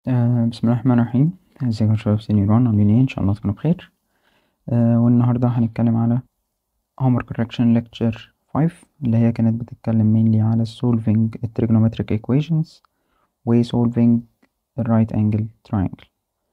آه، بسم الله الرحمن الرحيم ازيكم يا شباب سينيور وان عاملين ايه ان شاء الله تكونوا بخير آه، والنهارده هنتكلم على homework correction lecture 5 اللي هي كانت بتتكلم mainly على solving trigonometric equations و solving right angle triangle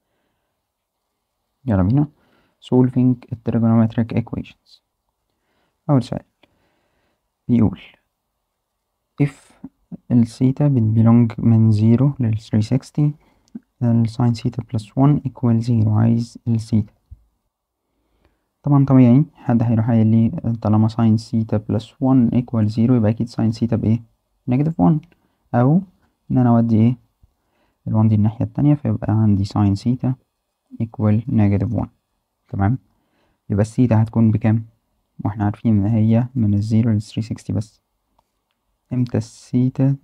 يلا بينا solving trigonometric equations أول سؤال بيقول if الثيتا بتبيلونج من 0 لل 360 الساين ثيتا بلس 1 equal 0 عايز الثيتا طبعا طبيعي حد هيروح قايل لي طالما ساين ثيتا بلس 1 equal 0 يبقى اكيد ساين ثيتا بايه نيجاتيف 1 او ان انا اودي ايه ال 1 دي الناحية التانية فيبقى عندي ساين ثيتا equal نيجاتيف 1 تمام يبقى الثيتا هتكون بكام واحنا عارفين ان هي من الزيرو لل 360 بس امتى الثيتا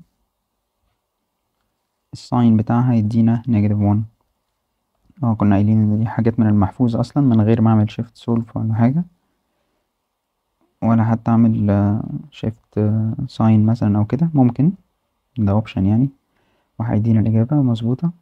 الساين بتاعها يدينا نيجاتيف 1 اه كنا قايلين ان دي حاجات من المحفوظ اصلا من غير ما اعمل شيفت سولف ولا حاجة ولا حتى اعمل شيفت ساين مثلا او كده ممكن ده اوبشن يعني وهيدينا الاجابة مظبوطة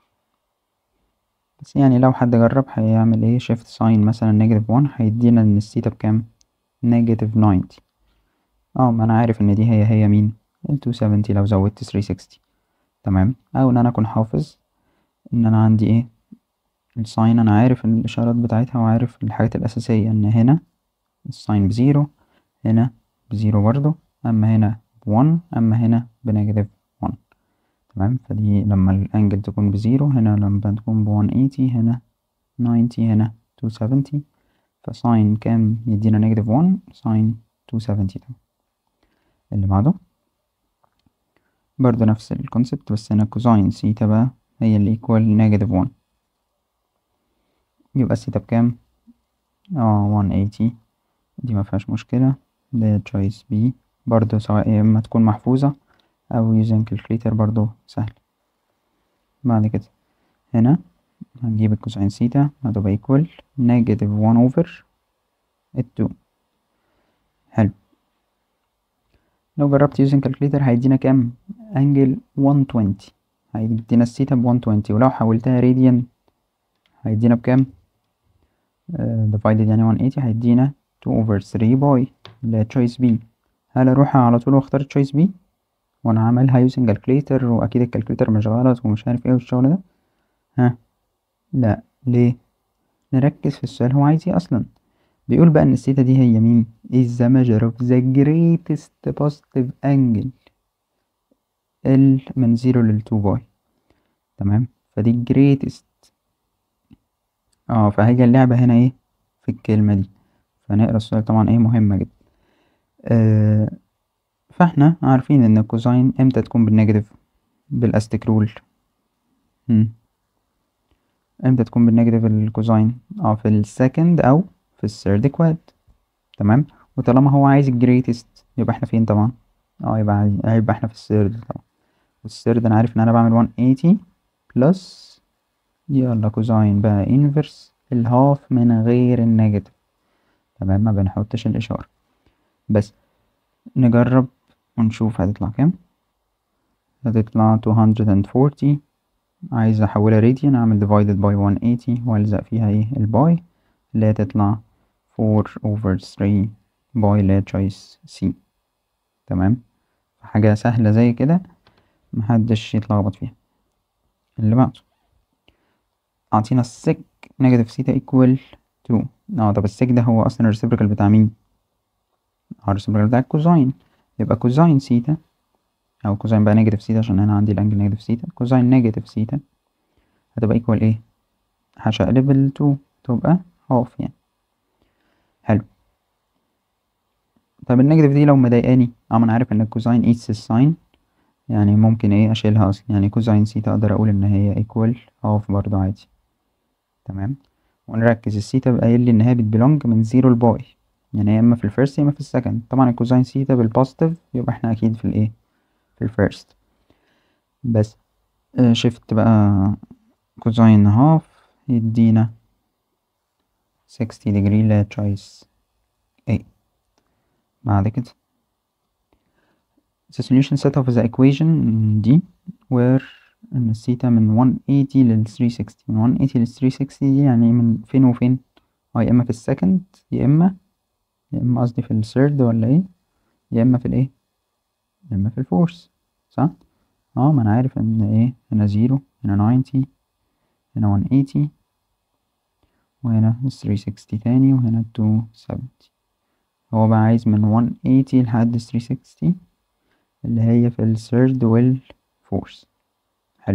بس يعني لو حد جرب هيعمل ايه شيفت ساين مثلا نيجاتيف 1 هيدينا ان الثيتا بكام نيجاتيف 90 اه ما انا عارف ان دي هي هي مين ال 270 لو زودت 360 تمام او ان انا اكون حافظ ان انا عندي ايه الساين انا عارف الاشارات بتاعتها وعارف الحاجات الاساسية ان هنا الساين بزيرو هنا بزيرو برضو اما هنا بون اما هنا بنيجاتيف 1 تمام فدي لما الانجل تكون بزيرو هنا لما تكون بون ايتي هنا ناينتي هنا تو سفنتي فساين كام يدينا نيجاتيف 1 ساين تو سفنتي ده اللي بعده برضه نفس الكونسبت بس هنا كوزاين سيتا بقى هي اللي ايكوال نيجاتيف 1 يبقى السيتا بكام اه 180 دي مفيهاش مشكلة ده تشويس بي برضه سواء يا اما تكون محفوظة او using calculator برضه سهل بعد كده هنا هنجيب الكوساين سيتا هتبقى equal negative 1 over التو حلو لو جربت using calculator هيدينا كام انجل 120 هيدينا السيتا ب 120 ولو حولتها راديان هيدينا بكام uh, divided يعني 180 هيدينا 2 over 3 باي اللي هي choice B هل اروح على طول واختار choice B وانا عاملها using calculator واكيد الكالكوليتر مش غلط ومش عارف ايه والشغل ده ها لا ليه نركز في السؤال هو عايز ايه اصلا بيقول بقى ان الثيتا دي هي مين is the measure of the greatest positive angle ال من 0 لل 2 باي تمام فدي greatest اه فهي اللعبة هنا ايه في الكلمة دي فنقرا السؤال طبعا ايه مهمة جدا آه فاحنا عارفين ان الكوزاين امتى تكون بالنيجاتيف بالاستيك رول امتى تكون بالنيجاتيف الكوزاين اه في السكند او في الثيرد كواد تمام وطالما هو عايز الجريتست يبقى احنا فين طبعا اه يبقى يبقى احنا في الثيرد طبعا والثيرد انا عارف ان انا بعمل 180 بلس يلا كوزاين بقى انفرس الهاف من غير النيجاتيف تمام ما بنحطش الاشارة بس نجرب ونشوف هتطلع كام هتطلع 240 عايز احولها راديان اعمل divided by 180 والزق فيها ايه الباي اللي هتطلع 4 over 3 باي اللي هي choice C تمام حاجة سهلة زي كده محدش يتلخبط فيها اللي بعده اعطينا السك نيجاتيف سيتا equal 2 اه طب السك ده هو اصلا الريسيبريكال بتاع مين الريسيبريكال بتاع الكوزاين يبقى كوزاين سيتا او كوزاين بقى نيجاتيف سيتا عشان انا عندي الانجل نيجاتيف سيتا كوزاين نيجاتيف سيتا هتبقى ايكوال ايه هشقلب ال 2 تبقى هاف يعني حلو طب النيجاتيف دي لو مضايقاني اه انا عارف ان الكوزاين ايتس الساين يعني ممكن ايه اشيلها اصلا يعني كوزاين سيتا اقدر اقول ان هي ايكوال هاف برضو عادي تمام ونركز السيتا بقى قايل لي ان هي بتبلونج من زيرو لباي يعني يا اما في الفيرست يا اما في السكند طبعا الكوزاين سيتا بالبوزيتيف يبقى احنا اكيد في الايه في الفيرست بس آه شفت بقى كوزاين هاف يدينا 60 degree لا choice A بعد كده the solution set of the equation D where ان الثيتا من 180 لل 360 من 180 لل 360 دي يعني من فين وفين اه يا اما في السكند يا اما يا اما قصدي في الثيرد ولا ايه يا اما في الايه يا اما في الفورس صح اه ما انا عارف ان ايه هنا زيرو هنا 90 هنا 180 وهنا 360 تاني وهنا 270 هو بقى عايز من 180 لحد 360 اللي هي في الثيرد والفورس حلو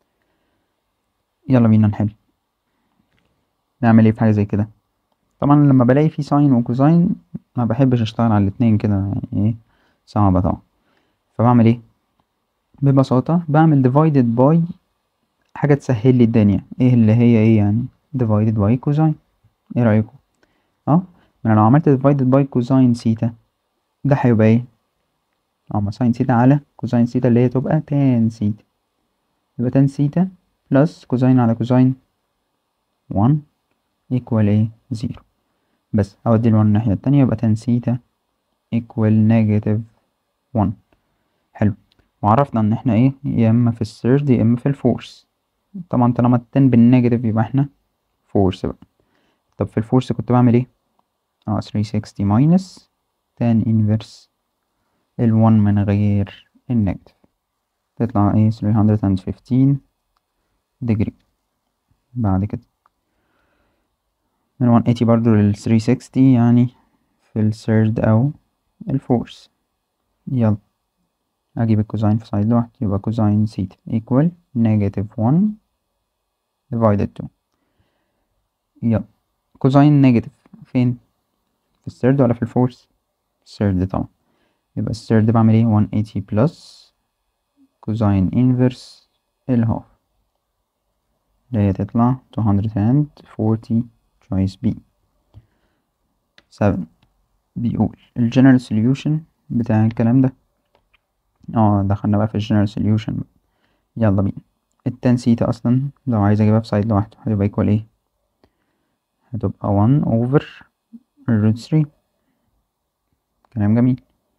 يلا بينا نحل نعمل ايه في حاجة زي كده طبعا لما بلاقي في ساين وكوزاين ما بحبش اشتغل على الاتنين كده يعني ايه صعبة طبعا فبعمل ايه ببساطة بعمل divided by حاجة تسهل لي الدنيا ايه اللي هي ايه يعني divided by كوزاين ايه رأيكم اه ما انا لو عملت divided by كوزاين سيتا ده هيبقى ايه اه ما ساين سيتا على كوزاين سيتا اللي هي تبقى تان سيتا يبقى تان سيتا بلس كوزاين على كوزاين 1 equal ايه زيرو بس اودي ال 1 الناحية التانية يبقى تان سيتا equal negative 1 حلو وعرفنا ان احنا ايه يا اما في الثيرد يا اما في الفورس طبعا طالما التان بالنيجاتيف يبقى احنا فورس بقى طب في الفورس كنت بعمل ايه اه 360 ماينس تان انفرس ال 1 من غير النيجاتيف تطلع ايه 315 degree بعد كده من 180 برضو لل 360 يعني في الثيرد او الفورس يلا اجيب الكوزاين في سايد لوحده يبقى كوزاين سيتا equal negative 1 divided 2 يلا كوزاين نيجاتيف فين في الثيرد ولا في الفورس الثيرد طبعا يبقى الثيرد بعمل ايه 180 بلس كوزاين انفرس الهاف اللي هي تطلع 240 choice B 7 بيقول الجنرال سوليوشن بتاع الكلام ده اه دخلنا بقى في الجنرال سوليوشن يلا بينا التان سيتا اصلا لو عايز اجيبها في سايد لوحده هتبقى ايكوال ايه هتبقى 1 over root 3 كلام جميل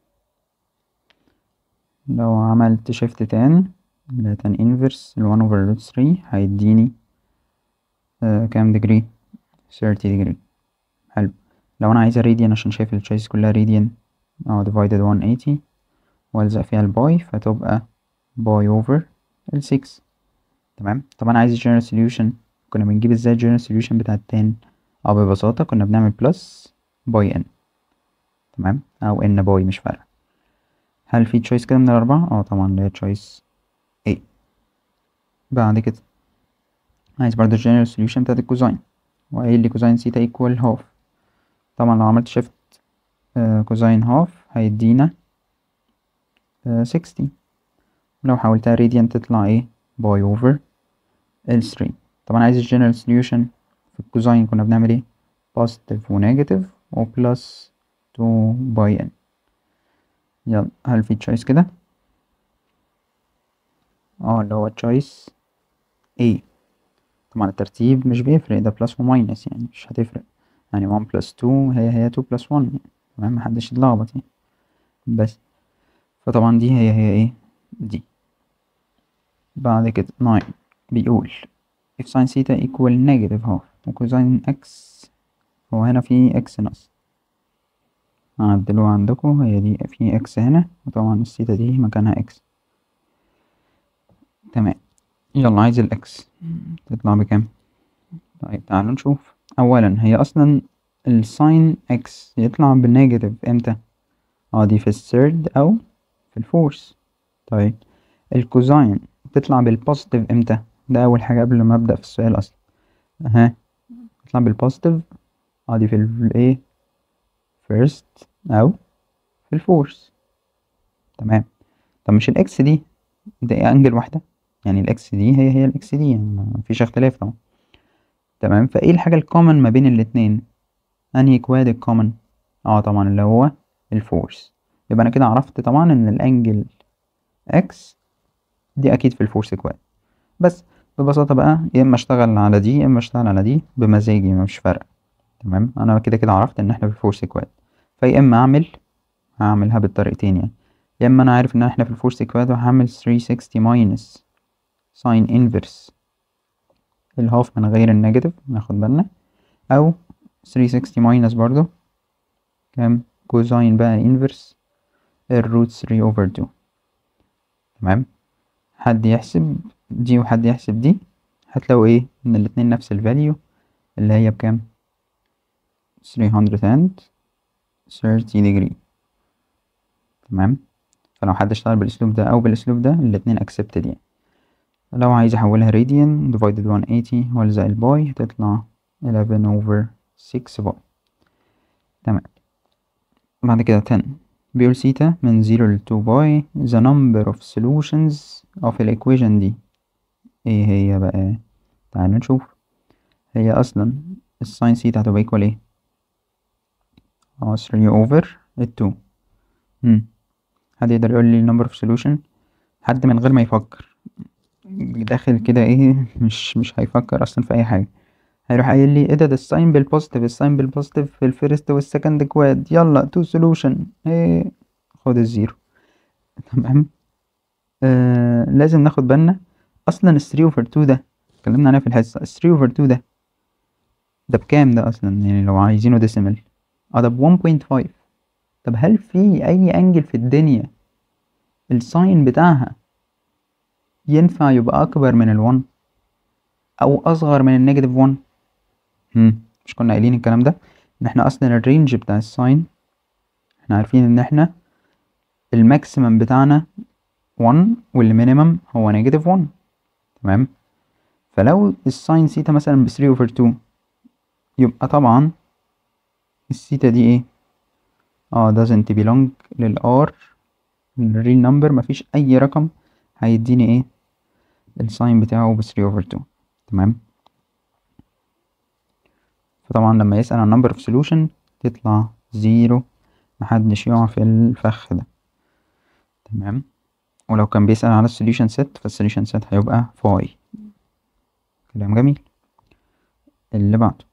لو عملت shift تان اللي تان inverse ال 1 over root 3 هيديني آه كام degree 30 degree حلو لو انا عايزة radian عشان شايف التشويس كلها radian اه divided 180 والزق فيها الباي فتبقى باي over ال 6 تمام طب انا عايز general solution كنا بنجيب ازاي general solution بتاع التان اه ببساطة كنا بنعمل بلس باي ان تمام او ان باي مش فارقة هل في تشويس كده من الاربعة اه طبعا اللي هي تشويس A بعد كده عايز برضه general solution بتاعت الكوزاين وقايل لي كوزاين سيتا equal half طبعا لو عملت shift كوزاين هاف هيدينا سكستي لو حولتها راديان تطلع ايه باي اوفر ال 3 طبعا عايز الجنرال سوليوشن في الكوزاين كنا بنعمل ايه بوزيتيف ونيجاتيف وبلس 2 باي ان يلا هل في تشويس كده اه اللي هو تشويس A طبعا الترتيب مش بيفرق ده بلس وماينس يعني مش هتفرق يعني 1 بلس 2 هي هي 2 بلس 1 يعني تمام محدش يتلخبط يعني بس فطبعا دي هي هي ايه دي بعد كده 9 بيقول if sin theta equal negative half وكوزين x هو هنا في x ناقص عدلوها عندكم هي دي في x هنا وطبعا الثيتا دي مكانها x تمام يلا عايز ال x تطلع بكام طيب تعالوا نشوف اولا هي اصلا الساين x يطلع بالنيجاتيف امتى اه دي في الثيرد او في الفورس طيب الكوزاين تطلع بالبوزيتيف امتى ده اول حاجه قبل ما ابدا في السؤال اصلا اها تطلع بالبوزيتيف اه دي في الايه فيرست او في الفورس تمام طب مش الاكس دي ده ايه انجل واحده يعني الاكس دي هي هي الاكس دي يعني مفيش اختلاف طبعا تمام فايه الحاجه الكومن ما بين الاتنين انهي كواد الكومن اه طبعا اللي هو الفورس يبقى انا كده عرفت طبعا ان الانجل اكس دي اكيد في الفورس كواد بس ببساطة بقى يا اما اشتغل على دي يا اما اشتغل على دي بمزاجي مش فارقة تمام انا كده كده عرفت ان احنا في الفورس كواد فيا اما اعمل هعملها بالطريقتين يعني يا اما انا عارف ان احنا في الفورس كواد وهعمل 360 ماينس ساين انفرس الهاف من غير النيجاتيف ناخد بالنا او 360 ماينس برضو كام كوزاين بقى انفرس الروت 3 اوفر 2 تمام حد يحسب دي وحد يحسب دي هتلاقوا ايه ان الاتنين نفس الفاليو اللي هي بكام 330 degree تمام فلو حد اشتغل بالاسلوب ده او بالاسلوب ده الاتنين accepted يعني لو عايز احولها radian divided 180 والزق الباي هتطلع 11 over 6 باي تمام بعد كده 10 بيقول سيتا من 0 ل 2 باي the number of solutions of equation دي ايه هي بقى تعالوا نشوف هي اصلا الساين سيتا هتبقى equal ايه اه 3 over 2 هم حد يقدر يقول لي number of solution حد من غير ما يفكر داخل كده ايه مش مش هيفكر اصلا في اي حاجه هيروح قايل لي ايه ده ده الساين بالبوزيتيف الساين بالبوزيتيف في الفيرست والسكند كواد يلا تو سولوشن ايه خد الزيرو تمام آه لازم ناخد بالنا اصلا ال 3 اوفر 2 ده اتكلمنا عليها في الحصه ال 3 اوفر 2 ده ده بكام ده اصلا يعني لو عايزينه ديسيمال اه ده ب 1.5 طب هل في اي انجل في الدنيا الساين بتاعها ينفع يبقى اكبر من ال1 او اصغر من النيجاتيف 1 هم مش كنا قايلين الكلام ده ان احنا اصلا الرينج بتاع الساين احنا عارفين ان احنا الماكسيمم بتاعنا 1 والمينيمم هو نيجاتيف 1 تمام فلو الساين سيتا مثلا ب 3 اوفر 2 يبقى طبعا السيتا دي ايه اه doesn't belong للار الريل نمبر مفيش اي رقم هيديني ايه الساين بتاعه ب 3 اوفر 2 تمام فطبعا لما يسأل عن number of solution تطلع زيرو محدش يقع في الفخ ده تمام ولو كان بيسأل على السوليوشن set فالسوليوشن set هيبقى فاي كلام جميل اللي بعده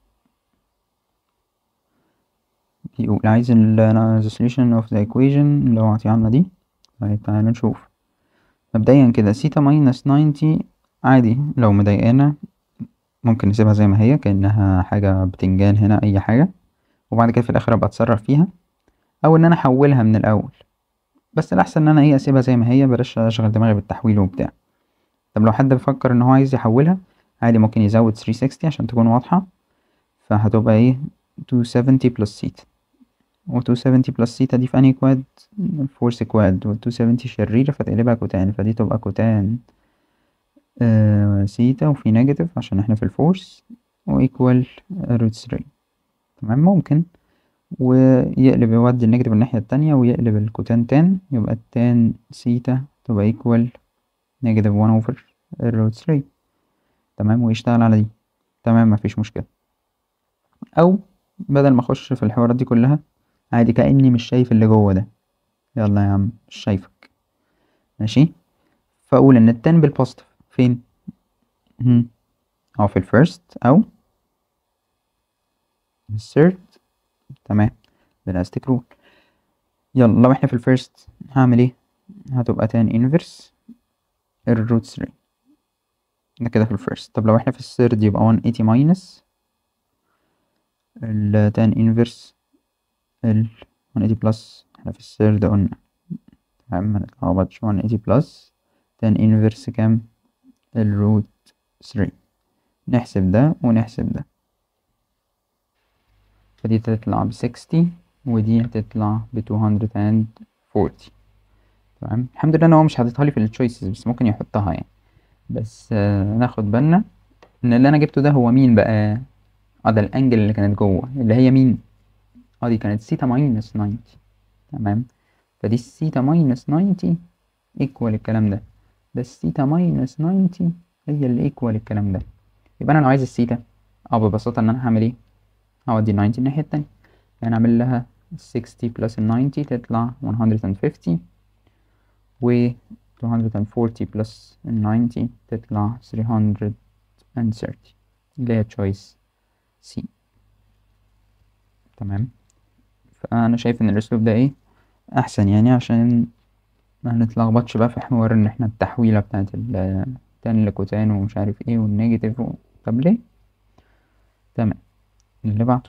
بيقول عايز ال the solution of the equation اللي هو عطيها دي طيب تعالى نشوف مبدئيا كده سيتا ماينس 90 عادي لو مضايقانا ممكن نسيبها زي ما هي كأنها حاجة بتنجان هنا أي حاجة وبعد كده في الآخر أبقى أتصرف فيها أو إن أنا أحولها من الأول بس الأحسن إن أنا إيه أسيبها زي ما هي بلاش أشغل دماغي بالتحويل وبتاع طب لو حد بيفكر إن هو عايز يحولها عادي ممكن يزود 360 عشان تكون واضحة فهتبقى إيه 270 بلس سيتا و 270 بلس سيتا دي في أنهي كواد فورس كواد و 270 شريرة فتقلبها كوتان فدي تبقى كوتان آه سيتا وفي نيجاتيف عشان احنا في الفورس وإيكوال روت 3 تمام ممكن ويقلب يودي النيجاتيف الناحية التانية ويقلب الكوتان تان يبقى التان سيتا تبقى إيكوال نيجاتيف 1 أوفر الروت 3 تمام ويشتغل على دي تمام مفيش مشكلة أو بدل ما أخش في الحوارات دي كلها عادي كأني مش شايف اللي جوه ده يلا يا عم مش شايفك ماشي فأقول إن التان بالبوزيتيف فين مم. أو في الفيرست أو الثيرد تمام بالأستيك رول يلا لو احنا في الفيرست هعمل ايه هتبقى تان انفرس الروت 3 ده كده في الفيرست طب لو احنا في الثيرد يبقى 180 ماينس التان انفرس ال 180 بلس احنا في الثيرد قلنا تمام منتلخبطش 180 بلس تان انفرس كام الروت 3 نحسب ده ونحسب ده فدي تطلع بسكستي ودي هتطلع بتو هندرد اند فورتي تمام الحمد لله ان هو مش حاططها لي في التشويسز بس ممكن يحطها يعني بس آه ناخد بالنا ان اللي انا جبته ده هو مين بقى اه ده الانجل اللي كانت جوه اللي هي مين اه دي كانت سيتا ماينس 90 تمام فدي السيتا ماينس 90 ايكوال الكلام ده ده السيتا ماينس 90 هي اللي ايكوال الكلام ده يبقى انا لو عايز السيتا اه ببساطة ان انا هعمل ايه هودي ال 90 الناحية التانية يعني اعمل لها 60 بلس ال 90 تطلع 150 و 240 بلس ال 90 تطلع 330 اللي هي choice C تمام فأنا شايف إن الأسلوب ده إيه أحسن يعني عشان ما نتلخبطش بقى في حوار إن إحنا التحويلة بتاعت تان لكوتان ومش عارف ايه والنيجاتيف و... طب ليه تمام اللي بعده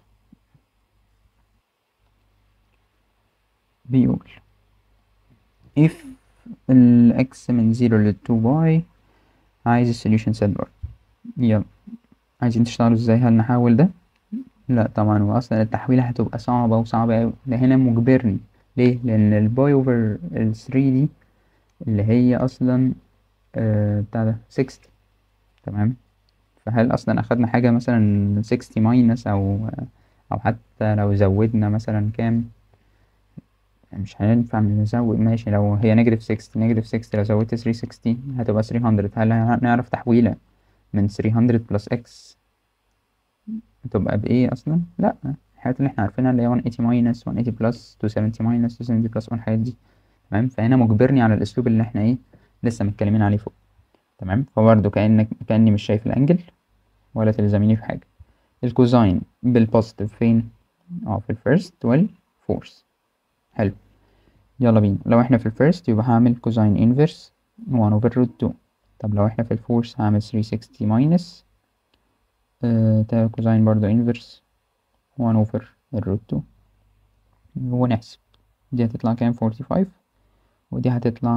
بيقول if الإكس من زيرو للتو باي عايز السوليوشن سيت برضه يلا عايزين تشتغلوا ازاي هل نحاول ده لا طبعا هو اصلا التحويلة هتبقى صعبة وصعبة اوي ده هنا مجبرني ليه لان الباي اوفر الثري دي اللي هي اصلا آه بتاع ده سكستي تمام فهل اصلا اخدنا حاجة مثلا سكستي ماينس او او حتى لو زودنا مثلا كام مش هينفع نزود ماشي لو هي نيجاتيف 60 نيجاتيف 60 لو زودت 360 هتبقى 300 هل هنعرف تحويلة من 300 بلس اكس هتبقى بايه اصلا لا الحاجات اللي احنا عارفينها اللي هي 180 ماينس 180 بلس 270 ماينس 270 بلس والحاجات دي تمام فهنا مجبرني على الاسلوب اللي احنا ايه لسه متكلمين عليه فوق تمام فبرضه كأنك كأني مش شايف الانجل ولا تلزميني في حاجة الكوزاين بالبوزيتيف فين اه في الفيرست والفورث حلو يلا بينا لو احنا في الفيرست يبقى هعمل كوزاين انفرس 1 اوفر روت 2 طب لو احنا في الفورث هعمل 360 ماينس آه كوزاين برضو انفرس 1 اوفر الروت 2 ونحسب دي هتطلع كام 45 ودي هتطلع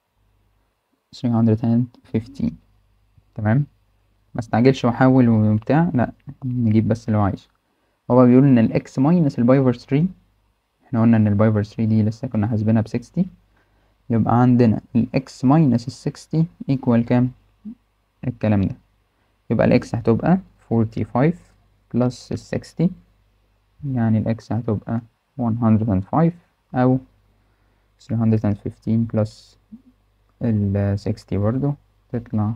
315 تمام ما استعجلش واحول وبتاع لا نجيب بس اللي هو عايزه هو بيقول ان الاكس ماينس الباي اوفر 3 احنا قلنا ان الباي اوفر 3 دي لسه كنا حاسبينها ب 60 يبقى عندنا الاكس ماينس ال 60 ايكوال كام الكلام ده يبقى الاكس هتبقى 45 بلس ال 60 يعني الاكس هتبقى 105 او 315 بلس ال 60 برضو تطلع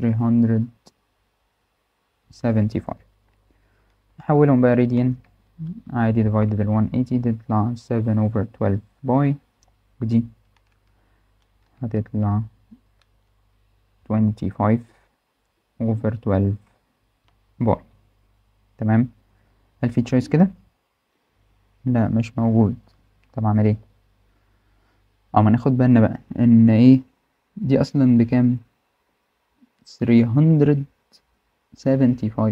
375 نحولهم بقى راديان عادي divided ال 180 تطلع 7 over 12 باي ودي هتطلع 25 over 12 باي تمام هل في تشويس كده لا مش موجود طب اعمل ايه اه ما ناخد بالنا بقى ان ايه دي اصلا بكام 375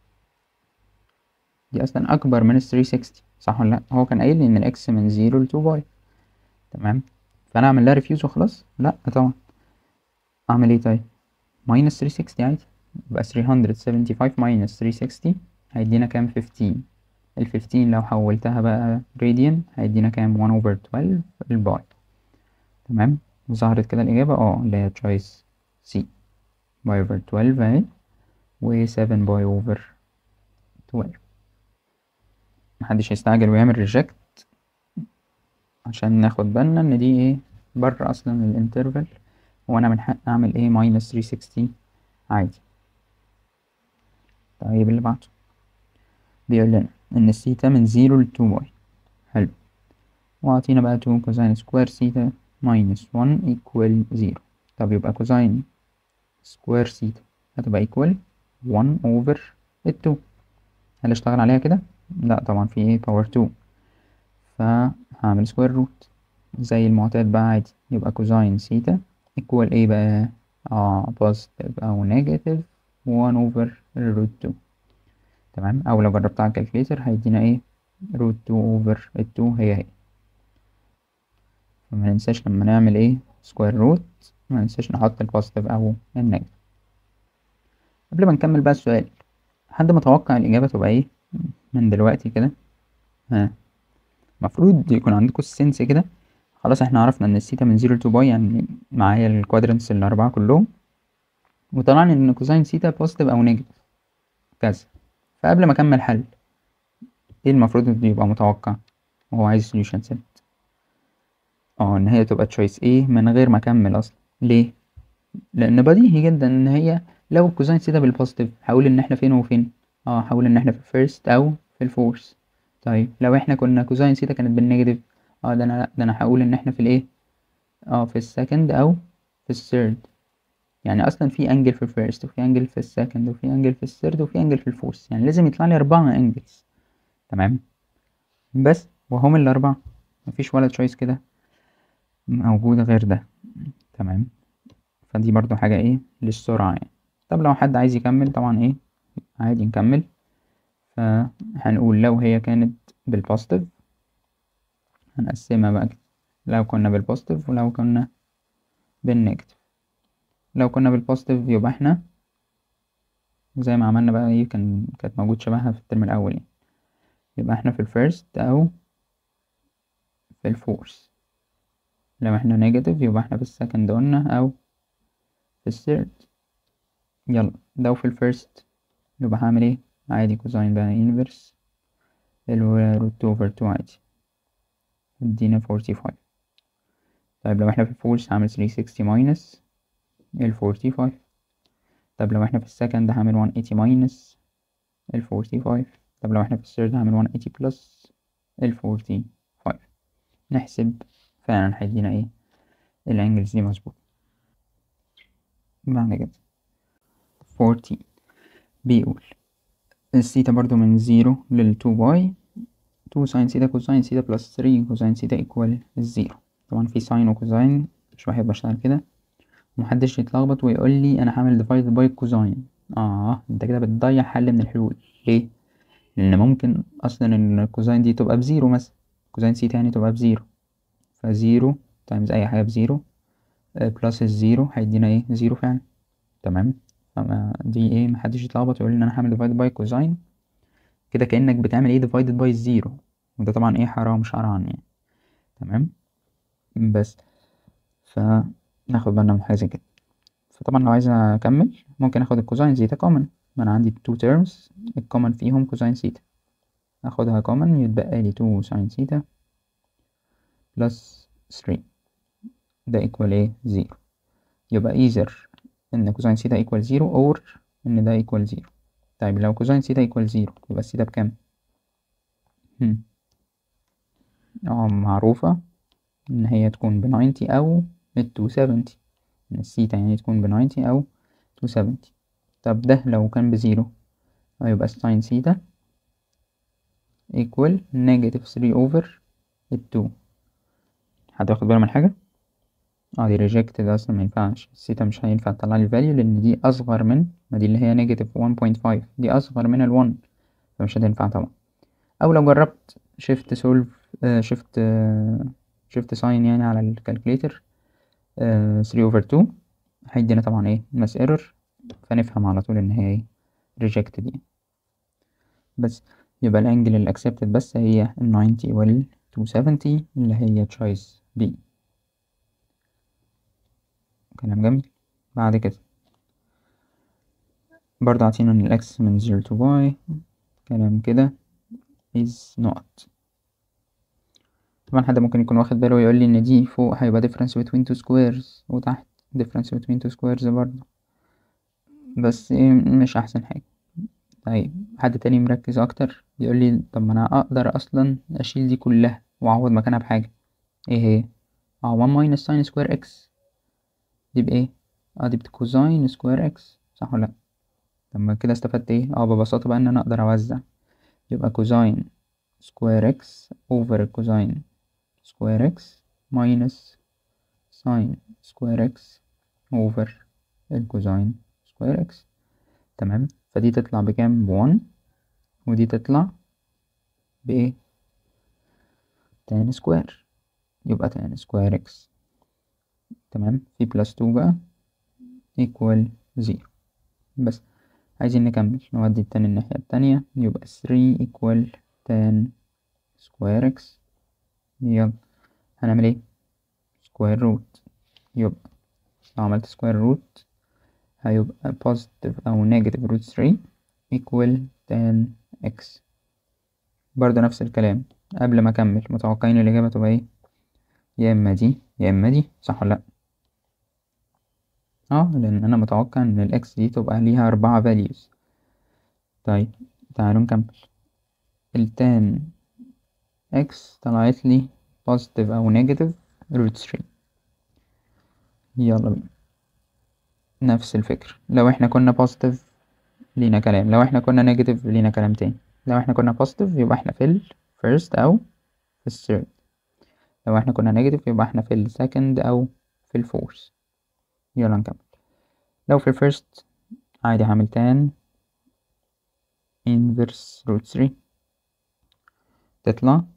دي اصلا اكبر من ال 360 صح ولا لا هو كان قايل لي ان الاكس من 0 ل 2 باي تمام فانا اعمل لها ريفيوز وخلاص لا طبعا اعمل ايه طيب ماينس 360 عادي يبقى 375 ماينس 360 هيدينا كام 15 ال 15 لو حولتها بقى راديان هيدينا كام 1 over 12 الباي تمام ظهرت كده الإجابة اه اللي هي تشويس سي باي over 12 اهي و 7 باي over 12 محدش يستعجل ويعمل ريجكت عشان ناخد بالنا ان دي ايه بره اصلا الانترفال وانا من حق اعمل ايه ماينس 360 عادي طيب اللي بعده بيقول لنا ان الثيتا من 0 ل 2 باي حلو واعطينا بقى 2 كوزين سكوير ثيتا ماينس 1 ايكوال 0 طب يبقى كوزين سكوير ثيتا هتبقى ايكوال 1 اوفر ال 2 هل اشتغل عليها كده لا طبعا في ايه باور 2 فهعمل سكوير روت زي المعتاد بقى عادي يبقى كوزين ثيتا ايكوال ايه بقى اه بوزيتيف او نيجاتيف 1 اوفر الروت 2 تمام او لو جربتها على الكالكليتر هيدينا ايه روت 2 اوفر ال 2 هي هي فما ننساش لما نعمل ايه سكوير روت ما ننساش نحط البوزيتيف او النيجاتيف قبل ما نكمل بقى السؤال حد متوقع الإجابة تبقى ايه من دلوقتي كده ها المفروض يكون عندكم السنس كده خلاص احنا عرفنا ان الثيتا من 0 ل 2 باي يعني معايا الكوادرنتس الأربعة كلهم وطلعنا ان كوزين ثيتا بوزيتيف او نيجاتيف كذا فقبل ما اكمل حل ايه المفروض يبقى متوقع وهو عايز سوليوشن سيت اه ان هي تبقى تشويس ايه من غير ما اكمل اصلا ليه لان بديهي جدا ان هي لو الكوزين ثيتا بالبوزيتيف هقول ان احنا فين وفين اه هقول ان احنا في الفيرست او في الفورث طيب لو احنا كنا كوزين ثيتا كانت بالنيجاتيف اه ده انا ده انا هقول ان احنا في الايه اه في السكند او في الثيرد يعني اصلا في انجل في الفيرست وفي انجل في السكند وفي انجل في الثيرد وفي انجل في الفورث يعني لازم يطلع لي اربعة انجلز تمام بس وهم الاربعة مفيش ولا تشويس كده موجودة غير ده تمام فدي برضو حاجة ايه للسرعة يعني طب لو حد عايز يكمل طبعا ايه عادي نكمل فهنقول لو هي كانت بالبوزيتيف هنقسمها بقى كده لو كنا بالبوزيتيف ولو كنا بالنيجاتيف لو كنا بالبوزيتيف يبقى احنا زي ما عملنا بقى ايه كان كانت موجود شبهها في الترم الاول يعني يبقى احنا في الفيرست او في الفورث لو احنا نيجاتيف يبقى احنا في السكند قلنا او في الثيرد يلا لو في الفيرست يبقى هعمل ايه عادي كوزاين بقى انفرس الروت اوفر تو عادي ادينا فورتي فايف طيب لو احنا في الفورث هعمل ثري سكستي ماينس الفورتي فايف طب لو احنا في السكند هعمل ون ايتي ماينس الفورتي فايف طب لو احنا في الثيرد هعمل ون ايتي بلس الفورتي فايف نحسب فعلا هيدينا ايه الانجلز دي مظبوط بعد كده فورتي بيقول الثيتا برضو من زيرو للتو باي تو ساين ثيتا كوساين ثيتا بلس ثري كوساين ثيتا ايكوال الزيرو طبعا في ساين وكوساين مش واحد بشتغل كده ومحدش يتلخبط ويقول لي انا هعمل ديفايد باي كوزاين اه انت كده بتضيع حل من الحلول ليه لان ممكن اصلا ان الكوزاين دي تبقى بزيرو مثلا كوزاين سيتا يعني تبقى بزيرو فزيرو تايمز اي حاجه بزيرو بلس الزيرو هيدينا ايه زيرو فعلا تمام اما دي ايه محدش يتلخبط ويقول ان انا هعمل ديفايد باي كوزاين كده كانك بتعمل ايه ديفايدد باي الزيرو وده طبعا ايه حرام شرعا يعني تمام بس فناخد بالنا من حاجه زي كده فطبعا لو عايز اكمل ممكن اخد الكوزاين زيتا كومن ما انا عندي تو تيرمز الكومن فيهم كوزاين سيتا اخدها كومن يتبقى لي 2 ساين سيتا بلس 3 ده ايكوال ايه زيرو يبقى ايزر ان كوزاين سيتا ايكوال زيرو اور ان ده ايكوال زيرو طيب لو كوزاين سيتا ايكوال زيرو يبقى السيتا بكام اه معروفة ان هي تكون بناينتي او التو سفنتي ان السيتا يعني تكون بناينتي او تو سفنتي طب ده لو كان بزيرو هيبقى ساين سيتا equal negative 3 over التو حد واخد باله من حاجة؟ اه دي rejected اصلا مينفعش السيتا مش هينفع تطلع لي value لان دي اصغر من ما دي اللي هي negative 1.5 دي اصغر من ال 1 فمش هتنفع طبعا او لو جربت shift solve آه shift آه shift sign يعني على الكالكوليتر آه 3 over 2 هيدينا طبعا ايه mass error فنفهم على طول ان هي ايه rejected يعني بس يبقى الانجل اللي accepted بس هي ال 90 وال 270 اللي هي choice B كلام جميل بعد كده برضه عطينا ان الاكس من 0 to y كلام كده is not طبعا حد ممكن يكون واخد باله ويقول لي ان دي فوق هيبقى difference between two squares وتحت difference between two squares برضه بس ايه مش احسن حاجة طيب حد تاني مركز اكتر يقول لي طب ما انا اقدر اصلا اشيل دي كلها واعوض مكانها بحاجة ايه هي اه 1 minus sin square x دي بايه اه دي بكوزاين سكوير اكس صح ولا لا طب ما كده استفدت ايه اه ببساطة بقى ان انا اقدر اوزع يبقى كوزاين سكوير اكس اوفر كوزاين سكوير اكس ماينس ساين سكوير اكس اوفر الكوزاين سكوير اكس تمام فدي تطلع بكام بون ودي تطلع بايه تان سكوير يبقى تان سكوير اكس تمام في بلس تو بقى equal زيرو بس عايزين نكمل نودي التاني الناحية التانية يبقى 3 equal tan square x يلا هنعمل ايه square root يبقى لو عملت square root هيبقى positive أو negative root 3 equal tan x برضه نفس الكلام قبل ما أكمل متوقعين الإجابة تبقى ايه يا إما دي يا إما دي صح ولا لأ اه لان انا متوقع ان الاكس دي تبقى ليها اربعة values طيب تعالوا نكمل التان اكس طلعت لي positive او negative root 3 يلا بينا نفس الفكرة لو احنا كنا positive لينا كلام لو احنا كنا negative لينا كلام تاني لو احنا كنا positive يبقى احنا في ال first او في ال third لو احنا كنا negative يبقى احنا في ال second او في ال fourth يلا نكمل لو في الفيرست عادي هعمل tan inverse root 3 تطلع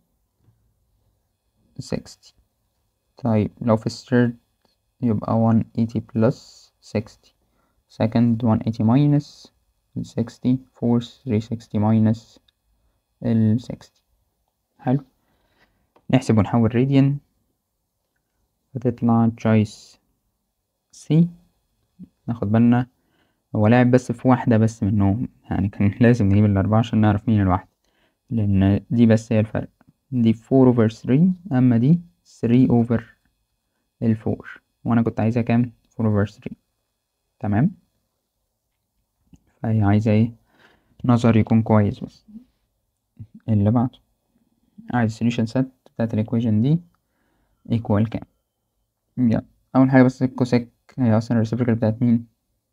60 طيب لو في الثird يبقى 180 plus 60 second 180 minus ال 60 fourth 360 minus ال 60 حلو نحسب ونحول راديان فتطلع choice C ناخد بالنا هو لعب بس في واحدة بس منهم يعني كان لازم نجيب الأربعة عشان نعرف مين الواحدة لأن دي بس هي الفرق دي four over three أما دي three over الفور وأنا كنت عايزها كام four over three تمام فهي عايزة ايه نظر يكون كويس بس اللي بعده عايز solution set بتاعت الإيكويشن دي equal كام يلا أول حاجة بس الكوسيك هي أصلا الريسيبريكال بتاعت مين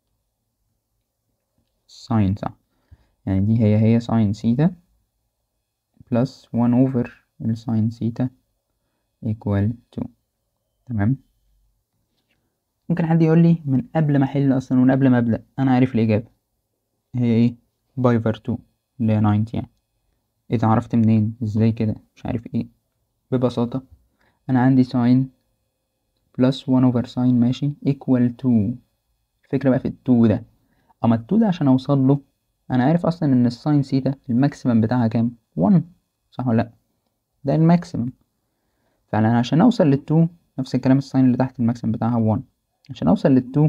ساين صح يعني دي هي هي ساين سيتا بلس 1 اوفر الساين سيتا equal to تمام ممكن حد يقول لي من قبل ما احل اصلا ومن قبل ما ابدا انا عارف الاجابه هي ايه باي فر 2 اللي هي 90 يعني اذا عرفت منين ازاي كده مش عارف ايه ببساطه انا عندي ساين بلس 1 اوفر ساين ماشي equal to الفكره بقى في التو ده اما التو ده عشان اوصل له انا عارف اصلا ان الساين سيتا الماكسيمم بتاعها كام 1 صح ولا لا ده الماكسيمم فانا عشان اوصل للتو نفس الكلام الساين اللي تحت الماكسيمم بتاعها 1 عشان اوصل للتو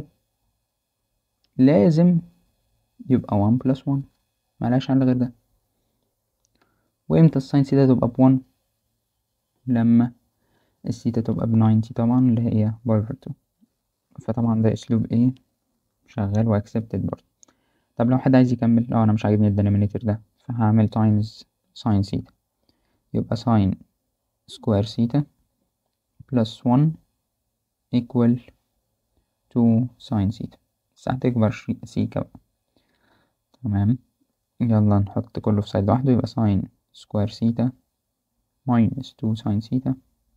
لازم يبقى 1 بلس 1 ملهاش حل غير ده وامتى الساين سيتا تبقى بوان لما السيتا تبقى بناينتي طبعا اللي هي باي فر 2 فطبعا ده اسلوب ايه شغال واكسبتد برضه طب لو حد عايز يكمل اه انا مش عاجبني الدينامينيتور ده فهعمل تايمز ساين سيتا يبقى ساين سكوير سيتا بلس 1 equal to ساين سيتا بس هتكبر سيكا بقى تمام يلا نحط كله في سايد لوحده يبقى ساين سكوير سيتا minus 2 ساين سيتا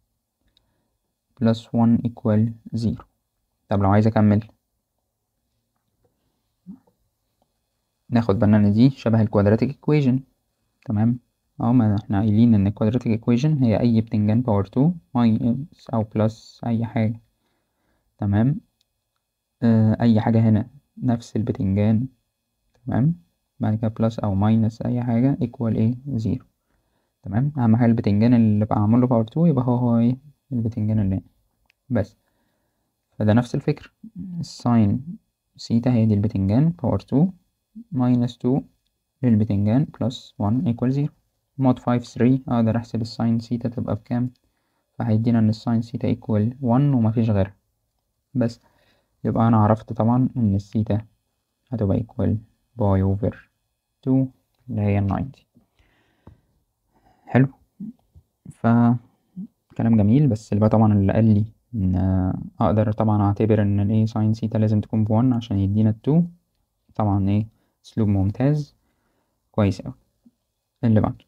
بلس 1 equal 0 طب لو عايز اكمل ناخد بالنا ان دي شبه الكوادراتيك ايكويجن تمام اه ما احنا قايلين ان الكوادراتيك ايكويجن هي اي بتنجان باور 2 ماينس او بلس اي حاجه تمام آه اي حاجه هنا نفس البتنجان تمام بعد كده بلس او ماينس اي حاجه ايكوال ايه زيرو تمام اهم حاجه البتنجان اللي بقى معمول له باور 2 يبقى هو هو ايه البتنجان اللي هنا بس فده نفس الفكره الساين سيتا هي دي البتنجان باور 2 minus 2 للبتنجان plus 1 equal 0 mod 5 3 اقدر احسب الساين سيتا تبقى بكام فهيدينا ان الساين سيتا equal 1 ومفيش غيرها بس يبقى انا عرفت طبعا ان السيتا هتبقى equal باي اوفر 2 اللي هي 90 حلو ف كلام جميل بس اللي بقى طبعا اللي قال لي ان اقدر طبعا اعتبر ان الايه ساين سيتا لازم تكون بوان عشان يدينا التو طبعا ايه اسلوب ممتاز كويس اوي اللي بعده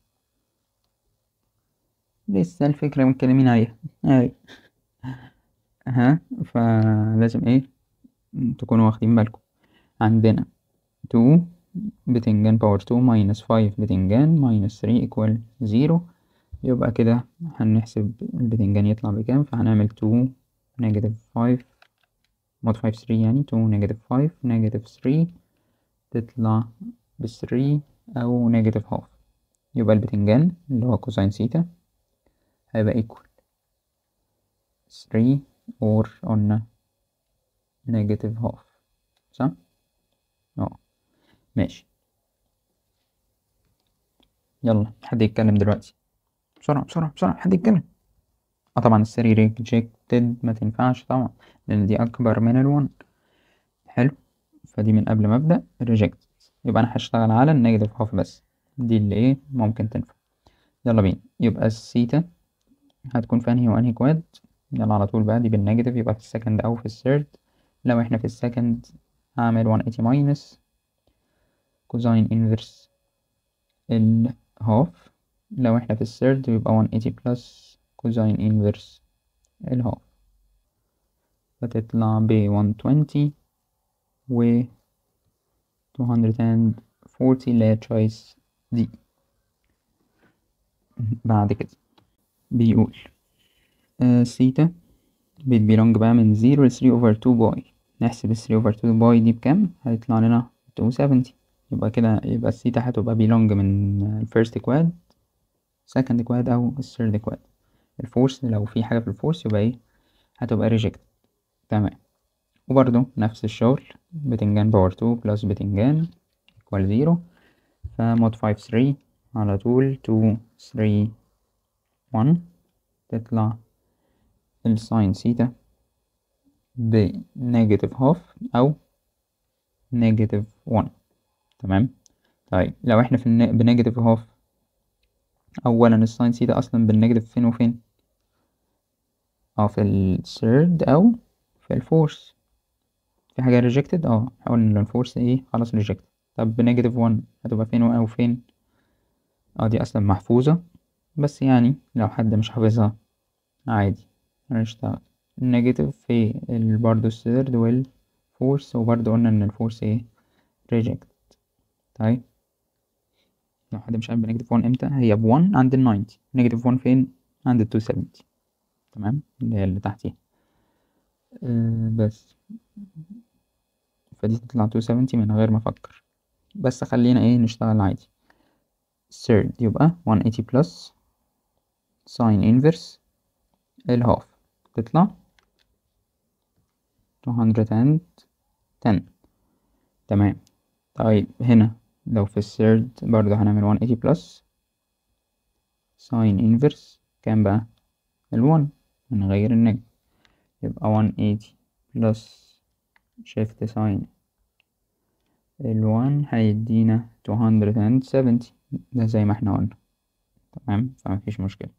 لسه الفكرة متكلمين عليها اي ها فلازم ايه تكونوا واخدين بالكم عندنا 2 بتنجان باور 2 ماينس 5 بتنجان ماينس 3 ايكوال 0 يبقى كده هنحسب البتنجان يطلع بكام فهنعمل 2 نيجاتيف 5 مود 5 3 يعني 2 نيجاتيف 5 نيجاتيف 3 تطلع بثري أو نيجاتيف هاف يبقى البتنجان اللي هو كوساين سيتا هيبقى ايكوال ثري اور قلنا نيجاتيف هاف صح؟ اه ماشي يلا حد يتكلم دلوقتي بسرعة بسرعة بسرعة حد يتكلم اه طبعا الثري ريجكتد ما تنفعش طبعا لأن دي أكبر من الون حلو فدي من قبل ما ابدا ريجكت يبقى انا هشتغل على النيجاتيف هاف بس دي اللي ايه ممكن تنفع يلا بينا يبقى السيتا هتكون في انهي وانهي كواد يلا على طول بقى دي بالنيجاتيف يبقى في السكند او في الثيرد لو احنا في السكند هعمل 180 ماينس كوزاين انفرس الهاف لو احنا في الثيرد يبقى 180 بلس كوزاين انفرس الهاف فتطلع ب 120 و 240 اللي هي choice دي بعد كده بيقول سيتا بتبيلونج بقى من 0 ل 3 over 2 باي نحسب ال 3 over 2 باي دي بكام هيطلع لنا 270 يبقى كده يبقى السيتا هتبقى بيلونج من الفيرست كواد second كواد او الثيرد كواد الفورس لو في حاجة في الفورس يبقى ايه هتبقى ريجكت تمام وبرضو نفس الشغل بتنجان باور 2 بلس بتنجان equal 0 فمود 5 3 على طول 2 3 1 تطلع الساين سيتا بنيجاتيف هاف أو نيجاتيف 1 تمام طيب لو احنا في الن... بنيجاتيف هاف أولا الساين سيتا أصلا بالنيجاتيف فين وفين اه في الثيرد أو في الفورس في حاجة rejected اه حاول ان الفورس ايه خلاص rejected طب بنيجاتيف 1 هتبقى فين او فين اه دي اصلا محفوظة بس يعني لو حد مش حافظها عادي هنشتغل النيجاتيف في ال- برضه الثيرد والفورس وبرضه قلنا ان الفورس ايه rejected طيب لو حد مش عارف بنيجاتيف 1 امتى هي ب 1 عند ال 90 نيجاتيف 1 فين عند ال 270 تمام اللي هي اللي تحتيها أه بس فدي تطلع 270 من غير ما افكر بس خلينا ايه نشتغل عادي third يبقى 180 plus sin inverse الهاف تطلع 210 تمام طيب هنا لو في الثيرد برضه هنعمل 180 plus sin inverse كام بقى الون هنغير النجم يبقى 180 plus shift sin الوان هيدينا 270 ده زي ما احنا قلنا تمام فمفيش مشكلة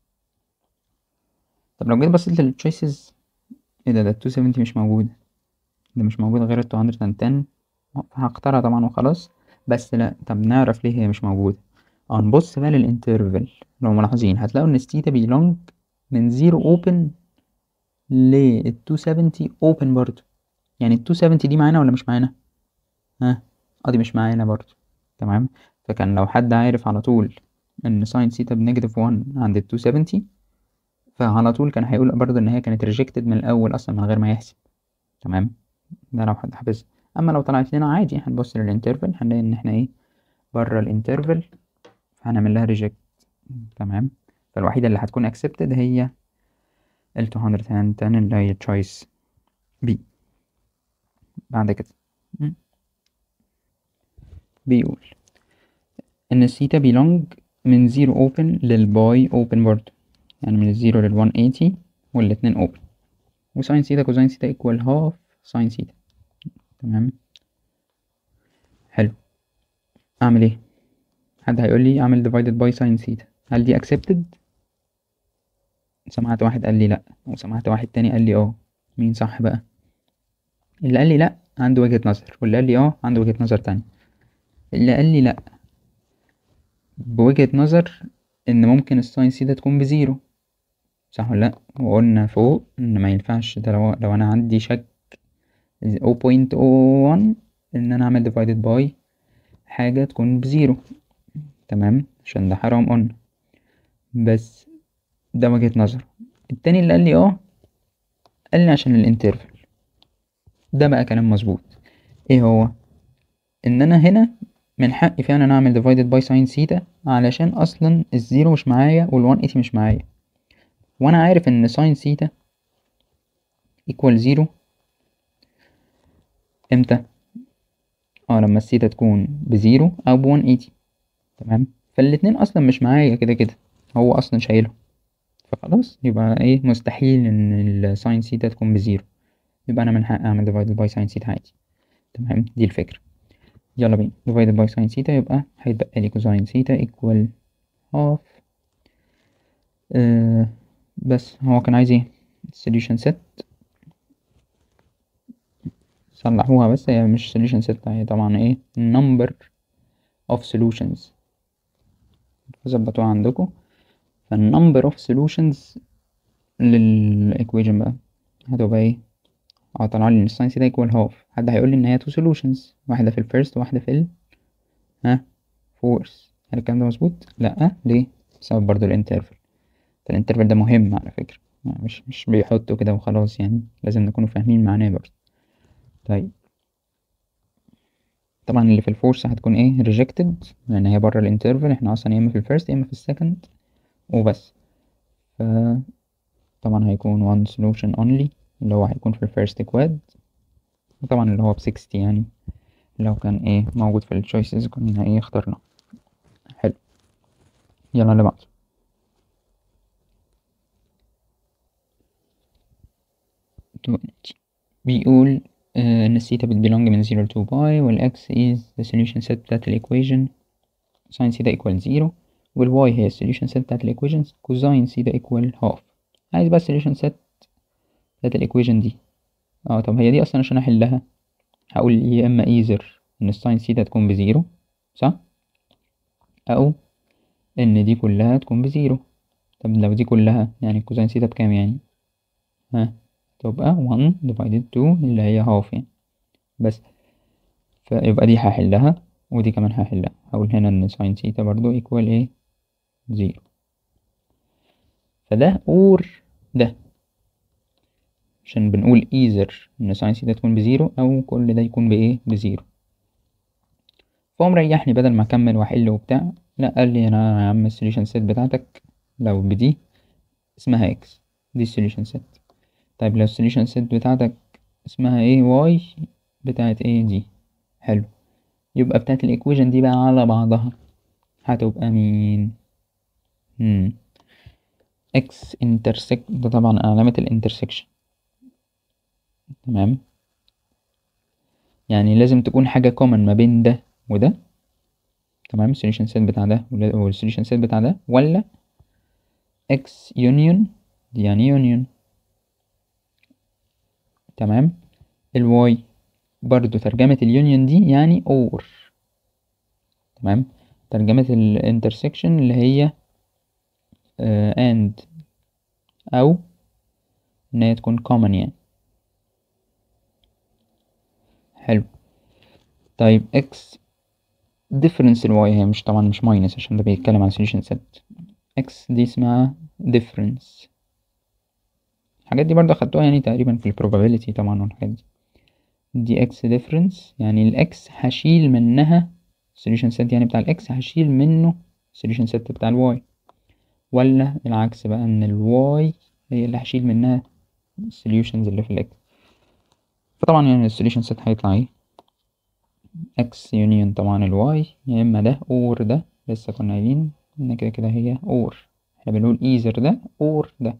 طب لو جيت بصيت للتشويسز ايه ده ده 270 مش موجودة ده مش موجودة غير ال 210 هختارها طبعا وخلاص بس لا طب نعرف ليه هي مش موجودة اه نبص بقى للانترفال لو ملاحظين هتلاقوا ان الثيتا بيلونج من زيرو اوبن لل 270 اوبن برضه يعني ال 270 دي معانا ولا مش معانا ها اه دي مش معانا برضه تمام فكان لو حد عارف على طول ان ساين سيتا بنيجاتيف 1 عند ال 270 فعلى طول كان هيقول برضه ان هي كانت ريجكتد من الاول اصلا من غير ما يحسب تمام ده لو حد حافظ اما لو طلعت لنا عادي هنبص للانترفال هنلاقي ان احنا ايه بره الانترفال فهنعمل لها ريجكت تمام فالوحيدة اللي هتكون accepted هي ال 210 اللي هي choice B بعد كده م. بيقول ان الثيتا belong من زيرو open للباي open برضه يعني من الزيرو لل 180 والاتنين open وساين ثيتا كوزاين ثيتا equal half ساين ثيتا تمام حلو اعمل ايه حد هيقول لي اعمل divided by sin ثيتا هل دي accepted سمعت واحد قال لي لا وسمعت واحد تاني قال لي اه مين صح بقى اللي قال لي لا عنده وجهة نظر واللي قال لي اه عنده وجهة نظر تانية اللي قال لي لا بوجهة نظر ان ممكن الساين ثيتا تكون بزيرو صح ولا لا وقلنا فوق ان ما ينفعش ده لو, لو انا عندي شك 0.01 ان انا اعمل divided by حاجة تكون بزيرو تمام عشان ده حرام قلنا بس ده وجهة نظر التاني اللي قال لي اه قال لي عشان الانترفال ده بقى كلام مظبوط ايه هو ان انا هنا من حقي فعلا اعمل divided by sin ثيتا علشان اصلا الزيرو مش معايا وال 180 مش معايا وانا عارف ان sin ثيتا equal زيرو امتى اه لما الثيتا تكون بزيرو او ب 180 تمام فالاتنين اصلا مش معايا كده كده هو اصلا شايلهم فخلاص يبقى ايه مستحيل ان الساين ثيتا تكون بزيرو يبقى انا من حقي اعمل divided by sin ثيتا عادي تمام دي الفكرة يلا بينا divided by sin ثيتا يبقى هيتبقى لي كوزاين ثيتا equal half آه بس هو كان عايز ايه solution set صلحوها بس هي مش solution set هي طبعا ايه number of solutions ظبطوها عندكم فالنمبر of solutions للإيكويجن بقى هتبقى ايه اه طلع لي ان الساين سيتا ايكوال هاف حد هيقول لي ان هي تو سولوشنز واحده في الفيرست وواحده في ال ها فورس هل الكلام ده مظبوط لا ليه بسبب برضو الانترفل الانترفل ده مهم على فكره يعني مش مش بيحطه كده وخلاص يعني لازم نكونوا فاهمين معناه برضه طيب طبعا اللي في الفورس هتكون ايه rejected لان هي بره الانترفل احنا اصلا يا اما في الفيرست يا اما في السكند وبس ف طبعا هيكون one solution only اللي هو هيكون في الفيرست كواد وطبعا اللي هو بسكستي يعني لو كان ايه موجود في التشويسز كنا ايه اخترنا حلو يلا اللي بعده بيقول آه ان الثيتا بتبيلونج من زيرو لتو باي والاكس is the solution set بتاعت الايكويجن sin theta equal زيرو والواي هي السوليوشن set بتاعت الايكويجن كوزاين theta equal هاف عايز بقى السوليوشن set بتاعت الايكويجن دي اه طب هي دي اصلا عشان احلها هقول يا اما ايزر ان الساين ثيتا تكون بزيرو صح او ان دي كلها تكون بزيرو طب لو دي كلها يعني الكوزاين ثيتا بكام يعني ها تبقى 1 divided 2 اللي هي هاف يعني بس فيبقى دي هحلها ودي كمان هحلها هقول هنا ان ساين ثيتا برضو ايكوال ايه زيرو فده اور ده عشان بنقول ايزر ان ساين ثيتا تكون بزيرو او كل ده يكون بايه بزيرو فهو مريحني بدل ما اكمل واحل وبتاع لا قال لي انا يا عم السوليوشن سيت بتاعتك لو بدي اسمها اكس دي السوليوشن سيت طيب لو السوليوشن سيت بتاعتك اسمها ايه واي بتاعت ايه دي حلو يبقى بتاعت الايكويجن دي بقى على بعضها هتبقى مين مم. اكس انترسكت ده طبعا علامة الانترسكشن تمام يعني لازم تكون حاجة كومن ما بين ده وده تمام السوليوشن سيت بتاع ده والسوليوشن سيت بتاع ده ولا اكس يونيون دي يعني يونيون تمام الواي برضو ترجمة اليونيون دي يعني اور تمام ترجمة الانترسكشن اللي هي اند او ان هي تكون common يعني حلو طيب اكس difference الواي هي مش طبعا مش ماينس عشان ده بيتكلم عن solution set اكس دي اسمها difference الحاجات دي برضه اخدتوها يعني تقريبا في probability طبعا والحاجات دي دي اكس difference يعني الاكس هشيل منها solution set يعني بتاع الاكس هشيل منه solution set بتاع الواي ولا العكس بقى ان الواي هي اللي هشيل منها solutions اللي في الاكس فطبعا يعني السوليوشن سيت هيطلع ايه اكس يونيون طبعا الواي يا اما ده اور ده لسه كنا قايلين ان كده كده هي اور احنا بنقول ايزر ده اور ده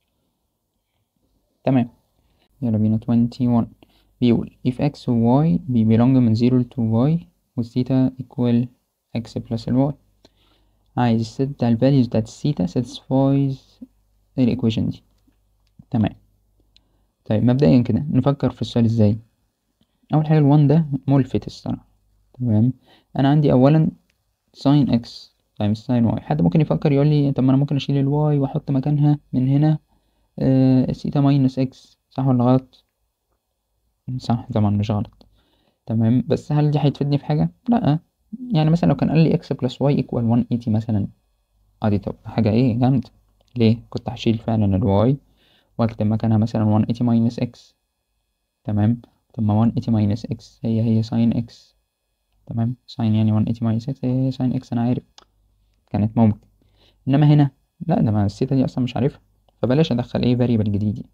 تمام يلا بينا 21 بيقول if x و y بي belong من 0 ل 2 y و theta equal x plus ال y عايز الست بتاع ال values بتاعت الثيتا satisfies الإيكويشن دي تمام طيب مبدئيا كده نفكر في السؤال ازاي اول حاجه ال1 ده ملفت الصراحه تمام انا عندي اولا ساين اكس تايمز ساين واي حد ممكن يفكر يقول لي طب ما انا ممكن اشيل الواي واحط مكانها من هنا آه سيتا ماينس اكس صح ولا غلط صح طبعا مش غلط تمام بس هل دي هتفيدني في حاجه لا يعني مثلا لو كان قال لي اكس بلس واي ايكوال 180 مثلا اه دي تبقى حاجه ايه جامده ليه كنت هشيل فعلا الواي واكتب مكانها مثلا 180 ماينس اكس تمام طب ما 180 ماينس اكس هي هي ساين اكس تمام ساين يعني 180 ماينس اكس هي هي ساين اكس انا عارف كانت ممكن انما هنا لا ده ما الثيتا دي اصلا مش عارفها فبلاش ادخل ايه فاريبل جديد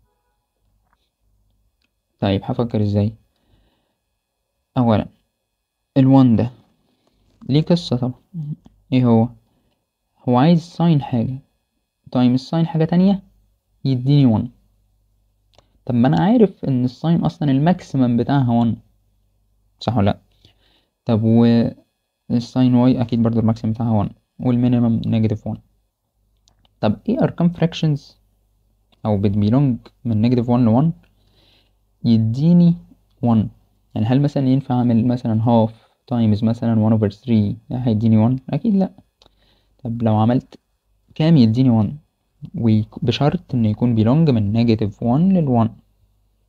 طيب هفكر ازاي اولا ال1 ده ليه قصة طبعا ايه هو هو عايز ساين حاجة تايم الساين حاجة تانية يديني 1 طب ما انا عارف ان الساين اصلا الماكسيمم بتاعها 1 صح ولا لا طب و الساين واي اكيد برضو الماكسيمم بتاعها 1 والمينيمم نيجاتيف 1 طب ايه ارقام فراكشنز او بتبيلونج من نيجاتيف 1 ل 1 يديني 1 يعني هل مثلا ينفع اعمل مثلا هاف تايمز مثلا 1 over 3 هيديني 1 اكيد لا طب لو عملت كام يديني 1 وبشرط انه يكون بيلونج من نيجاتيف 1 لل 1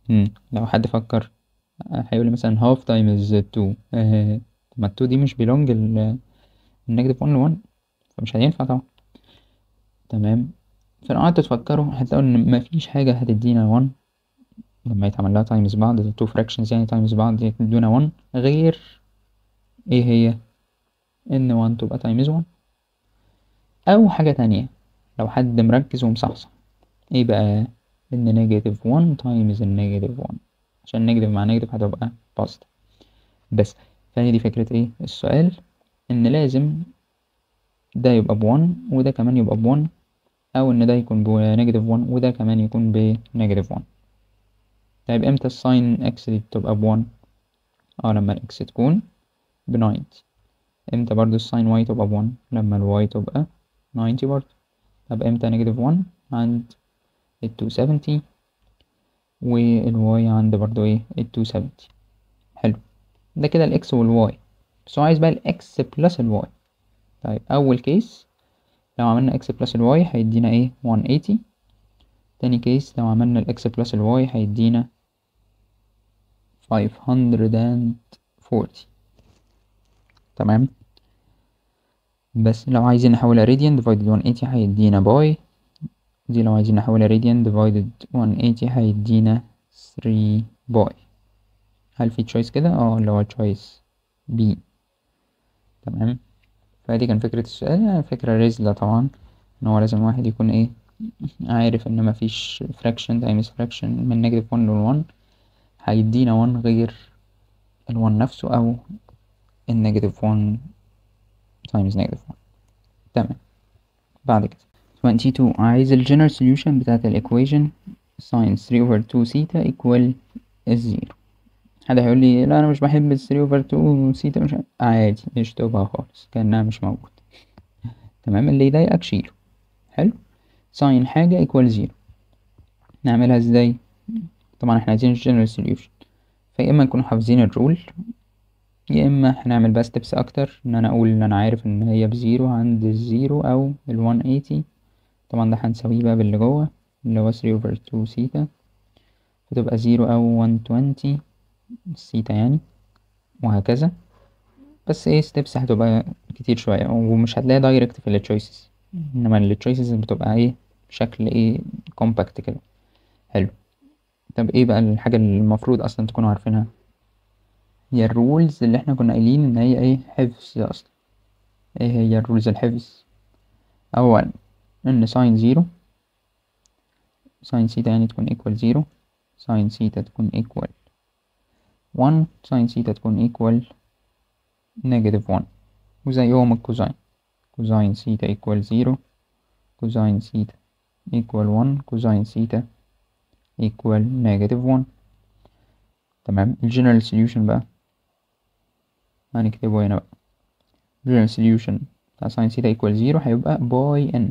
مم. لو حد فكر هيقول لي مثلا half times 2 آه، طب ما ال 2 دي مش belong ال النيجاتيف 1 ل 1 فمش هينفع طبعا تمام فلو قعدتوا تفكروا هتلاقوا ان مفيش حاجة هتدينا 1 لما يتعمل لها تايمز بعض ال two fractions يعني تايمز بعض يدونا 1 غير ايه هي ان 1 تبقى تايمز 1 او حاجة تانية لو حد مركز ومصحصح ايه بقى ان نيجاتيف 1 تايمز النيجاتيف 1 عشان نيجاتيف مع نيجاتيف هتبقى بوزيتيف بس فهي دي فكرة ايه السؤال ان لازم ده يبقى بوان وده كمان يبقى بوان او ان ده يكون بنيجاتيف 1 وده كمان يكون بنيجاتيف 1 طيب امتى الساين اكس دي بتبقى بوان اه لما الاكس تكون بناينتي امتى برضو الساين واي تبقى بوان لما الواي تبقى ناينتي برضو طب امتى نيجاتيف 1 عند ال 270 والواي عند برضو ايه ال 270 حلو ده كده الاكس والواي بس هو عايز بقى الاكس بلس الواي طيب اول كيس لو عملنا اكس بلس الواي هيدينا ايه 180 تاني كيس لو عملنا الاكس بلس الواي هيدينا 540 تمام بس لو عايزين نحولها radian divided 180 هيدينا باي دي لو عايزين نحولها radian divided 180 هيدينا 3 باي هل في تشويس كده اه اللي هو تشويس بي تمام فدي كان فكرة السؤال يعني فكرة رزلة طبعا ان هو لازم واحد يكون ايه عارف ان مفيش fraction times fraction من negative 1 ل 1 هيدينا 1 غير ال 1 نفسه او ال negative 1 times negative 1 تمام بعد كده 22 عايز ال general solution بتاعت ال equation sin 3 over 2 theta equal الزيرو حد هيقول لي لا انا مش بحب ال 3 over 2 theta مش عادي اشطبها خالص كأنها مش موجودة تمام اللي يضايقك شيله حلو ساين حاجة equal زيرو نعملها ازاي طبعا احنا عايزين general solution فيا اما نكون حافظين الرول يا اما هنعمل بقى ستيبس اكتر ان انا اقول ان انا عارف ان هي بزيرو عند الزيرو او ال 180 طبعا ده هنساويه بقى باللي جوه اللي هو 3 over 2 سيتا فتبقى زيرو او 120 سيتا يعني وهكذا بس ايه ستيبس هتبقى كتير شوية ومش هتلاقي دايركت في التشويسز انما التشويسز بتبقى ايه بشكل ايه كومباكت كده حلو طب ايه بقى الحاجة اللي المفروض اصلا تكونوا عارفينها هي الرولز اللي احنا كنا قايلين ان هي ايه حفظ اصلا ايه هي الرولز الحفظ اولا ان ساين زيرو ساين سيتا يعني تكون ايكوال زيرو ساين سيتا تكون ايكوال 1 ساين سيتا تكون ايكوال نيجاتيف 1 وزيهم الكوزاين كوزاين سيتا ايكوال زيرو كوزاين سيتا ايكوال 1 كوزاين سيتا ايكوال نيجاتيف 1 تمام الجنرال سوليوشن بقى هنكتبه هنا بقى general solution بتاع sin theta equal زيرو هيبقى باي n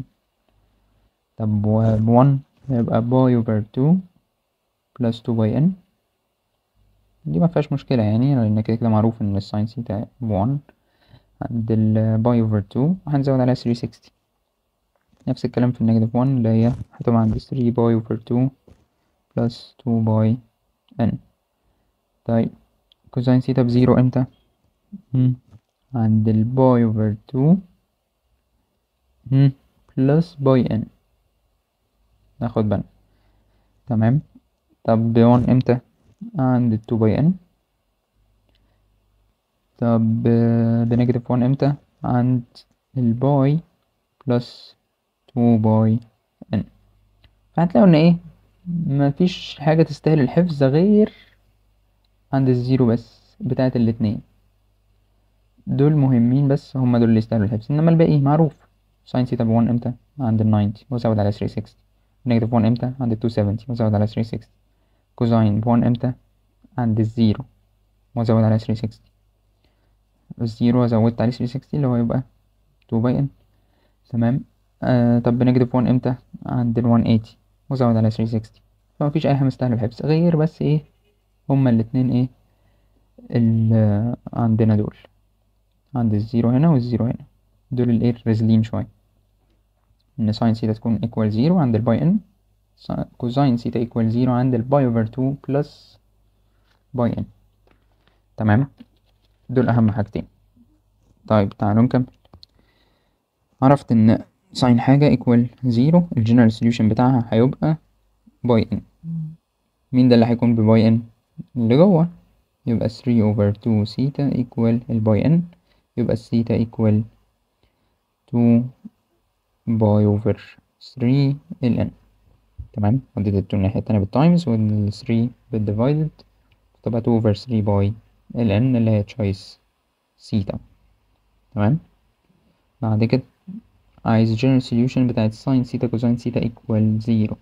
طب و 1 هيبقى باي over 2 plus 2 باي n دي ما فيهاش مشكلة يعني لأن كده كده معروف إن الساين ثيتا 1 عند ال باي over 2 هنزود عليها 360 نفس الكلام في النيجاتيف 1 اللي هي هتبقى عند 3 باي over 2 plus 2 باي n طيب كوزين ثيتا بزيرو امتى؟ مم. عند الباي over 2 مم. plus باي n ناخد بالنا تمام طب 1 امتى؟ عند 2 باي n طب بنيجاتيف 1 امتى؟ عند الباي plus 2 باي n فهتلاقوا ان ايه مفيش حاجة تستاهل الحفظ غير عند الزيرو بس بتاعت الاتنين دول مهمين بس هما دول اللي يستاهلوا الحفظ انما الباقي معروف ساين ثيتا بوان امتى عند ال 90 وازود على 360 نيجاتيف 1 امتى عند ال 270 وازود على 360 كوزاين بوان امتى عند الزيرو وازود على 360 الزيرو زودت عليه 360 اللي هو يبقى 2 باي ان تمام آه طب بنيجاتيف 1 امتى عند ال 180 وزود على 360 فمفيش اي حاجه مستاهله الحفظ غير بس ايه هما الاتنين ايه اللي عندنا دول عند الزيرو هنا والزيرو هنا دول الايه الرزلين شوية ان ساين ثيتا تكون ايكوال زيرو عند الباي ان كوزين سيتا ايكوال زيرو عند الباي اوفر تو بلس باي ان تمام دول اهم حاجتين طيب تعالوا نكمل عرفت ان ساين حاجة ايكوال زيرو الجنرال سوليوشن بتاعها هيبقى باي ان مين ده اللي هيكون بباي ان اللي جوه يبقى 3 over 2 سيتا equal الباي ان يبقى السيتا equal 2 باي over 3 ال n تمام وديت ال 2 الناحية التانية بالتايمز وال 3 بالديفايدد تبقى 2 over 3 باي ال n اللي هي تشويس سيتا تمام بعد كده عايز general solution بتاعت ساين سيتا كوزين سيتا equal 0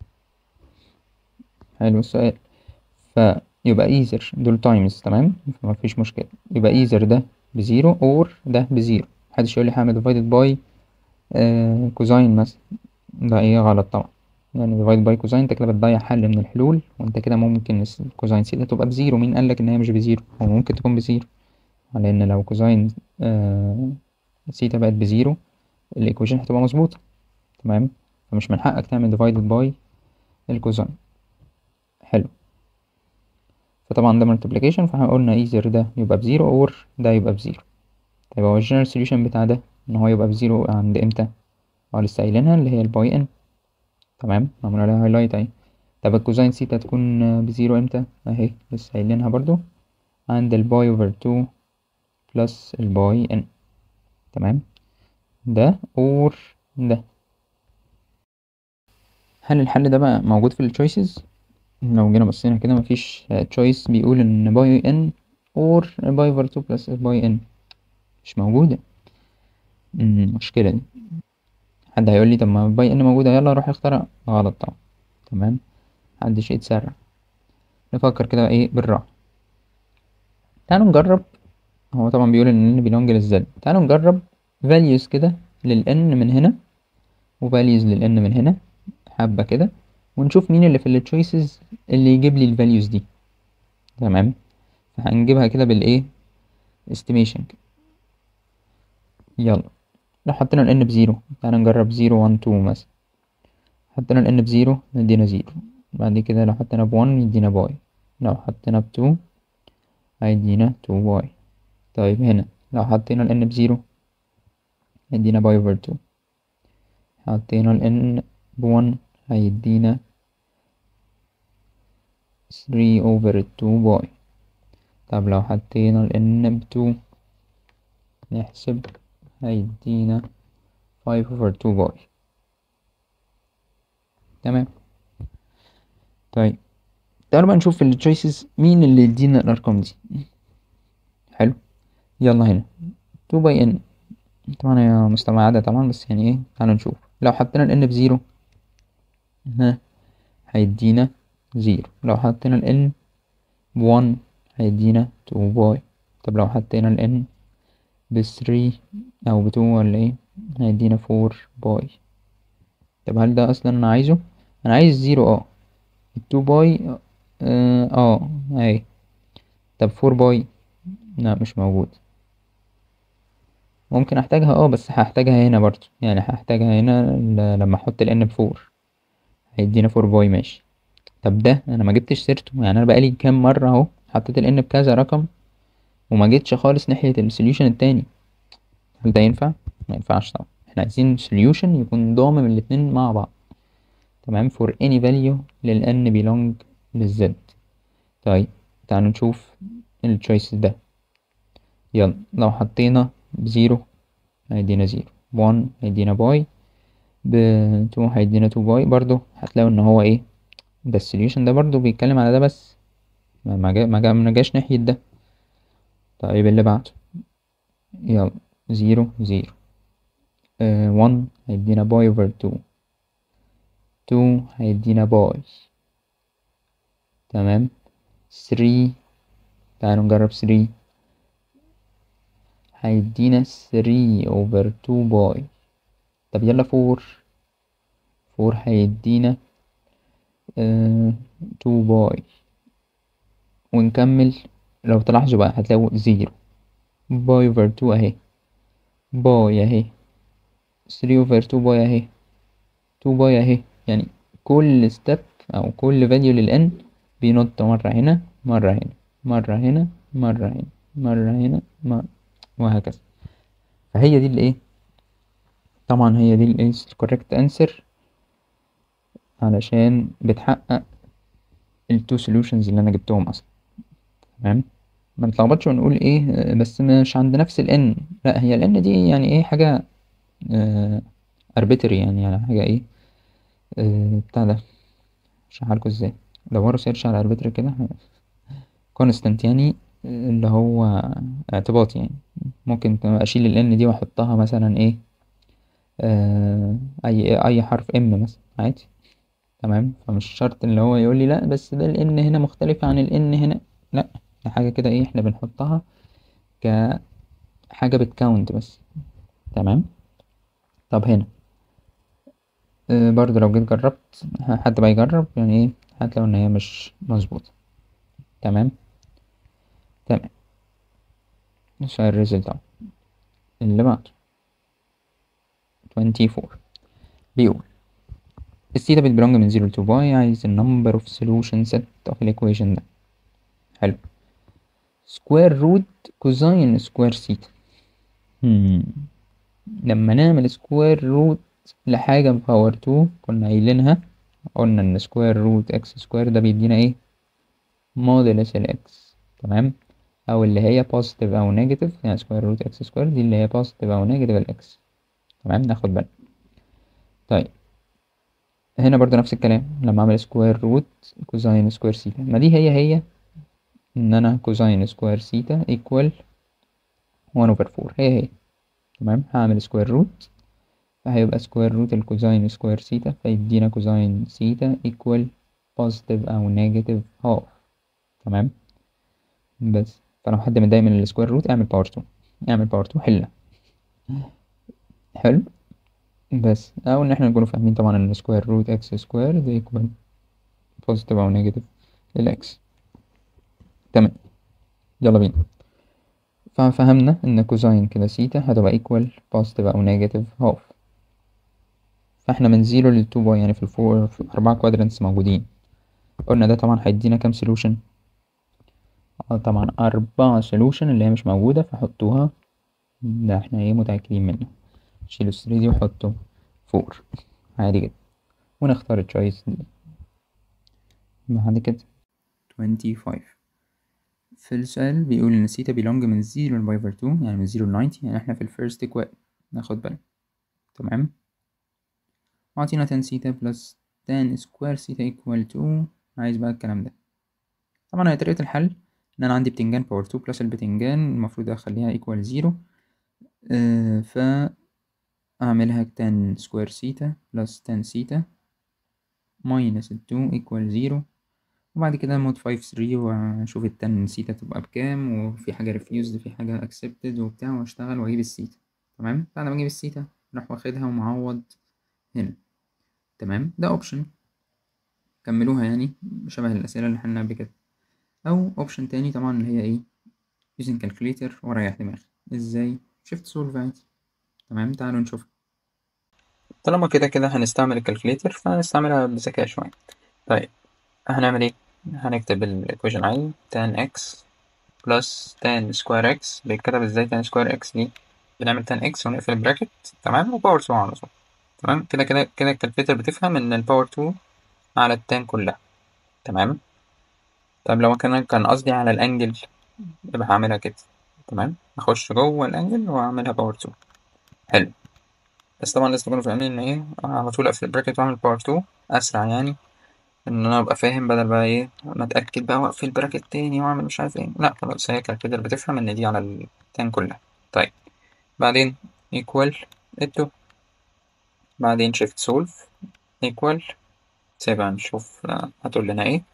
حلو السؤال فيبقى ايزر دول تايمز تمام فمفيش مشكلة يبقى ايزر ده بزيرو اور ده بزيرو محدش يقول لي هعمل ديفايدد باي كوزين مثلا ده ايه غلط طبعا يعني ديفايد باي كوزين انت كده بتضيع حل من الحلول وانت كده ممكن كوزين سيتا تبقى بزيرو مين قالك ان هي مش بزيرو هو ممكن تكون بزيرو لان لو كوزين آه سيتا بقت بزيرو الايكويشن هتبقى مظبوطة تمام فمش من حقك تعمل ديفايدد باي الكوزين حلو فطبعا ده multiplication فاحنا قلنا either ده يبقى بزيرو اور ده يبقى بزيرو طيب هو الجنرال solution بتاع ده ان هو يبقى بزيرو عند امتى اه لسه قايلينها اللي هي الباي ان تمام معمول عليها هايلايت اهي طب الكوزين سيتا تكون بزيرو امتى اهي لسه قايلينها برضو عند الباي اوفر تو بلس الباي ان تمام ده اور ده هل الحل ده بقى موجود في التشويسز لو جينا بصينا كده مفيش تشويس بيقول ان باي ان اور باي اوفر تو بلس باي ان مش موجودة المشكلة دي حد هيقول لي طب ما باي ان موجودة يلا روح اخترع غلط طبعا تمام محدش يتسرع نفكر كده ايه بالراحة تعالوا نجرب هو طبعا بيقول ان ان بيلونج للزد تعالوا نجرب values كده للان من هنا وفاليوز للان من هنا حبة كده ونشوف مين اللي في التشويسز اللي يجيب لي الفاليوز دي تمام فهنجيبها كده بالايه estimation كده يلا لو حطينا ال n بزيرو تعالى نجرب زيرو وان تو مثلا حطينا ال n بزيرو يدينا زيرو بعد كده لو حطينا بوان يدينا باي لو حطينا بتو هيدينا تو باي طيب هنا لو حطينا ال n بزيرو هيدينا باي اوفر تو حطينا ال n بوان هيدينا 3 over 2 باي طب لو حطينا ال n بتو نحسب هيدينا 5 over 2 باي تمام طيب تعالوا بقى نشوف في التشويسز مين اللي يدينا الارقام دي حلو يلا هنا 2 باي n طبعا هي مستبعدة طبعا بس يعني ايه تعالوا نشوف لو حطينا ال n بزيرو ها هيدينا زيرو لو حطينا ال n بوان هيدينا تو باي طب لو حطينا ال n بثري او بتو ولا ايه هيدينا فور باي طب هل ده اصلا انا عايزه انا عايز زيرو اه التو باي اه, آه. اهي طب فور باي لا مش موجود ممكن احتاجها اه بس هحتاجها هنا برضو يعني هحتاجها هنا لما احط ال n بفور هيدينا فور باي ماشي طب ده انا ما جبتش سيرته يعني انا بقالي كام مره اهو حطيت ال n بكذا رقم وما جيتش خالص ناحيه السوليوشن التاني هل ده ينفع ما ينفعش طبعا احنا عايزين سوليوشن يكون ضامن الاتنين مع بعض تمام for any value لل n belong لل z طيب تعالوا نشوف التشويس ده يلا لو حطينا بزيرو هيدينا زيرو بوان هيدينا باي بتو هيدينا تو باي برضو هتلاقوا ان هو ايه ده السوليوشن ده برضو بيتكلم على ده بس ما جا ما جا ما جاش ناحية ده طيب اللي بعده يلا زيرو زيرو وان هيدينا باي اوفر تو تو هيدينا باي تمام ثري تعالوا نجرب ثري هيدينا ثري اوفر تو باي طب يلا فور فور هيدينا تو باي ونكمل لو تلاحظوا بقى هتلاقوا زيرو باي اوفر تو اهي باي اهي ثري اوفر تو باي اهي تو باي اهي يعني كل ستيب او كل فاليو للان بينط مرة هنا مرة هنا مرة هنا مرة هنا مرة هنا مرة وهكذا فهي دي الايه طبعا هي دي الايه الكوريكت انسر علشان بتحقق التو سوليوشنز اللي انا جبتهم اصلا تمام ما نتلخبطش ونقول ايه آه، بس مش عند نفس ال n لا هي ال n دي يعني ايه حاجة آه arbitrary يعني يعني حاجة ايه آه بتاع ده اشرحها لكم ازاي دوروا سيرش على arbitrary كده constant يعني اللي هو اعتباطي يعني ممكن اشيل ال n دي واحطها مثلا ايه آه اي اي حرف m مثلا عادي تمام فمش شرط اللي هو يقول لي لا بس ده ال n هنا مختلف عن ال n هنا لا دي حاجة كده ايه احنا بنحطها كحاجة بتكاونت بس تمام طب هنا آه برضو لو جيت جربت حد بقى يجرب يعني ايه هتلاقوا ان هي مش مظبوطة تمام تمام نشوف الريزلت اهو اللي بعده 24 بيقول الثيتا بتبلونج من 0 to باي عايز ال number of solution set of الإيكويشن ده حلو سكوير روت كوزين سكوير سيتا لما نعمل سكوير روت لحاجة بباور 2 كنا قايلينها قلنا ان سكوير روت اكس سكوير ده بيدينا ايه موديلس الاكس تمام او اللي هي بوزيتيف او نيجاتيف يعني سكوير روت اكس سكوير دي اللي هي بوزيتيف او نيجاتيف الاكس تمام ناخد بالنا طيب هنا برضو نفس الكلام لما اعمل سكوير روت كوزين سكوير سيتا ما دي هي هي ان انا كوزين سكوير سيتا ايكوال 1 اوفر 4 هي هي تمام هعمل سكوير روت فهيبقى سكوير روت الكوزين سكوير سيتا فيدينا كوزين سيتا ايكوال بوزيتيف او نيجاتيف هاف تمام بس فلو حد متضايق من السكوير روت اعمل باور 2 اعمل باور 2 حلها حلو بس او ان احنا نكونوا فاهمين طبعا ان سكوير روت اكس سكوير ده ايكوال بوزيتيف او نيجاتيف للاكس تمام يلا بينا ففهمنا ان كوزين كده سيتا هتبقى ايكوال بوزيتيف او نيجاتيف هاف فاحنا من زيرو للتو باي يعني في الفور في أربعة كوادرنتس موجودين قلنا ده طبعا هيدينا كام سولوشن اه طبعا أربعة سولوشن اللي هي مش موجودة فحطوها ده احنا ايه متأكدين منه شيلوا الثري دي وحطوا فور عادي جدا ونختار التشويس دي بعد كده 25 في السؤال بيقول ان سيتا بيلونج من زيرو لباي اوفر 2 يعني من زيرو ل 90 يعني احنا في الفيرست اكواد ناخد بالنا تمام وعطينا تان سيتا بلس تان سكوير سيتا ايكوال 2 عايز بقى الكلام ده طبعا هي طريقة الحل ان انا عندي بتنجان باور 2 بلس البتنجان المفروض اخليها ايكوال 0 آه ف اعملها تان سكوير سيتا بلس تان سيتا ماينس التو ايكوال 0 وبعد كده مود 5 3 واشوف التان سيتا تبقى بكام وفي حاجة ريفيوزد في حاجة اكسبتد وبتاع واشتغل واجيب السيتا تمام بعد ما اجيب السيتا اروح واخدها ومعوض هنا تمام ده اوبشن كملوها يعني شبه الاسئله اللي حلناها قبل كده او اوبشن تاني طبعا اللي هي ايه using calculator واريح دماغي ازاي شيفت سولف عادي تمام تعالوا نشوف طالما كده كده هنستعمل الكالكوليتر فهنستعملها بذكاء شويه طيب هنعمل ايه هنكتب الايكويشن عادي tan x بلس tan سكوير x بيتكتب ازاي tan سكوير x دي بنعمل tan x ونقفل البراكت تمام وباور 2 على طول تمام كده كده كده الكالكوليتر بتفهم ان الباور 2 على التان كلها تمام طب لو كان كان قصدي على الانجل يبقى هعملها كده تمام اخش جوه الانجل واعملها باور 2 حلو بس طبعا لازم تكونوا فاهمين ان ايه على طول اقفل البراكت واعمل باور 2 اسرع يعني ان انا ابقى فاهم بدل بقى ايه ما اتاكد بقى واقفل البراكت تاني واعمل مش عارف ايه لا خلاص هي الكالكوليتر بتفهم ان دي على التان كلها طيب بعدين ايكوال التو بعدين شيفت سولف ايكوال سيبها نشوف هتقول لنا ايه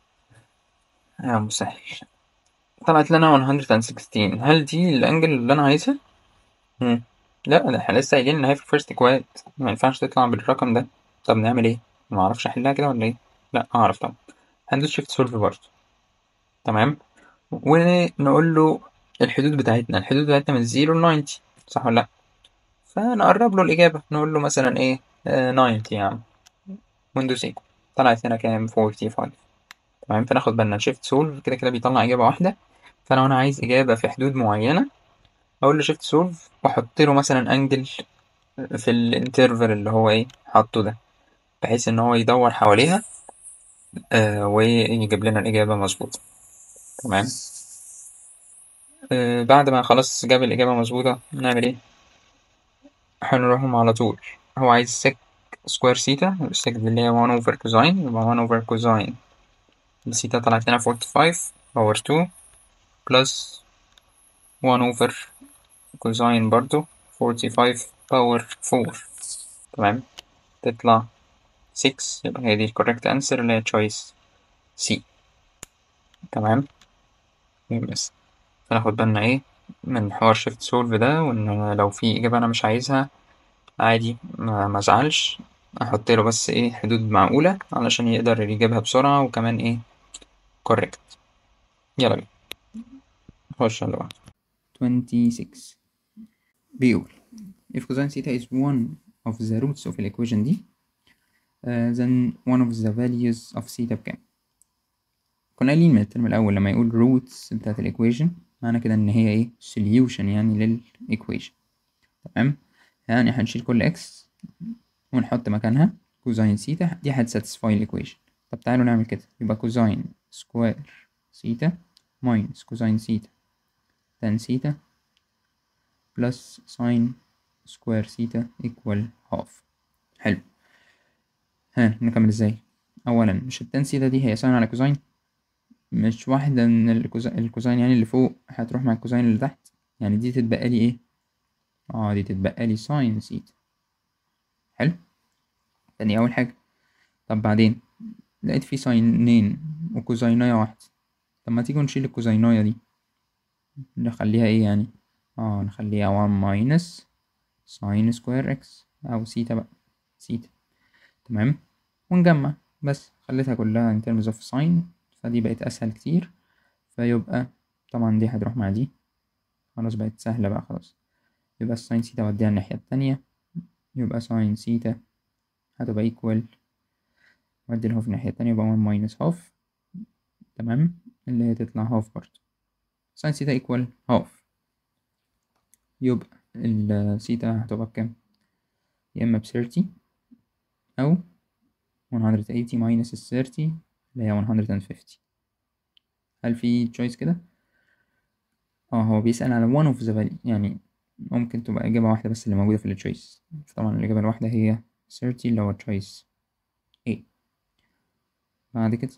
يا مسهل طلعت لنا 116 هل دي الانجل اللي انا عايزها مم. لا ده احنا لسه قايلين ان هي في الفيرست كواد ما ينفعش تطلع بالرقم ده طب نعمل ايه ما اعرفش احلها كده ولا ايه لا اعرف طبعا هندوس شيفت سولف برضه تمام ونقول له الحدود بتاعتنا الحدود بتاعتنا من 0 ل 90 صح ولا لا فنقرب له الإجابة نقول له مثلا إيه آه 90 يا عم ويندوز ايكو طلعت هنا كام 45 تمام فناخد بالنا شيفت سولف كده كده بيطلع إجابة واحدة فأنا وأنا عايز إجابة في حدود معينة أقول له شيفت سولف وأحط له مثلا أنجل في الانترفال اللي هو إيه حاطه ده بحيث إن هو يدور حواليها آه ويجيب لنا الإجابة مظبوطة تمام آه بعد ما خلاص جاب الإجابة مظبوطة نعمل إيه؟ هنروحهم على طول هو عايز سك سكوير سيتا السك دي اللي هي 1 اوفر كوزاين يبقى 1 اوفر كوزاين السيتا طلعت لنا 45 باور 2 بلس 1 اوفر كوزاين برضو 45 باور 4 تمام تطلع 6 يبقى هي دي الكوريكت انسر اللي هي تشويس سي تمام بس فناخد بالنا ايه من حوار شيفت سولف ده وان لو في اجابة انا مش عايزها عادي ما مزعلش احط له بس ايه حدود معقولة علشان يقدر يجيبها بسرعة وكمان ايه كوريكت يلا بينا نخش على بعض 26 بيقول if cosine theta is one of the roots of the equation دي uh, then one of the values of theta بكام كنا قايلين من الترم الأول لما يقول roots بتاعت الإيكويشن معنى كده إن هي إيه solution يعني للإيكويشن تمام يعني هنشيل كل x ونحط مكانها كوزين سيتا دي هتساتسفاي الإيكويشن طب تعالوا نعمل كده يبقى كوزين سكوير سيتا ماينس كوزين سيتا تان سيتا بلس ساين سكوير سيتا ايكوال هاف حلو ها نكمل ازاي اولا مش التان سيتا دي هي ساين على كوزين مش واحدة من الكوزين, الكوزين يعني اللي فوق هتروح مع الكوزين اللي تحت يعني دي تتبقى لي ايه اه دي تتبقى لي ساين سيتا حلو تاني اول حاجة طب بعدين لقيت في ساينين وكوزيناية واحدة طب ما تيجي نشيل الكوزيناية دي نخليها ايه يعني اه نخليها 1 ماينس ساين سكوير اكس او سيتا بقى سيتا تمام ونجمع بس خليتها كلها in terms of sin فدي بقت اسهل كتير فيبقى طبعا دي هتروح مع دي خلاص بقت سهلة بقى خلاص يبقى الساين سيتا وديها الناحية التانية يبقى ساين سيتا هتبقى equal ودي الهاف الناحية التانية يبقى 1 ماينس هاف تمام اللي هي تطلع هاف برضه ساين سيتا equal هاف يبقى السيتا هتبقى بكام يا اما بثيرتي او 180 minus الثيرتي اللي هي 150 هل في تشويس كده اه هو بيسأل على one of the value يعني ممكن تبقى إجابة واحدة بس اللي موجودة في التشويس طبعا الإجابة الواحدة هي 30 اللي هو تشويس A بعد كده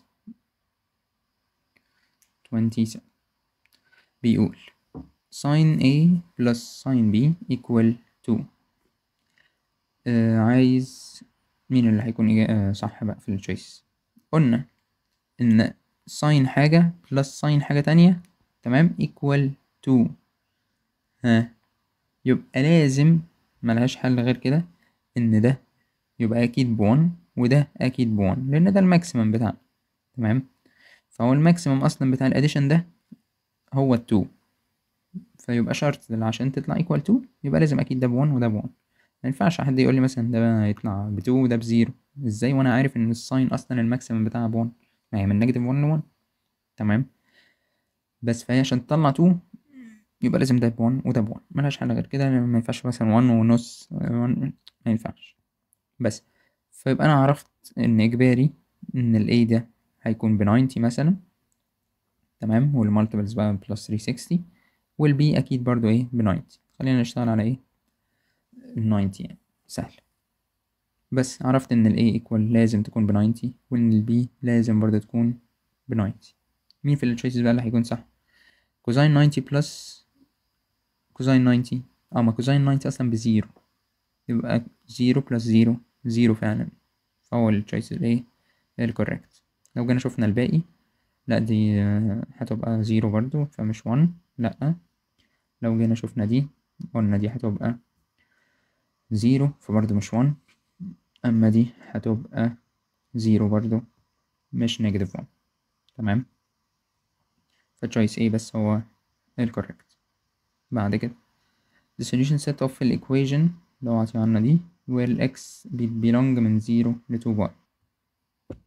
27 بيقول sin A plus sin B equal 2 آه عايز مين اللي هيكون إجابة آه صح بقى في التشويس قلنا إن sin حاجة plus sin حاجة تانية تمام equal 2 ها يبقى لازم ملهاش حل غير كده إن ده يبقى أكيد بون وده أكيد بون لأن ده الماكسيمم بتاعنا تمام فهو الماكسيمم أصلا بتاع الأديشن ده هو التو فيبقى شرط عشان تطلع equal 2 يبقى لازم اكيد ده بون وده بون ما ينفعش حد يقول لي مثلا ده يطلع بتو وده بزيرو ازاي وانا عارف ان الساين اصلا الماكسيمم بتاعها بون ما هي من نيجاتيف 1 ل 1 تمام بس فهي عشان تطلع 2 يبقى لازم ده بون وده بون ملهاش حل غير كده ما ينفعش مثلا 1 ونص ما ينفعش بس فيبقى انا عرفت ان اجباري ان الاي ده هيكون ب 90 مثلا تمام والمالتيبلز بقى بلس 360 والبي اكيد برضو ايه ب 90 خلينا نشتغل على ايه ال 90 يعني سهل بس عرفت ان ال A equal لازم تكون ب 90 وان ال B لازم برضو تكون ب 90 مين في التشويسز بقى اللي هيكون صح كوزين 90 بلس كوزين 90 اه ما كوزين 90 اصلا بزيرو يبقى زيرو بلس زيرو زيرو فعلا فهو التشويس الايه الكوريكت لو جينا شفنا الباقي لا دي هتبقى زيرو برضو فمش 1 لأ لو جينا شفنا دي قلنا دي هتبقى زيرو فبرضه مش 1 أما دي هتبقى زيرو برضه مش نيجاتيف 1 تمام فالتشويس A بس هو الكوريكت بعد كده the solution set of the equation لو عطينا دي where x belong من 0 ل 2 باي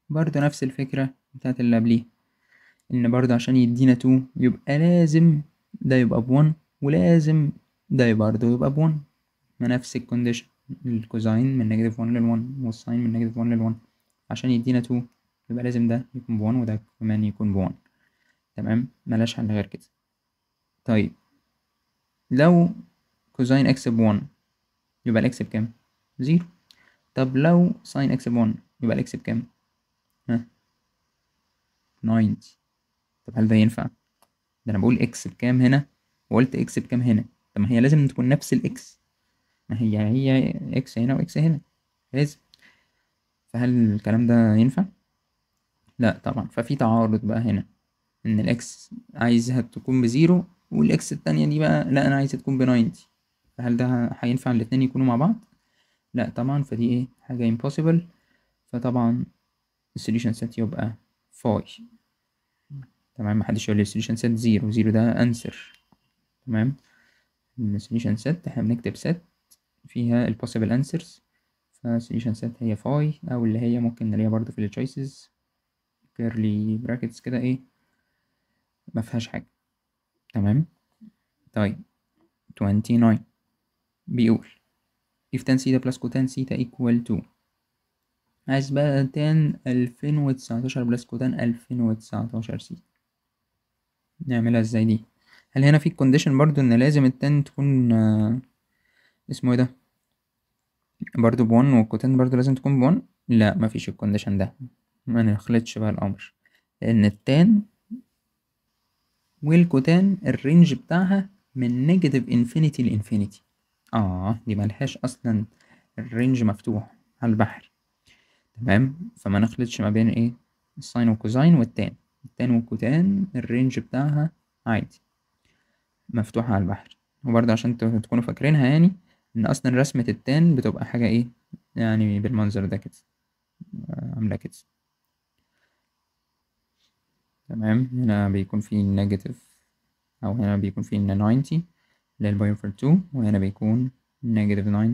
برضه نفس الفكرة بتاعت اللي قبليه ان برضه عشان يدينا 2 يبقى لازم ده يبقى بون ولازم ده برضه يبقى بون ما نفس الكونديشن الكوزاين من نيجاتيف 1 لل1 والساين من نيجاتيف 1 لل1 عشان يدينا 2 يبقى لازم ده يكون بون وده كمان يكون بون تمام ملاش حل غير كده طيب لو كوزاين اكس بون يبقى الاكس بكام زيرو طب لو ساين اكس بون يبقى الاكس بكام ها 90 طب هل ده ينفع ده انا بقول اكس بكام هنا وقلت اكس بكام هنا طب ما هي لازم تكون نفس الاكس ما هي هي اكس هنا واكس هنا لازم فهل الكلام ده ينفع لا طبعا ففي تعارض بقى هنا ان الاكس عايزها تكون بزيرو والاكس التانية دي بقى لا انا عايزها تكون بناينتي فهل ده هينفع الاتنين يكونوا مع بعض لا طبعا فدي ايه حاجة impossible فطبعا السوليوشن سيت يبقى فاي تمام محدش يقول لي السوليوشن سيت زيرو زيرو ده انسر تمام السوليوشن سيت احنا بنكتب سيت فيها ال possible answers فالسوليوشن سيت هي فاي او اللي هي ممكن نلاقيها برضو في التشويسز كيرلي براكتس كده ايه ما فيهاش حاجة تمام طيب 29 بيقول if tan theta plus cotan theta equal to عايز بقى tan 2019 بلس كوتان 2019 سي نعملها ازاي دي هل هنا في كونديشن برضو ان لازم التان تكون آه اسمه ايه ده برضو بون والكوتان برضو لازم تكون بون لا مفيش الكونديشن ده ما نخلطش بقى الامر لان التان والكوتان الرينج بتاعها من نيجاتيف انفينيتي لانفينيتي اه دي ملهاش اصلا الرينج مفتوح على البحر تمام فما نخلطش ما بين ايه الساين والكوزاين والتان التان والكوتان الرينج بتاعها عادي مفتوحة على البحر وبرضه عشان تكونوا فاكرينها يعني ان اصلا رسمة التان بتبقى حاجة ايه يعني بالمنظر ده كده عاملة كده تمام هنا بيكون في نيجاتيف او هنا بيكون في 90 اللي هي البايوفر 2 وهنا بيكون نيجاتيف 90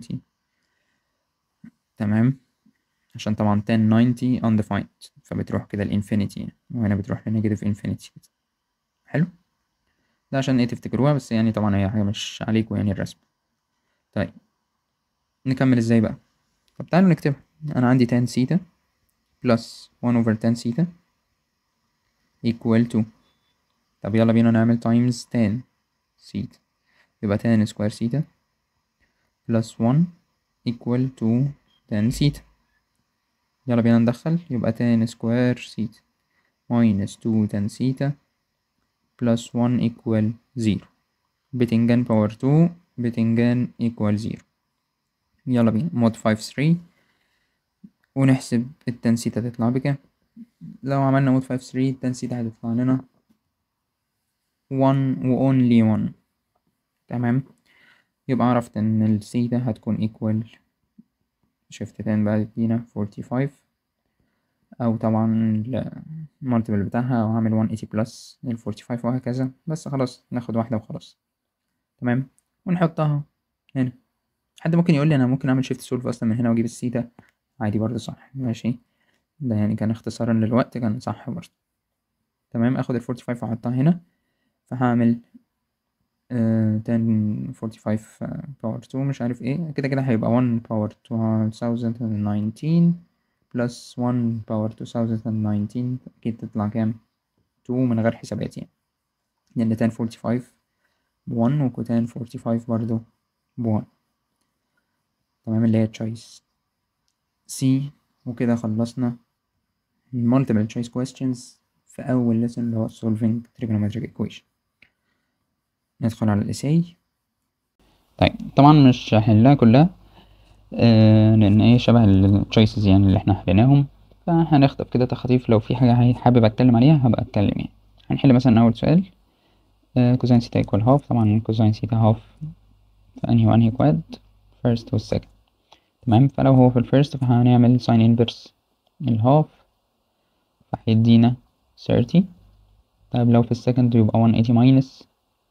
تمام عشان طبعا 10 90 undefined فبتروح كده الانفينيتي وهنا بتروح لنيجاتيف انفينيتي حلو ده عشان ايه تفتكروها بس يعني طبعا هي حاجة مش عليكم يعني الرسم طيب نكمل ازاي بقى طب تعالوا نكتبها انا عندي tan theta plus 1 over tan theta equal to طب يلا بينا نعمل times tan theta يبقى tan square theta plus 1 equal to tan theta يلا بينا ندخل يبقى tan square theta minus 2 tan theta plus 1 equal 0 بتنجان باور 2 بتنجان equal 0 يلا بينا mod 5 3 ونحسب التان سيتا تطلع بكام لو عملنا مود 5 3 التان سيتا هتطلع لنا 1 و only 1 تمام يبقى عرفت ان السيتا هتكون equal شيفت تان بقى تدينا 45 او طبعا المالتيبل بتاعها او هعمل 180 بلس ال 45 وهكذا بس خلاص ناخد واحدة وخلاص تمام ونحطها هنا حد ممكن يقول لي انا ممكن اعمل شيفت سولف اصلا من هنا واجيب السيتا عادي برضه صح ماشي ده يعني كان اختصارا للوقت كان صح برضه تمام اخد ال 45 واحطها هنا فهعمل آه 10 45 باور 2 مش عارف ايه كده كده هيبقى 1 باور 2019 بلس 1 باور 2019 اكيد تطلع كام 2 من غير حسابات يعني لان 10 45 ب 1 وكوتان 45 برضه ب 1 تمام اللي هي تشويس سي وكده خلصنا multiple choice questions في أول lesson اللي هو solving trigonometric equation ندخل على الإساي طيب طبعا مش هحلها كلها آه لأن ايه شبه التشويسز يعني اللي احنا حليناهم فهنخطف كده تخطيف لو في حاجة حابب أتكلم عليها هبقى أتكلم يعني هنحل مثلا أول سؤال آه كوزين سيتا ايكوال هاف طبعا كوزين سيتا هاف في أنهي وأنهي كواد first والسكند تمام فلو هو في الفيرست فهنعمل ساين انفرس الهاف فهيدينا 30 طيب لو في السكند يبقى 180 ماينس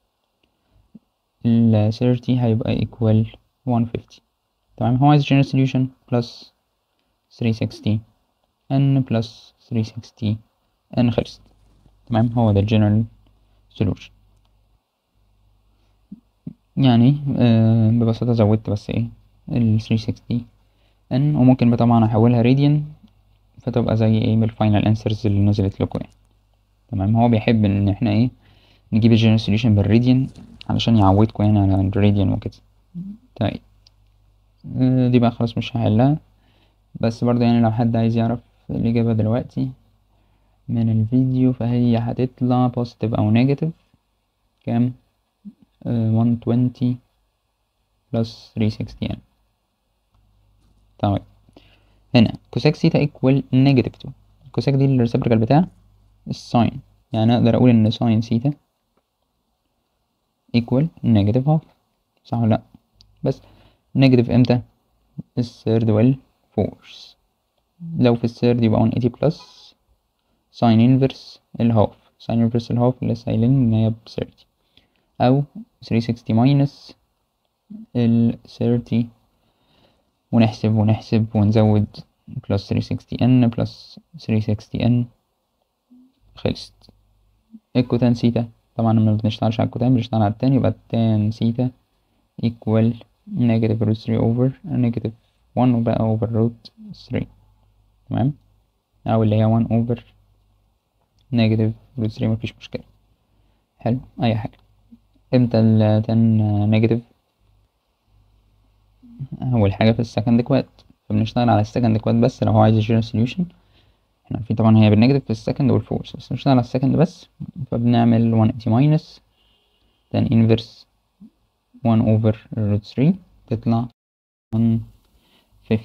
ال 30 هيبقى equal 150 تمام هو عايز general solution plus 360 n plus 360 n خلصت تمام هو ده الجنرال solution يعني آه ببساطة زودت بس ايه ال 360 n وممكن بقى طبعا احولها radian فتبقى زي ايه بالفاينل انسرز اللي نزلت لكم يعني تمام هو بيحب ان احنا ايه نجيب الجنرال سوليوشن بالراديان علشان يعودكم يعني على الراديان وكده طيب آه، دي بقى خلاص مش هحلها بس برضه يعني لو حد عايز يعرف الإجابة دلوقتي من الفيديو فهي هتطلع بوزيتيف أو نيجاتيف كام one twenty plus three sixty يعني طيب هنا كوساك سيتا ايكوال نيجاتيف تو الكوساك دي الريسبريكال بتاع الساين يعني اقدر اقول ان ساين سيتا equal negative half صح ولا لأ بس negative امتى الثيرد والفورث لو في الثيرد يبقى 180 بلس sin inverse الهاف sin inverse الهاف اللي لسه قايلين ان هي ب 30 او 360 minus ال 30 ونحسب ونحسب ونزود plus 360n plus 360n خلصت الكوتان سيتا طبعا ما بنشتغلش على الكوتان بنشتغل على التاني يبقى التان سيتا equal negative root 3 over negative 1 وبقى over root 3 تمام أو اللي هي 1 over negative root 3 مفيش مشكلة حلو أي حاجة امتى التان نيجاتيف أول حاجة في السكند كواد فبنشتغل على السكند كواد بس لو هو عايز يجيب سوليوشن احنا عارفين طبعا هي بالنيجاتيف في السكند والفورس بس بنشتغل على السكند بس فبنعمل 180 minus then inverse 1 over root 3 تطلع 150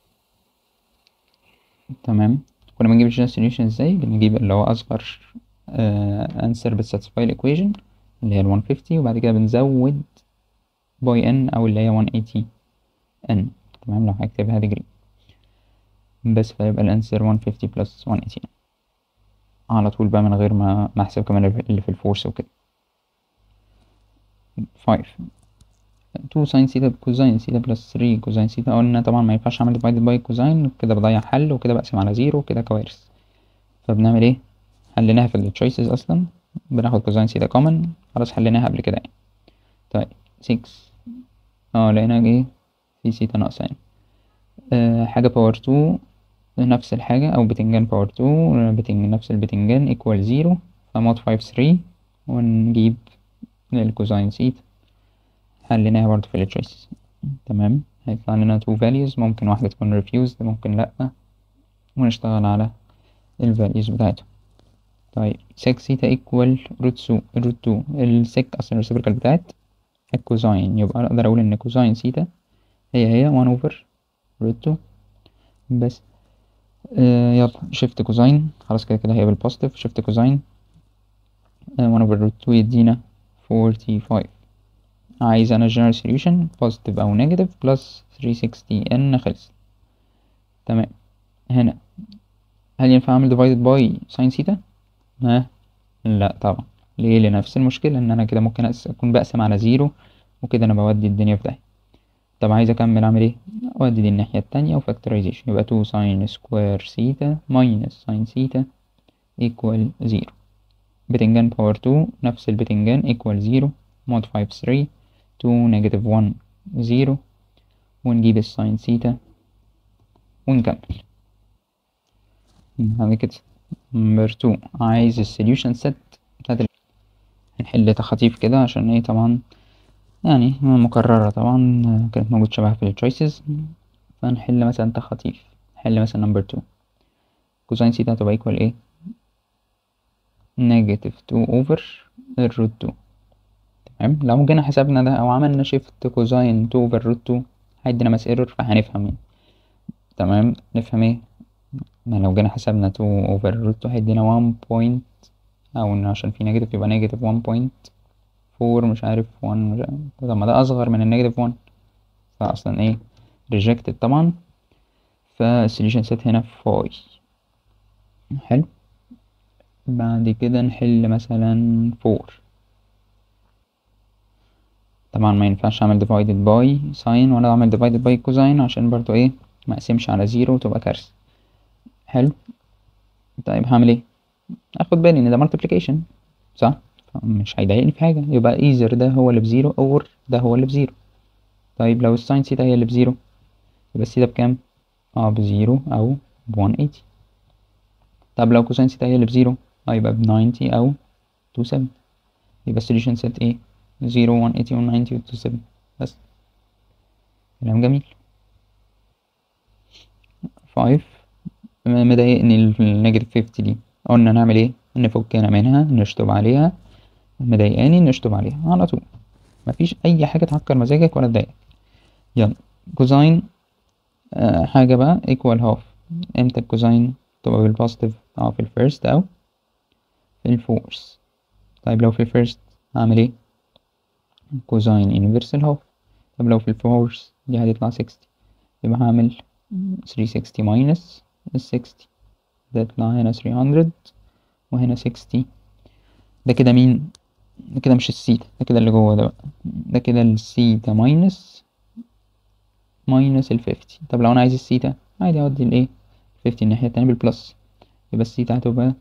تمام كنا بنجيب الجنرال سوليوشن ازاي بنجيب اللي هو اصغر انسر بتساتسفاي الايكويشن اللي هي ال 150 وبعد كده بنزود باي ان او اللي هي 180 ان تمام لو هكتبها ديجري بس فيبقى الانسر 150 بلس 180 على طول بقى من غير ما ما احسب كمان اللي في الفورس وكده 5 2 ساين سيتا بكوزاين سيتا بلس 3 كوزاين سيتا قلنا طبعا ما ينفعش اعمل ديفايد باي كوزاين كده بضيع حل وكده بقسم على زيرو كده كوارث فبنعمل ايه حليناها في التشويسز اصلا بناخد كوزاين سيتا كومن خلاص حليناها قبل كده يعني طيب 6 اه لقينا ايه في سيتا ناقصة يعني أه حاجة باور 2 نفس الحاجة أو بتنجان باور 2 بتنجان نفس البتنجان ايكوال زيرو فمود 5 3 ونجيب الكوزاين سيتا حليناها برضه في التشويسز تمام هيطلع لنا two values ممكن واحدة تكون refused ممكن لأ ونشتغل على ال values بتاعتهم طيب sec theta equal root 2 root 2 ال sec أصلا الريسبريكال بتاعت الكوزاين يبقى أقدر أقول إن كوزاين ثيتا هي هي 1 over root 2 بس آه يلا شيفت كوزاين خلاص كده كده هي بالبوزيتيف شيفت كوزاين 1 over root 2 يدينا 45 عايز انا general solution positive او negative plus 360 n خلص تمام هنا هل ينفع اعمل divided by sin theta ها لا طبعا ليه لنفس المشكلة ان انا كده ممكن أس... اكون بقسم على زيرو وكده انا بودي الدنيا في داهية طب عايز اكمل اعمل ايه اودي دي الناحية التانية وفاكتورايزيشن يبقى 2 sin square theta minus sin theta equal 0 بتنجان باور 2 نفس البتنجان equal 0 mod 5 3 2 negative 1 0 ونجيب الساين ثيتا ونكمل بعد كده نمبر 2 عايز السوليوشن سيت بتاعت ال... هنحل تخاطيف كده عشان ايه طبعا يعني مكررة طبعا كانت موجود شبه في التشويسز فنحل مثلا تخاطيف نحل مثلا نمبر 2 كوزين ثيتا هتبقى ايكوال ايه نيجاتيف 2 اوفر الروت 2 تمام لو جينا حسبنا ده او عملنا شيفت كوزاين 2 اوفر روت 2 هيدينا ماس ايرور فهنفهم يعني تمام نفهم ايه ما لو جينا حسبنا 2 اوفر روت 2 هيدينا 1 بوينت او ان عشان في نيجاتيف يبقى نيجاتيف 1 بوينت 4 مش عارف 1 مش عارف. طب ما ده اصغر من النيجاتيف 1 فاصلا ايه ريجكتد طبعا فالسوليوشن سيت هنا فاي حلو بعد كده نحل مثلا 4 طبعا ما ينفعش اعمل divided by sin ولا اعمل divided by cosine عشان برضو ايه ما اقسمش على زيرو وتبقى كارثة حلو طيب هعمل ايه اخد بالي ان ده multiplication صح مش هيضايقني في حاجة يبقى either ده هو اللي بزيرو or ده هو اللي بزيرو طيب لو الساين سيتا هي اللي بزيرو يبقى السيتا بكام اه بزيرو او ب 180 طب لو كوساين سيتا هي اللي بزيرو اه يبقى ب 90 او 27 يبقى السوليوشن سيت ايه زيرو 180 و 90 و 27 بس كلام جميل 5 مضايقني النيجاتيف 50 دي قلنا نعمل ايه نفكنا منها نشطب عليها مضايقاني نشطب عليها على طول مفيش اي حاجه تعكر مزاجك ولا تضايقك يلا كوزاين آه حاجه بقى ايكوال هاف امتى الكوزاين تبقى بالبوزيتيف او في الفيرست او في الفورس طيب لو في الفيرست هعمل ايه كوزاين انفرس الهاف طب لو في الفورس دي هتطلع 60 يبقى هعمل 360 ماينس ال 60 ده يطلع هنا 300 وهنا 60 ده كده مين ده كده مش السيتا ده كده اللي جوه ده بقى ده كده السيتا ماينس ماينس الفيفتي طب لو انا عايز السيتا عادي اودي الايه الفيفتي الناحية التانية بالبلس يبقى السيتا هتبقى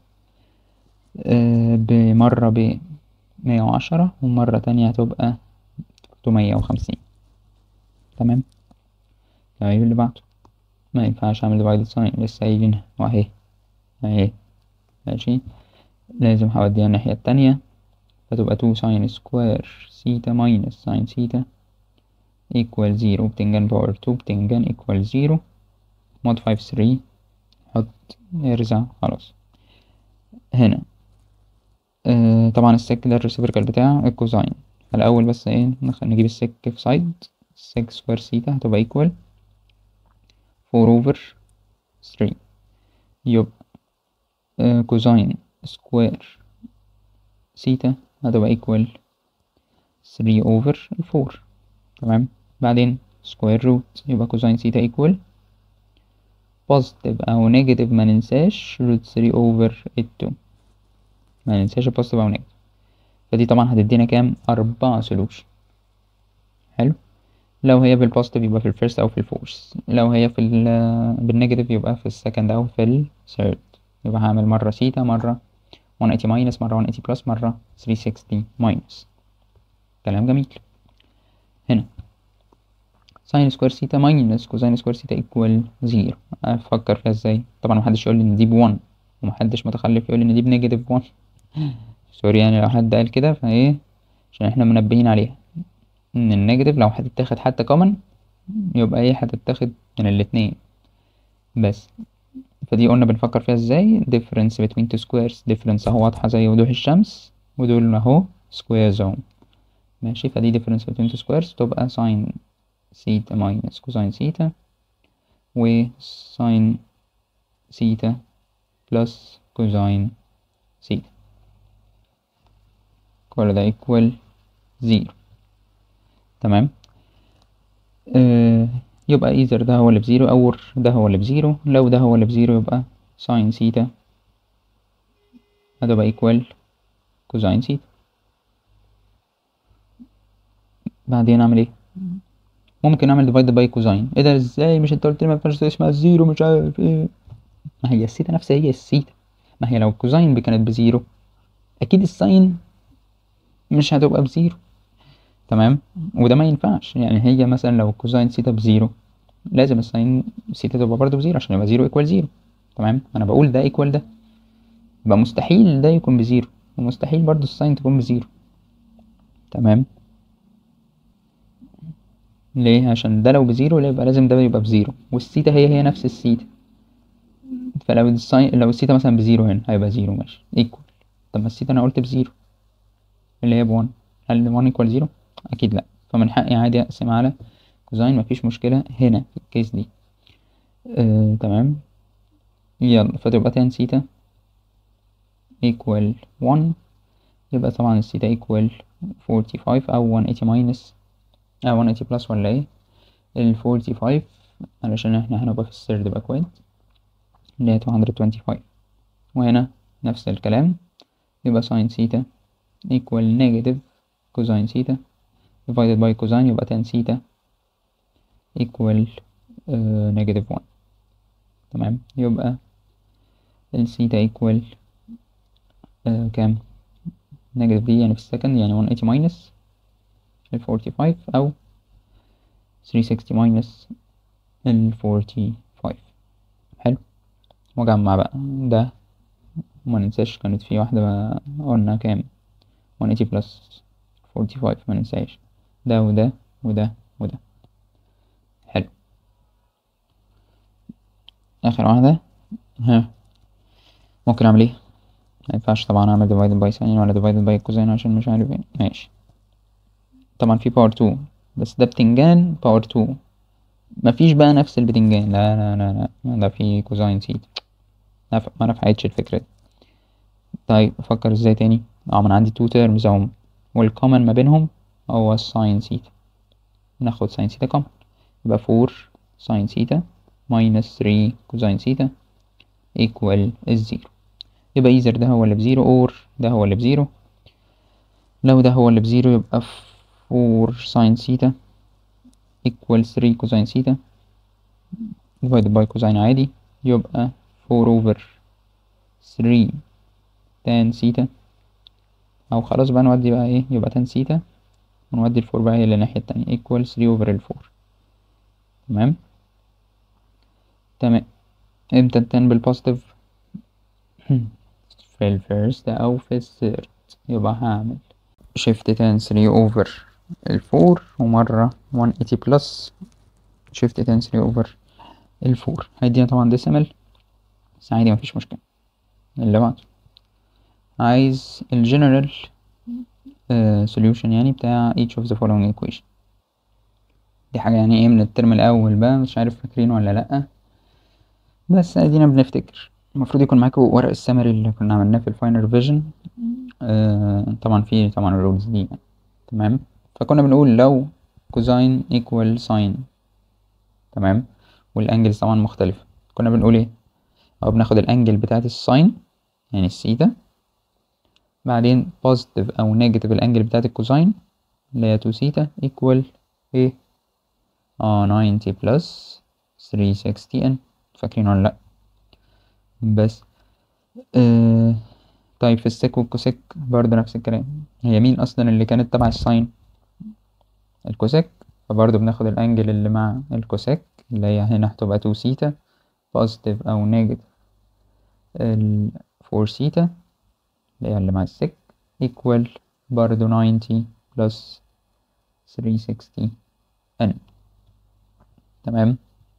آه بمرة ب مية وعشرة ومرة تانية هتبقى تلتمية وخمسين تمام طيب اللي بعده ما ينفعش اعمل ديفايد ساين لسه قايلينها واهي اهي ماشي لازم هوديها الناحية التانية فتبقى تو ساين سكوير سيتا ماينس ساين سيتا equal زيرو بتنجان باور تو بتنجان equal زيرو مود فايف ثري حط ارزع خلاص هنا آه طبعا السك ده الريسيبركال بتاع الكوزاين فالأول بس ايه نجيب السك في سايد سك سكوير سيتا هتبقى equal فور اوفر ثري يبقى آه كوزاين سكوير سيتا هتبقى equal 3 over 4 تمام بعدين سكوير روت يبقى كوزين سيتا equal positive أو negative ما ننساش روت 3 over 2 ما ننساش positive أو negative فدي طبعا هتدينا كام أربعة solution حلو لو هي بالبوزيتيف يبقى في الفيرست أو في الفورس لو هي في بالنيجاتيف يبقى في السكند أو في الثيرد يبقى هعمل مرة سيتا مرة 180 ماينس مرة 180 بلس مرة 360 ماينس كلام جميل هنا ساين سكوير سيتا ماينس كوزين سكوير سيتا ايكوال زيرو افكر فيها ازاي طبعا محدش يقول لي ان دي بوان ومحدش متخلف يقول لي ان دي بنيجاتيف وان سوري يعني لو حد قال كده فايه عشان احنا منبهين عليها ان النيجاتيف لو هتتاخد حتى كومن يبقى ايه هتتاخد من الاتنين بس فدي قلنا بنفكر فيها ازاي difference between two squares difference اهو واضحة زي وضوح الشمس ودول اهو square zone ماشي فدي difference between two squares تبقى sin سيتا minus cosine سيتا و sin سيتا plus cosine سيتا كل ده equal زيرو تمام آه يبقى either ده هو اللي بزيرو أو ده هو اللي بزيرو لو ده هو اللي بزيرو يبقى sin سيتا هتبقى equal cosine سيتا بعدين اعمل ايه ممكن اعمل ديفايد باي كوزاين ايه ده ازاي مش انت قلت لي ما ينفعش اسمها الزيرو مش عارف ايه ما هي السيتا نفسها هي السيتا ما هي لو الكوزاين كانت بزيرو اكيد الساين مش هتبقى بزيرو تمام وده ما ينفعش يعني هي مثلا لو الكوزاين سيتا بزيرو لازم الساين سيتا تبقى برضه بزيرو عشان يبقى زيرو ايكوال زيرو تمام انا بقول ده ايكوال ده يبقى مستحيل ده يكون بزيرو ومستحيل برضه الساين تكون بزيرو تمام ليه عشان ده لو بزيرو يبقى لازم ده يبقى بزيرو والسيتا هي هي نفس السيتا فلو الساين لو السيتا مثلا بزيرو هنا هيبقى زيرو ماشي ايكوال طب ما السيتا انا قلت بزيرو اللي هي بوان هل 1 ايكوال زيرو اكيد لا فمن حقي عادي اقسم على كوزاين مفيش مشكلة هنا في الكيس دي آه، تمام يلا فتبقى تان سيتا equal 1 يبقى طبعا السيتا equal 45 أو 180 minus أو 180 plus ولا ايه ال 45 علشان احنا هنبقى في الثيرد باكواد اللي هي 225 وهنا نفس الكلام يبقى sin سيتا equal negative cosine سيتا divided by cosine يبقى tan سيتا equal uh, negative 1 تمام يبقى الثيتا ايكوال آه كام نيجاتيف دي يعني في السكند يعني 180 ماينس ال 45 أو 360 ماينس ال 45 حلو وأجمع بقى ده وما ننساش كانت في واحدة بقى قلنا كام 180 بلس 45 ما ننساش ده وده وده وده حلو آخر واحدة ها ممكن أعمل ايه مينفعش طبعا أعمل divided by sin ولا divided by cosine عشان مش عارف ايه ماشي طبعا في باور 2 بس ده بتنجان باور 2 مفيش بقى نفس البتنجان لا لا لا لا ده في كوزاين سيتا ما نفعتش الفكرة دي طيب أفكر ازاي تاني اه من عندي تو تيرمز اهم والكومن ما بينهم هو الساين سيتا ناخد ساين سيتا كومن يبقى فور ساين سيتا ماينس ثري كوزاين سيتا ايكوال الزيرو يبقى ايزر ده هو اللي بزيرو اور ده هو اللي بزيرو لو ده هو اللي بزيرو يبقى فور ساين سيتا equal 3 كوزين سيتا divided by كوزين عادي يبقى 4 over 3 tan سيتا أو خلاص بقى نودي بقى ايه يبقى tan سيتا ونودي الفور بقى هي اللي الناحية التانية equal 3 over الفور تمام تمام امتى التان بالبوزيتيف في الفيرست أو في الثيرد يبقى هعمل shift tan 3 over الفور ومرة 180 بلس شيفت تان 3 اوفر الفور هيدينا طبعا ديسيمال بس عادي مفيش مشكلة اللي بعده عايز الجنرال solution يعني بتاع each of the following equation دي حاجة يعني ايه من الترم الأول بقى مش عارف فاكرين ولا لأ بس ادينا بنفتكر المفروض يكون معاكم ورق السمري اللي كنا عملناه في الفاينل ريفيجن آه طبعا في طبعا الرولز دي يعني. تمام فكنا بنقول لو كوزين equal ساين تمام والانجلز طبعا مختلفة كنا بنقول ايه او بناخد الانجل بتاعت الساين يعني السيتا بعدين بوزيتيف او نيجاتيف الانجل بتاعت الكوزين اللي هي 2 سيتا equal ايه اه 90 بلس 360 ان فاكرين ولا لا بس آه طيب في السيك والكوسيك برضه نفس الكلام هي مين اصلا اللي كانت تبع الساين الكوسيك فبرضه بناخد الانجل اللي مع الكوسيك اللي هي هنا هتبقى 2 سيتا بوزيتيف او نيجاتيف ال 4 سيتا اللي هي اللي مع السيك equal برضه 90 بلس 360 n تمام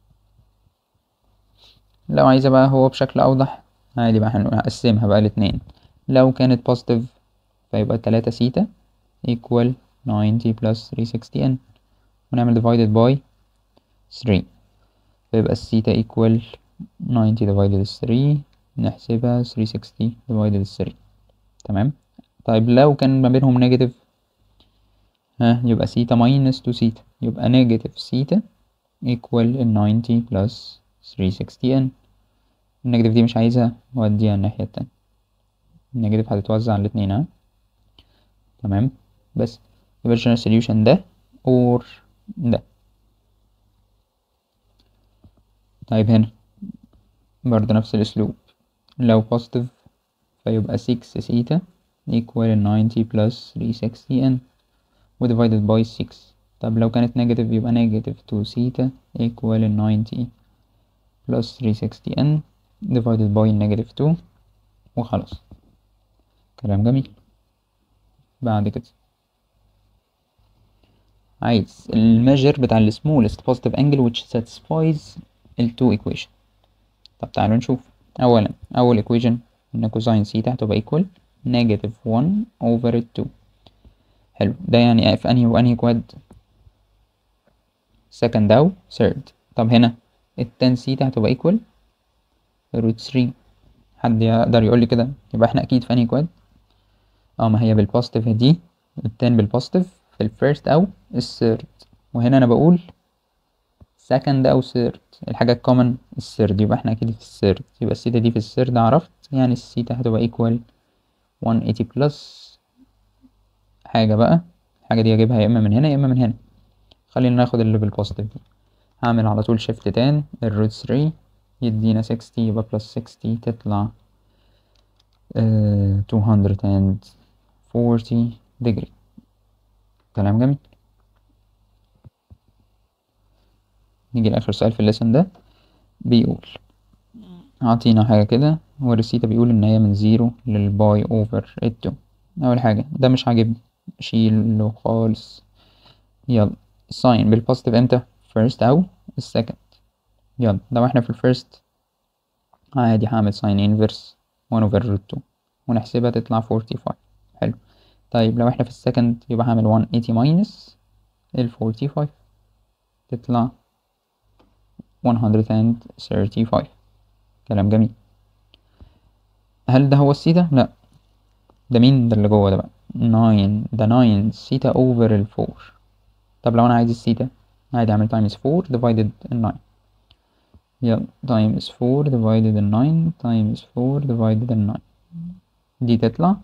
لو عايزة بقى هو بشكل أوضح عادي بقى هنقسمها بقى لاتنين لو كانت بوزيتيف فيبقى تلاتة سيتا equal 90 plus 360 n ونعمل divided by 3 فيبقى الثيتا equal 90 divided 3 نحسبها 360 divided 3 تمام طيب لو كان ما بينهم نيجاتيف ها يبقى سيتا minus 2 سيتا يبقى نيجاتيف سيتا equal 90 plus 360 n النيجاتيف دي مش عايزها وديها الناحية التانية النيجاتيف هتتوزع على الاتنين ها تمام بس يبقى الجنرال سوليوشن ده اور ده طيب هنا برضه نفس الاسلوب لو بوزيتيف فيبقى 6 سيتا equal 90 plus 360 n و divided by 6 طب لو كانت نيجاتيف يبقى نيجاتيف 2 سيتا equal 90 plus 360 n divided by negative 2 وخلاص كلام جميل بعد كده عايز الميجر بتاع ال smallest positive angle which satisfies ال two equation طب تعالوا نشوف أولا أول equation إن cosine سيتا هتبقى equal negative 1 over 2 حلو ده يعني في أنهي وأنهي كواد second أو third طب هنا التان سيتا هتبقى equal root 3 حد يقدر يقول لي كده يبقى احنا أكيد في أنهي كواد اه ما هي بالبوزيتيف دي التان بالبوزيتيف في الفيرست او الثيرد وهنا انا بقول second او third الحاجة الكومن الثيرد يبقى احنا اكيد في الثيرد يبقى السيتا دي في الثيرد عرفت يعني السيتا هتبقى equal 180 بلس حاجة بقى الحاجة دي اجيبها يا اما من هنا يا اما من هنا خلينا ناخد اللي بالبوزيتيف دي هعمل على طول شيفت تان الروت 3 يدينا 60 يبقى بلس 60 تطلع آه 240 degree كلام جميل نيجي لآخر سؤال في الليسن ده بيقول عطينا حاجة كده والريسيتا بيقول إن هي من زيرو للباي أوفر التو أول حاجة ده مش عاجبني أشيله خالص يلا الساين بالبوزيتيف امتى first أو السكند يلا لو احنا في الفيرست عادي هعمل ساين انفرس 1 over root 2 ونحسبها تطلع 45 حلو طيب لو احنا في السكند يبقى هعمل 180 ماينس ال 45 تطلع 135 كلام جميل هل ده هو السيتا؟ لا ده مين ده اللي جوه ده بقى 9 ده 9 سيتا اوفر ال 4 طب لو انا عايز السيتا عادي اعمل تايمز 4 divided ال 9 يلا times 4 divided ال 9 times 4 divided ال 9 دي تطلع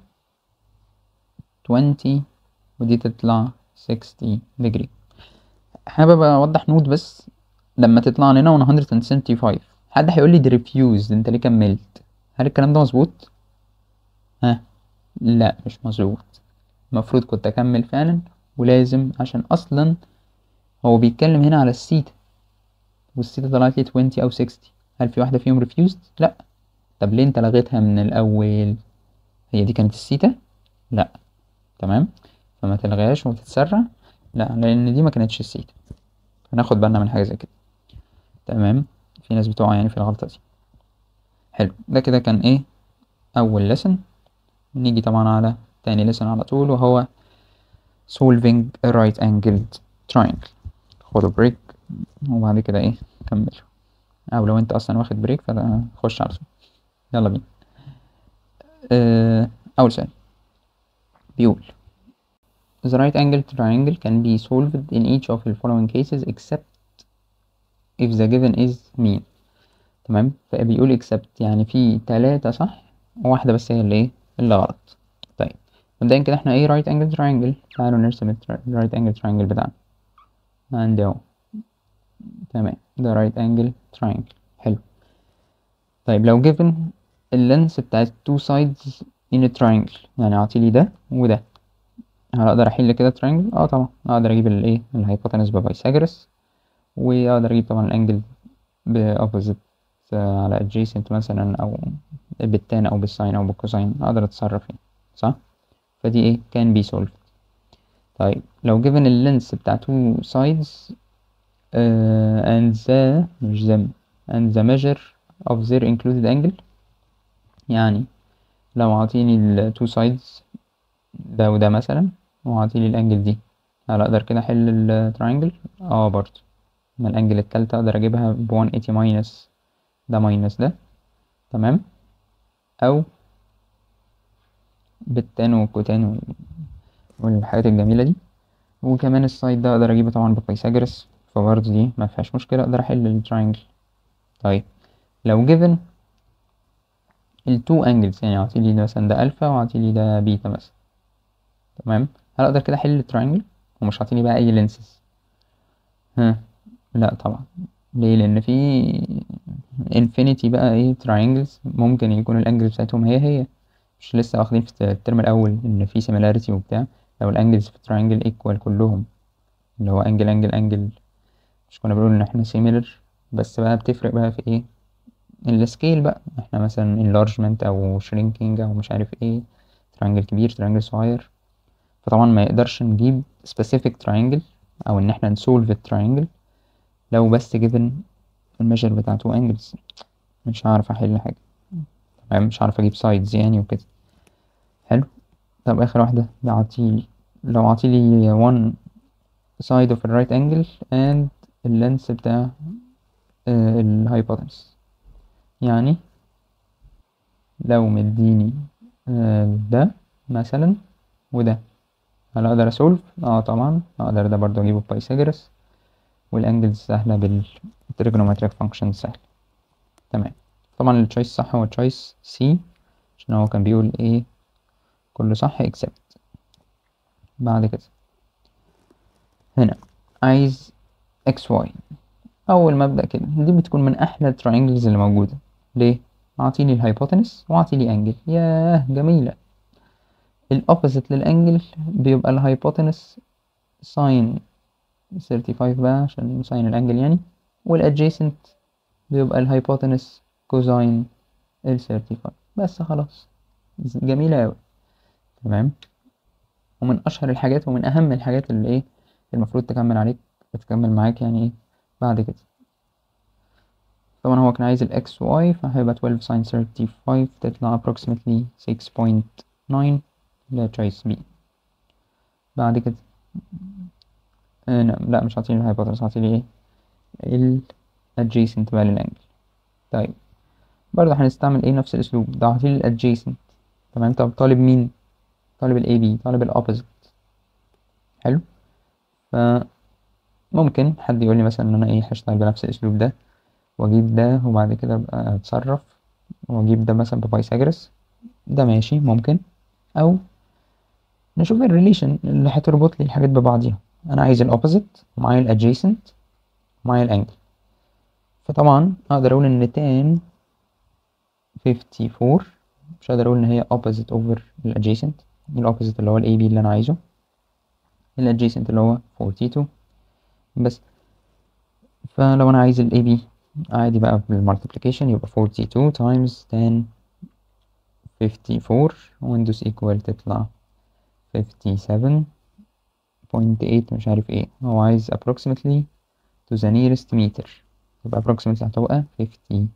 20 ودي تطلع 60 degree حابب اوضح نوت بس لما تطلع لنا 175 حد هيقول لي دي refused انت ليه كملت هل الكلام ده مظبوط ها لا مش مظبوط المفروض كنت اكمل فعلا ولازم عشان اصلا هو بيتكلم هنا على السيتا والسيتا طلعت لي 20 او 60 هل في واحده فيهم refused لا طب ليه انت لغيتها من الاول هي دي كانت السيتا لا تمام فما تلغيهاش وتتسرع لا لان دي ما كانتش السيتا هناخد بالنا من حاجه زي كده تمام في ناس بتقع يعني في الغلطه دي حلو ده كده كان ايه اول lesson نيجي طبعا على تاني lesson على طول وهو solving a right angled triangle خدوا بريك وبعد كده ايه كملوا او لو انت اصلا واخد بريك فخش على طول يلا بينا آه، اول سؤال بيقول The right angled triangle can be solved in each of the following cases except if the given is mean تمام فبيقول except يعني في تلاتة صح وواحدة بس هي اللي ايه اللي غلط طيب مبدئيا كده احنا ايه right angled triangle تعالوا نرسم ال right angled triangle بتاعنا عندي اهو تمام ده right angle triangle حلو طيب لو given اللينس بتاعت two sides in a triangle يعني اعطيلي ده وده هل اقدر احل كده triangle اه طبعا اقدر اجيب الايه الهايبوتنس بفايثاغورس واقدر اجيب طبعا الانجل بأوبوزيت على adjacent مثلا او بالتان او بالساين او بالكوساين اقدر اتصرف يعني صح فدي ايه can be solved طيب لو given اللينس بتاع two sides uh, and the مش them and the measure of their included angle يعني لو عاطيني ال two sides ده وده مثلا وعاطيلي الانجل دي هل اقدر كده احل التراينجل اه برضه ما الانجل التالتة اقدر اجيبها ب 180 ماينس ده ماينس ده تمام او بالتان والكوتان وال- والحاجات الجميلة دي وكمان السايد ده اقدر اجيبه طبعا بفايثاغورس فبرضه دي ما فيهاش مشكلة اقدر احل التراينجل طيب لو given التو انجلز يعني اعطيلي ده مثلا ده الفا واعطيلي ده بيتا مثلا تمام هل اقدر كده احل التراينجل ومش عاطيني بقى اي لينسز ها لا طبعا ليه لان في انفينيتي بقى ايه تراينجلز ممكن يكون الانجلز بتاعتهم هي هي مش لسه واخدين في الترم الاول ان في سيميلاريتي وبتاع لو الانجلز في التراينجل ايكوال كلهم اللي هو انجل انجل انجل مش كنا بنقول ان احنا سيميلر بس بقى بتفرق بقى في ايه السكيل بقى احنا مثلا enlargement او shrinking او مش عارف ايه ترينجل كبير ترينجل صغير فطبعا ما يقدرش نجيب specific triangle او ان احنا نسولف التراينجل لو بس given الميجر بتاع two angles مش هعرف احل حاجة تمام مش هعرف اجيب sides يعني وكده حلو طب اخر واحدة يعطيلي لو عطيلي one side of the right angle and اللينس بتاع آه الهايبوتنس يعني لو مديني آه ده مثلا وده هل اقدر اسولف اه طبعا اقدر ده برضو اجيبه ببايثاغورس والانجلز سهله بالتريجونومتريك فانكشن سهل تمام طبعا التشويس صح هو تشويس سي عشان هو كان بيقول ايه كله صح except بعد كده هنا عايز اكس واي اول ما ابدا كده دي بتكون من احلى التراينجلز اللي موجوده ليه اعطيني الهايبوتنس واعطيني انجل ياه جميلة الاوبوزيت للانجل بيبقى الهايبوتنس ساين 35 بقى عشان ساين الانجل يعني والادجيسنت بيبقى الهايبوتنس كوزاين ال 35 بس خلاص جميلة أوي تمام ومن أشهر الحاجات ومن أهم الحاجات اللي إيه المفروض تكمل عليك تكمل معاك يعني إيه بعد كده طبعا هو كان عايز ال x y فهيبقى 12 sin 35 تطلع approximately 6.9 اللي choice B بعد كده آه لا مش هعطيني الهايبوتنس هعطيني ايه ال adjacent بقى للانجل طيب برضه هنستعمل ايه نفس الاسلوب ده هعطيني ال adjacent تمام طب طالب مين طالب ال AB طالب ال opposite حلو فممكن حد يقول لي مثلا ان انا ايه هشتغل بنفس الاسلوب ده واجيب ده وبعد كده ابقى اتصرف واجيب ده مثلا ببايثاجورس ده ماشي ممكن او نشوف الريليشن اللي هتربط لي الحاجات ببعضيها انا عايز الاوبوزيت ومعايا الادجيسنت ومعايا الانجل فطبعا اقدر اقول ان تان 54 مش هقدر اقول ان هي opposite over الادجيسنت الاوبوزيت اللي هو الاي بي اللي انا عايزه الادجيسنت اللي هو 42 بس فلو انا عايز الاي بي عادي بقى بالمالتيبليكيشن يبقى 42 times 10 54 ويندوز equal تطلع 57 0.8 مش عارف ايه هو عايز approximately to the nearest meter يبقى approximately هتبقى 58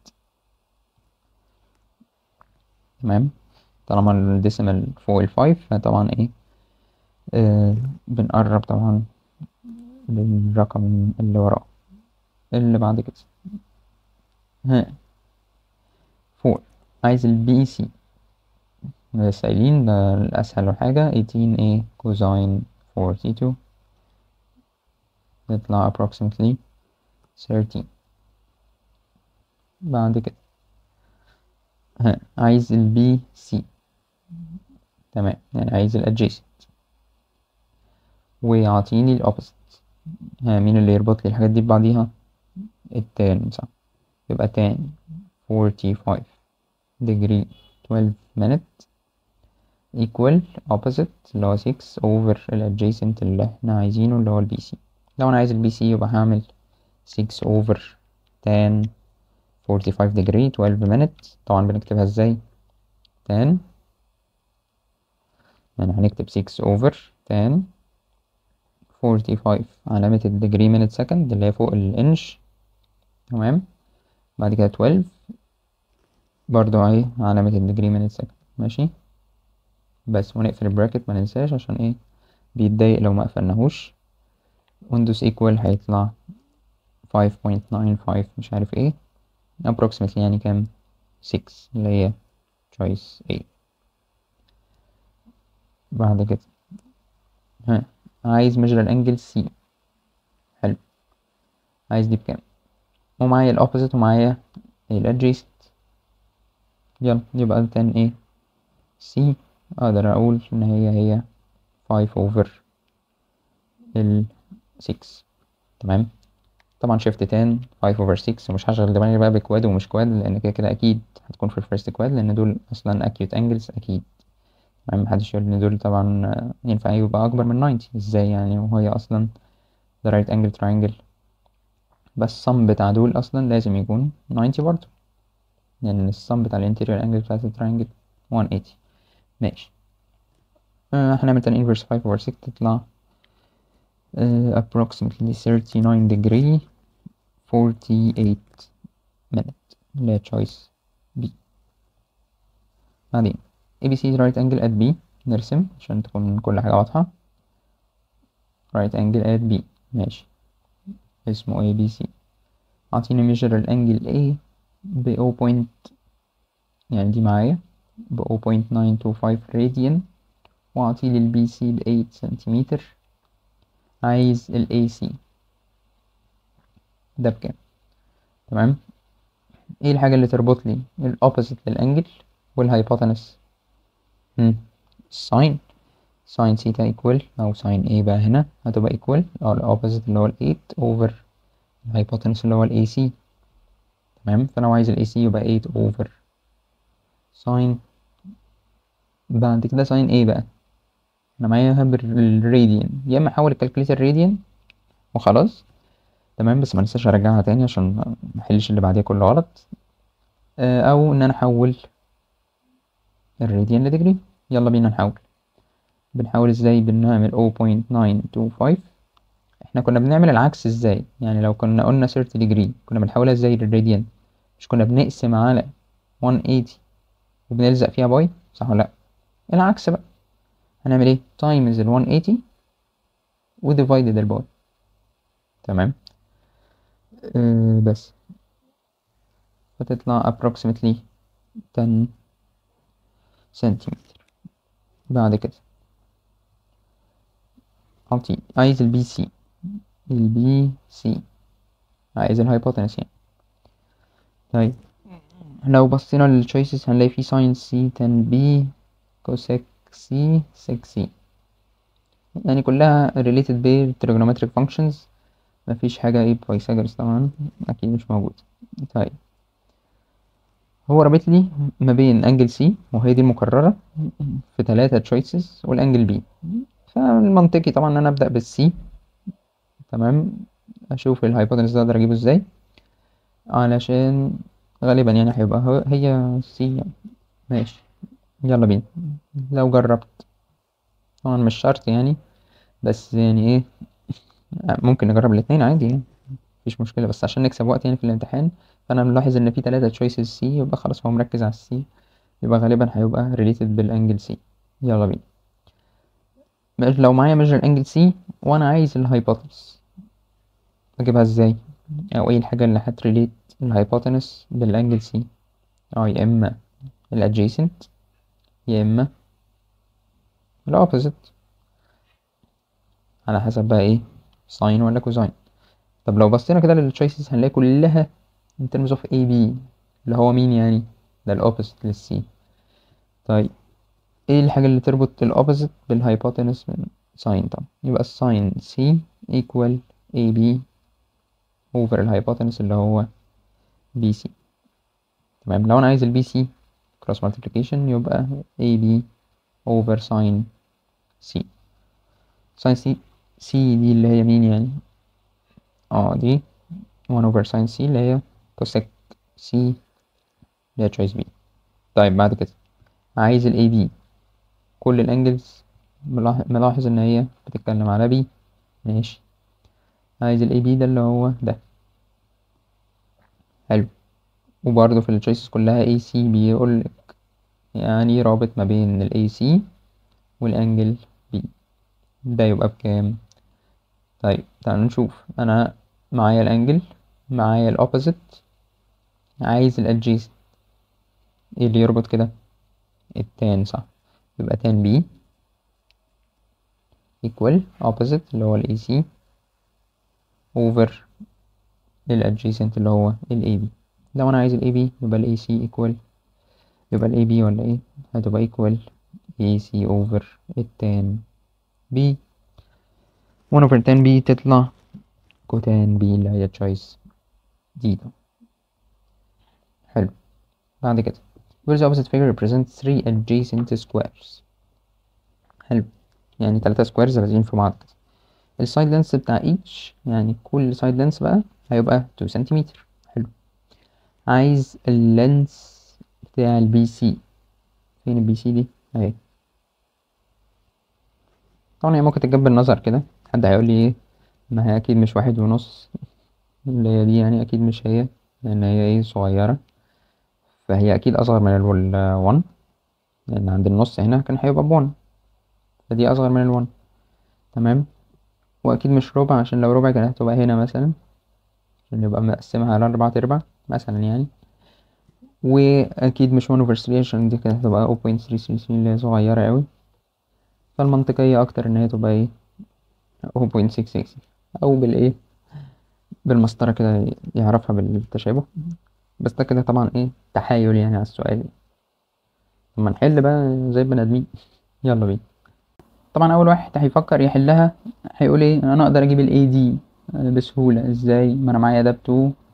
تمام طالما الديسيمال فوق الفايف فطبعا ايه آه بنقرب طبعا للرقم اللي وراه اللي بعد كده ها فور عايز البي سي لسه قايلين ده الأسهل حاجة 18 ايه كوزاين 42 يطلع approximately 13 بعد كده ها عايز البي سي تمام يعني عايز الادجيسنت ويعطيني الاوبوزيت ها مين اللي يربط لي الحاجات دي ببعضيها التان صح يبقى تان 45 degree 12 minute equal opposite اللي هو 6 over ال adjacent اللي احنا عايزينه اللي هو البي سي لو انا عايز البي سي يبقى هعمل 6 over tan 45 degree 12 minute طبعا بنكتبها ازاي tan يعني هنكتب 6 over tan 45 علامة الديجري minute second اللي هي فوق الانش تمام بعد كده 12 برضو اهي علامة الديجري minute second ماشي بس ونقفل البراكت ما ننساش عشان ايه بيتضايق لو ما قفلناهوش ويندوز equal هيطلع 5.95 مش عارف ايه approximately يعني كام 6 اللي هي choice A بعد كده ها عايز مجرى الانجل C حلو عايز دي بكام ومعايا الاوبوزيت ومعايا الادجيسنت يلا يبقى التان ايه C اقدر اقول ان هي هي 5 over ال 6 تمام طبعا شيفت 10 5 over 6 ومش هشغل دماغي بقى بكواد ومش كواد لان كده كده اكيد هتكون في الفيرست كواد لان دول اصلا acute angles اكيد تمام محدش يقول ان دول طبعا ينفع يبقى اكبر من 90 ازاي يعني وهي اصلا ده right angle triangle بس الصم بتاع دول اصلا لازم يكون 90 برضه لان الصم بتاع الانتيريور انجل بتاعت التراينجل 180 ماشي آه هنعمل تاني inverse 5 over 6 تطلع uh, approximately 39 degree 48 minute اللي هي choice B بعدين ABC right angle at B نرسم عشان تكون كل حاجة واضحة right angle at B ماشي اسمه ABC أعطيني measure الانجل A ب 0. يعني دي معايا ب 0.925 radian وأعطيلي البي سي ب 8 سنتيمتر عايز ال AC ده بكام تمام ايه الحاجة اللي تربط لي الأوبوزيت للأنجل والهايبوتنس ساين ساين سيتا ايكوال أو ساين A بقى هنا هتبقى ايكوال أو الأوبوزيت اللي هو ال 8 over الهايبوتنس اللي هو ال AC تمام فلو عايز ال AC يبقى 8 over sin بعد كده sin ايه بقى انا معايا بالراديان يا اما احول الكالكوليتر راديان وخلاص تمام بس ما ننساش ارجعها تاني عشان ما احلش اللي بعديها كله غلط آه، او ان انا احول الراديان لديجري يلا بينا نحول بنحول ازاي بنعمل 0.925 احنا كنا بنعمل العكس ازاي يعني لو كنا قلنا 30 degree كنا بنحولها ازاي للراديان مش كنا بنقسم على 180 وبنلزق فيها باي صح ولا لا العكس بقى هنعمل ايه times ال 180 و divided الباي تمام أه بس فتطلع approximately 10 سنتيمتر بعد كده أعطي عايز البي سي البي سي عايز الهايبوتنس يعني طيب لو بصينا للتشويسز هنلاقي في ساين سي تان بي كوسيك سي سيك سي يعني كلها related ب trigonometric functions مفيش حاجة ايه بايثاغورس طبعا أكيد مش موجود طيب هو رابط لي ما بين انجل سي وهي دي المكررة في تلاتة تشويسز والانجل بي فالمنطقي طبعا ان انا ابدأ بالسي تمام اشوف الهايبوتنس ده اقدر اجيبه ازاي علشان غالبا يعني هيبقى هو- هي سي ماشي يلا بينا لو جربت طبعا مش شرط يعني بس يعني ايه ممكن نجرب الاتنين عادي يعني مفيش مشكلة بس عشان نكسب وقت يعني في الامتحان فأنا ملاحظ إن في تلاتة choices سي يبقى خلاص هو مركز على السي يبقى غالبا هيبقى related بالانجل سي يلا بينا ماشي، لو معايا measure انجل سي وأنا عايز الهايبوتنس أجيبها ازاي أو ايه الحاجة اللي هتريليت الهايبوتنس بالانجل سي اه يا إما الادجيسنت يا إما الأوبوزيت على حسب بقى ايه ساين ولا كوزاين طب لو بصينا كده للتشويسز هنلاقي كلها in terms of AB اللي هو مين يعني ده الأوبوزيت للسي طيب ايه الحاجة اللي تربط الأوبوزيت بالهايبوتنس من ساين طبعا يبقى الساين سي equal AB over الهايبوتنس اللي هو BC تمام لو أنا عايز البي سي cross multiplication يبقى AB over ساين C ساين سي سي دي اللي هي مين يعني اه دي 1 over ساين سي اللي هي كوسيك سي اللي هي تشويس بي طيب بعد كده عايز ال AB كل الانجلز ملاحظ, ملاحظ ان هي بتتكلم على بي ماشي عايز ال AB ده اللي هو ده حلو وبرضه في التشويسز كلها AC بيقول لك يعني رابط ما بين ال AC والانجل B ده يبقى بكام طيب تعالوا نشوف انا معايا الانجل معايا الاوبوزيت عايز الادجيسنت ايه اللي يربط كده التان صح يبقى تان بي equal opposite اللي هو ال AC over ال adjacent اللي هو ال AB لو أنا عايز ال AB يبقى ال AC equal يبقى ال AB ولا إيه هتبقى equal AC over ال tan B 1 over tan B تطلع كوتان B اللي هي choice دي ده حلو بعد كده where the opposite figure represents three adjacent squares حلو يعني تلاتة سكويرز لازقين في بعض كده السايد لينس بتاع each يعني كل سايد لينس بقى هيبقى 2 سنتيمتر حلو عايز اللينس بتاع البي سي فين البي سي دي اهي طبعا هي ممكن تتجاب بالنظر كده حد هيقول لي ايه ما هي اكيد مش واحد ونص اللي هي دي يعني اكيد مش هي لان هي ايه صغيرة فهي اكيد اصغر من ال 1 لان عند النص هنا كان هيبقى ب 1 فدي اصغر من ال 1 تمام واكيد مش ربع عشان لو ربع كانت هتبقى هنا مثلا عشان يبقى مقسمها على اربعة ارباع مثلا يعني واكيد مش 1 over 3 عشان دي كانت هتبقى 0.333 اللي هي صغيرة اوي فالمنطقية اكتر ان هي تبقى ايه 0.66 او بالايه بالمسطرة كده يعرفها بالتشابه بس ده كده طبعا ايه تحايل يعني على السؤال لما نحل بقى زي البني ادمين يلا بينا طبعا اول واحد هيفكر يحلها هيقول ايه انا اقدر اجيب الاي دي بسهولة ازاي ما انا معايا ده ب 2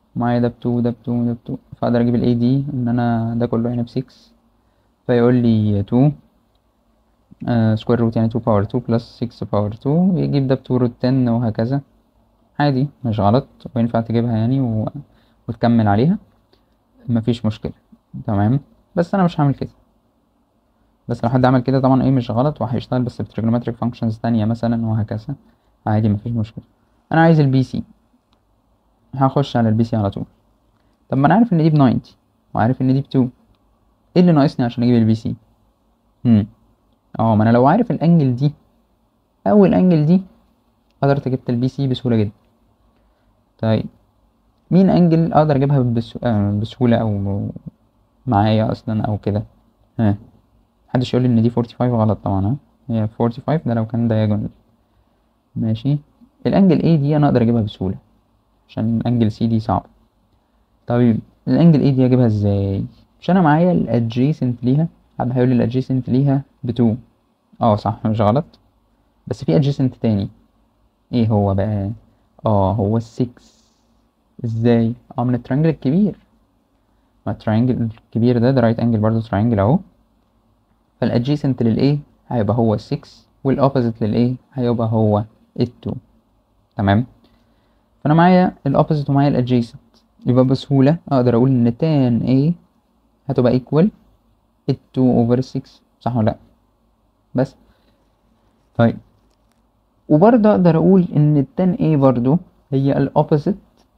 معايا ده بتو ده بتو ده بتو فاقدر اجيب الاي دي ان انا ده كله هنا بسكس فيقول لي تو سكوير روت يعني تو باور تو بلس سكس باور تو يجيب ده بتو روت تن وهكذا عادي مش غلط وينفع تجيبها يعني و... وتكمل عليها مفيش مشكلة تمام بس انا مش هعمل كده بس لو حد عمل كده طبعا ايه مش غلط وهيشتغل بس بتريجونومتريك فانكشنز تانية مثلا وهكذا عادي مفيش مشكلة انا عايز البي سي هخش على البي سي على طول طب ما انا عارف ان دي ب 90 وعارف ان دي ب 2 ايه اللي ناقصني عشان اجيب البي سي امم اه ما انا لو عارف الانجل دي او الانجل دي قدرت جبت البي سي بسهولة جدا طيب مين انجل اقدر اجيبها بس... آه بسهولة او معايا اصلا او كده ها محدش يقول لي ان دي 45 غلط طبعا ها هي 45 ده لو كان diagonal ماشي الانجل A دي انا اقدر اجيبها بسهولة عشان الانجل C دي صعب طيب الانجل A دي اجيبها ازاي مش انا معايا الادجيسنت ليها حد هيقول لي الادجيسنت ليها بتو اه صح مش غلط بس في adjacent تاني ايه هو بقى اه هو السكس ازاي اه من الترينجل الكبير ما الترينجل الكبير ده ده رايت انجل برضه ترينجل اهو فالادجيسنت للايه هيبقى هو السكس والاوبوزيت للايه هيبقى هو التو تمام فانا معايا الاوبوزيت ومعايا الادجيسنت يبقى بسهولة اقدر اقول ان tan a هتبقى equal التو اوفر 6 صح ولا لا بس طيب وبرضه اقدر اقول ان التان A برضه هي الاوبوزيت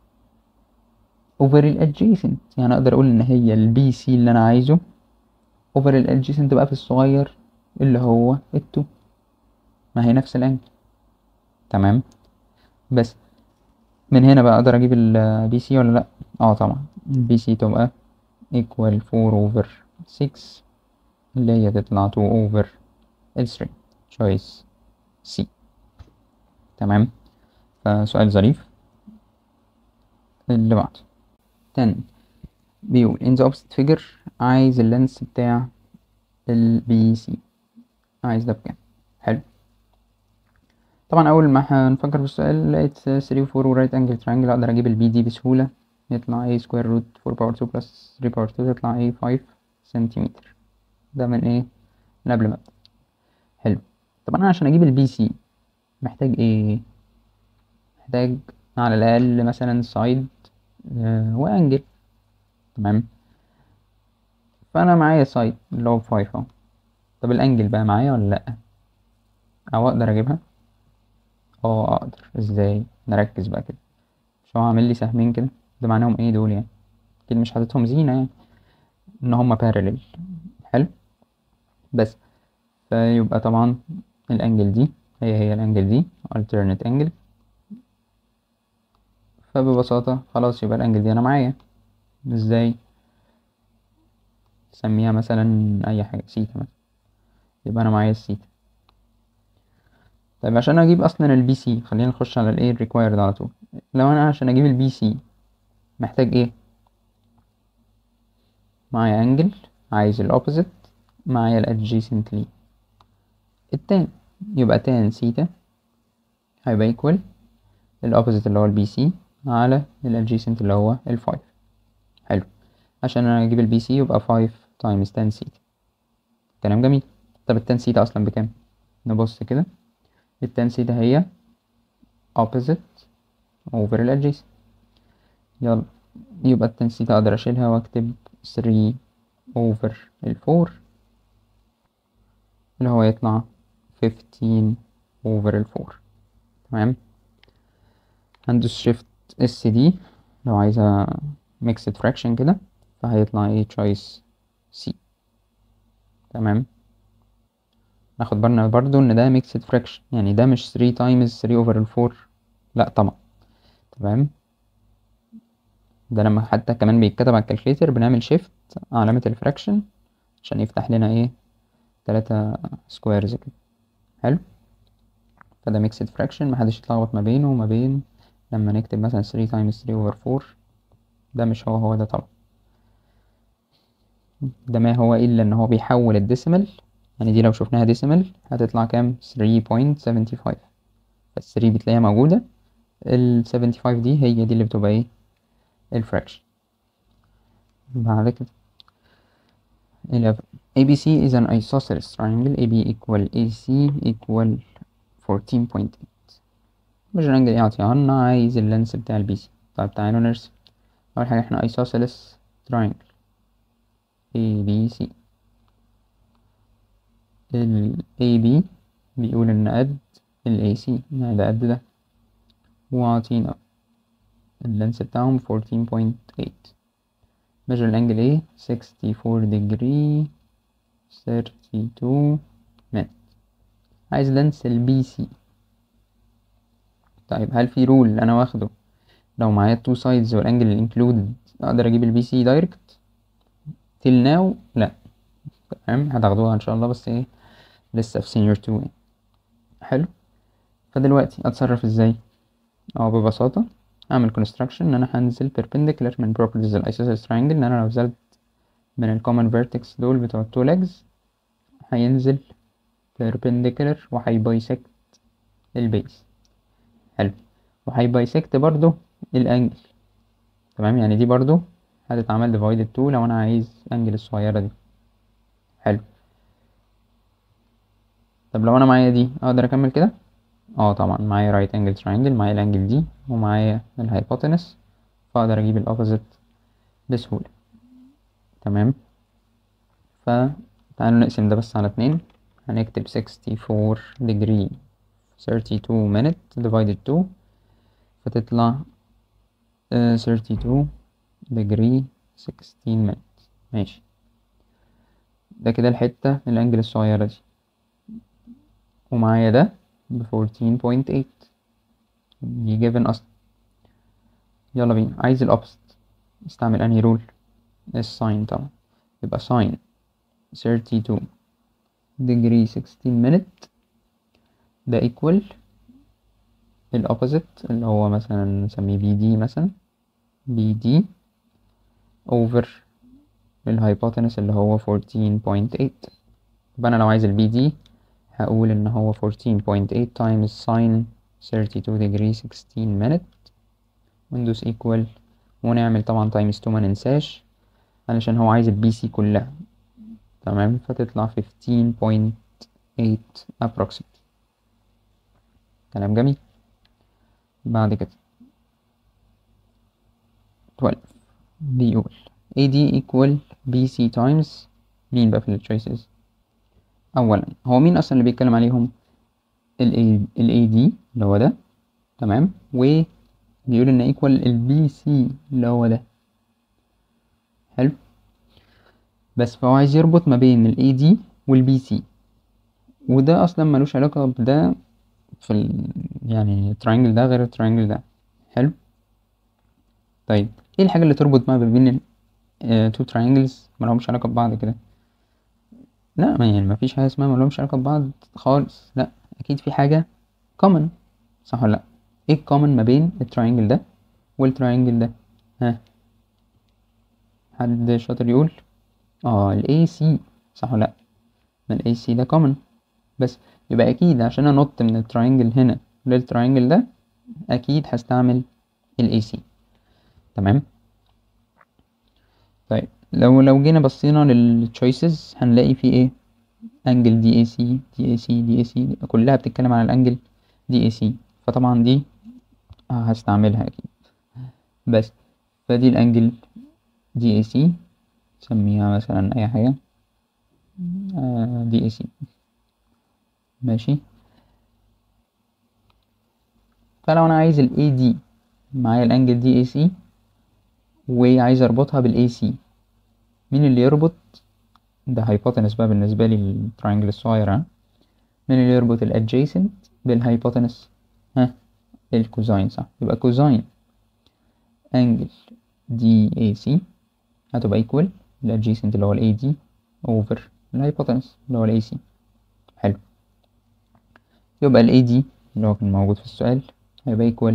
اوفر الادجيسنت يعني اقدر اقول ان هي البي سي اللي انا عايزه اوفر الادجيسنت بقى في الصغير اللي هو التو ما هي نفس الانجل تمام بس من هنا بقى اقدر اجيب البي سي ولا لا اه طبعا البي سي تبقى equal 4 over 6 اللي هي تطلع 2 over ال 3 choice C تمام فسؤال ظريف اللي بعده 10 بيقول in the opposite figure عايز اللينس بتاع البي سي عايز ده بكام حلو طبعا اول ما هنفكر في السؤال لقيت 3 و 4 ورايت انجل ترينجل اقدر اجيب البي دي بسهوله يطلع a سكوير روت 4 باور 2 بلس 3 باور 2 تطلع a 5 سنتيمتر ده من ايه من قبل ما ابدا حلو طب انا عشان اجيب البي سي محتاج ايه محتاج على الاقل مثلا سايد آه وانجل تمام فانا معايا سايد اللي هو 5 اهو طب الانجل بقى معايا ولا لا او اقدر اجيبها اه اقدر ازاي نركز بقى كده مش هو عامل لي سهمين كده ده معناهم ايه دول يعني اكيد مش حاططهم زينة يعني ان هما بارلل حلو بس فيبقى طبعا الانجل دي هي هي الانجل دي alternate angle فببساطة خلاص يبقى الانجل دي انا معايا ازاي سميها مثلا اي حاجة سيتا مثلا يبقى انا معايا السيتا طيب عشان اجيب اصلا البي سي خلينا نخش على الايه required على طول لو انا عشان اجيب البي سي محتاج ايه معايا انجل عايز الاوبوزيت معايا الادجيسنت ليه التان يبقى تان سيتا هيبقى ايكوال الاوبوزيت اللي هو البي سي على الادجيسنت اللي هو الفايف حلو عشان انا اجيب البي سي يبقى فايف تايمز تان سيتا كلام جميل طب التان سيتا اصلا بكام نبص كده التان سيتا هي opposite over الادجيسنت يلا يبقى التان سيتا اقدر اشيلها واكتب 3 over الفور اللي هو يطلع 15 over الفور تمام هندوس شيفت اس دي لو عايزة mixed fraction كده فهيطلع ايه choice C تمام ناخد بالنا برضو ان ده mixed fraction يعني ده مش 3 times 3 over الفور لا طبعا تمام ده لما حتى كمان بيتكتب على الكالكليتر بنعمل شيفت علامة الفراكشن عشان يفتح لنا ايه تلاتة سكويرز كده حلو فده ميكسد فراكشن محدش يتلخبط ما بينه وما بين لما نكتب مثلا 3 تايمز 3 اوفر 4 ده مش هو هو ده طبعا ده ما هو الا ان هو بيحول الديسيمال يعني دي لو شفناها ديسيمال هتطلع كام 3.75 بس 3 بتلاقيها موجودة ال 75 دي هي دي اللي بتبقى ايه الفراكشن بعد كده 11 ABC is an isosceles triangle AB equal AC equal 14.8 مش الانجل يعطيها لنا عايز اللينس بتاع البي سي طيب تعالوا نرسم أول حاجة احنا isosceles triangle ABC ال AB بيقول إن قد ال AC يعني ده قد ده وعاطينا اللينس بتاعهم 14.8 measure الانجل ايه 64 degree 32 minute عايز لينس البي سي طيب هل في رول انا واخده لو معايا two sides والانجل included اقدر اجيب البي سي دايركت till now لا تمام هتاخدوها ان شاء الله بس ايه لسه في senior 2 يعني. حلو فدلوقتي اتصرف ازاي اه ببساطة اعمل construction ان انا هنزل perpendicular من properties ال isosceles triangle ان انا لو نزلت من ال common vertex دول بتوع two legs هينزل perpendicular وهيبايسكت البيس حلو وهيبايسكت برضو الانجل تمام يعني دي برضو هتتعمل divided 2 لو انا عايز انجل الصغيرة دي حلو طب لو انا معايا دي اقدر اكمل كده اه طبعا معايا رايت انجل تراينجل معايا الانجل دي ومعايا الهايبوتنس فاقدر اجيب الاوبوزيت بسهولة تمام فتعالوا نقسم ده بس على اتنين هنكتب 64 degree 32 minute divided 2 فتطلع uh, 32 degree 16 minute ماشي ده كده الحتة الانجل الصغيرة دي ومعايا ده ب 14.8 دي given اصلا يلا بينا عايز الأوبست استعمل انهي رول الساين طبعا يبقى ساين 32 degree 16 minute ده equal الأوبوزيت اللي هو مثلا نسميه بي دي مثلا بي دي over الهايبوتنس اللي هو 14.8 يبقى أنا لو عايز البي دي هقول إن هو 14.8 times sin 32 degree 16 minute وندوس equal ونعمل طبعا times 2 ما ننساش علشان هو عايز البي سي كلها تمام فتطلع 15.8 approximate كلام جميل بعد كده 12 بيقول AD equal BC times مين بقى في التشويسز أولا هو مين أصلا اللي بيتكلم عليهم ال A ال AD اللي هو ده تمام و بيقول إن equal ال BC اللي هو ده حلو بس فهو عايز يربط ما بين ال AD وال BC وده أصلا ملوش علاقة بده في ال... يعني التراينجل ده غير التراينجل ده حلو طيب ايه الحاجة اللي تربط ما بين تو تراينجلز ملهمش علاقة ببعض كده لا ما يعني مفيش حاجة اسمها ملهمش علاقة ببعض خالص لا أكيد في حاجة common صح ولا لأ ايه common ما بين التراينجل ده والتراينجل ده ها حد شاطر يقول اه ال AC صح ولا لأ ما ال AC ده common بس يبقى أكيد عشان أنط من التراينجل هنا للتراينجل ده أكيد هستعمل ال AC تمام طيب لو لو جينا بصينا للتشويسز هنلاقي في ايه انجل دي اي سي دي اي سي دي اي سي كلها بتتكلم على الانجل دي اي سي فطبعا دي هستعملها اكيد بس فدي الانجل دي اي سي نسميها مثلا اي حاجه دي اي سي ماشي فلو انا عايز الاي دي معايا الانجل دي اي سي وعايز اربطها بالاي سي مين اللي يربط ده هايبوتنس بقى بالنسبه لي التراينجل الصغير ها مين اللي يربط الادجيسنت بالهايبوتنس ها الكوزاين صح يبقى كوزاين انجل دي اي سي هتبقى ايكوال الادجيسنت اللي هو الاي دي اوفر الهايبوتنس اللي هو الاي سي حلو يبقى الاي دي اللي هو كان موجود في السؤال هيبقى ايكوال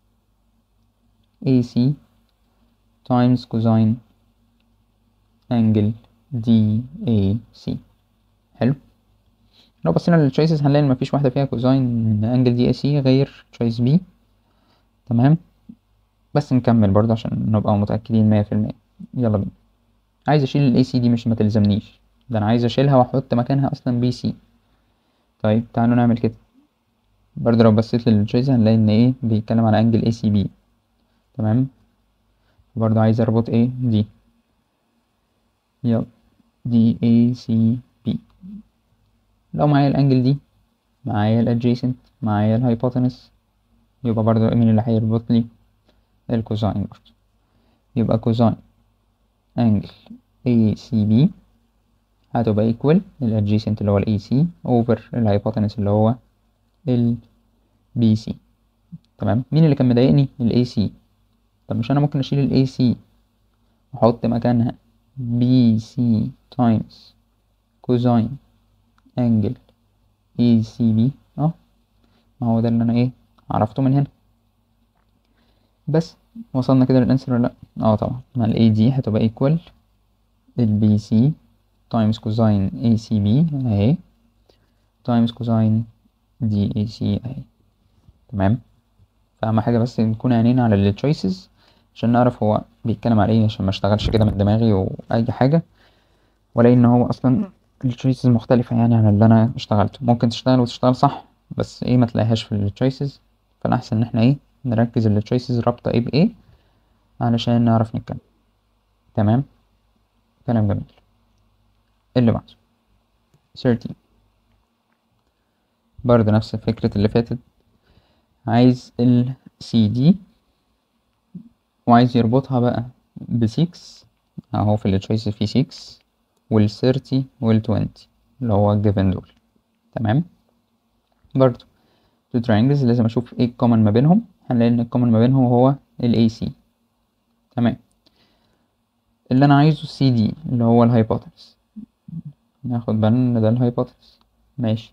AC times cosine angle DAC حلو لو بصينا للتشويسز هنلاقي ان مفيش واحدة فيها كوزاين انجل دي اي سي غير تشويس بي تمام بس نكمل برضه عشان نبقى متأكدين مية في المية يلا بينا عايز اشيل الاي سي دي مش ما تلزمنيش ده انا عايز اشيلها واحط مكانها اصلا بي سي طيب تعالوا نعمل كده برضه لو بصيت للتشويس هنلاقي ان ايه بيتكلم على انجل اي سي بي تمام برضه عايز اربط ايه دي يلا دي اي سي بي لو معايا الانجل دي معايا الادجيسنت معايا الهايبوتنس يبقى برضه مين اللي هيربط لي الكوزاين برضه يبقى كوزاين انجل اي سي بي هتبقى ايكوال الادجيسنت اللي هو الاي سي اوفر الهايبوتنس اللي هو ال بي سي تمام مين اللي كان مضايقني الاي سي طب مش انا ممكن اشيل الاي سي واحط مكانها بي سي تايمز كوزاين انجل اي سي بي اه ما هو ده اللي انا ايه عرفته من هنا بس وصلنا كده للانسر ولا لا اه طبعا مع الاي دي هتبقى ايكوال البي سي تايمز كوزاين اي سي بي اهي تايمز كوزاين دي اي سي اهي تمام فاهم حاجه بس نكون عينينا على التشويسز عشان نعرف هو بيتكلم على ايه عشان ما اشتغلش كده من دماغي واي حاجه ولا ان هو اصلا التشويسز مختلفه يعني عن اللي انا اشتغلته ممكن تشتغل وتشتغل صح بس ايه ما تلاقيهاش في التشويسز فالاحسن ان احنا ايه نركز التشويسز رابطه ايه بايه علشان نعرف نتكلم تمام كلام جميل اللي بعده 13 برضه نفس فكرة اللي فاتت عايز ال CD وعايز يربطها بقى ب 6 اهو في التشويس في 6 وال 30 وال 20 اللي هو الجيفن دول تمام برضه تو triangles لازم اشوف ايه الكومن ما بينهم هنلاقي ان الكومن ما بينهم هو ال AC تمام اللي انا عايزه السي دي اللي هو الهايبوتنس ناخد بالنا ان ده الهايبوتنس ماشي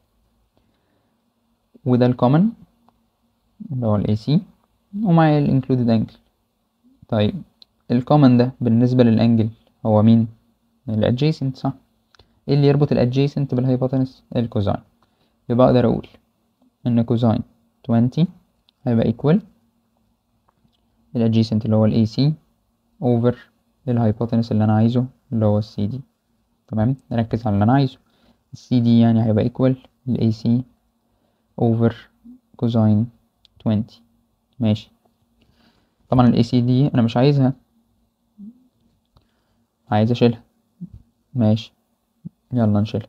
وده الكومن اللي هو الاي سي ومعايا الانكلودد انجل طيب الكومن ده بالنسبة للانجل هو مين الادجيسنت صح ايه اللي يربط الادجيسنت بالهايبوتنس الكوزاين يبقى اقدر اقول ان كوزاين 20 هيبقى equal الادجيسنت اللي هو الاي سي اوفر الهايبوتنس اللي انا عايزه اللي هو السي دي تمام نركز على اللي انا عايزه السي دي يعني هيبقى ايكوال الاي سي اوفر كوزاين 20 ماشي طبعا الاي سي دي انا مش عايزها عايز اشيلها ماشي يلا نشيلها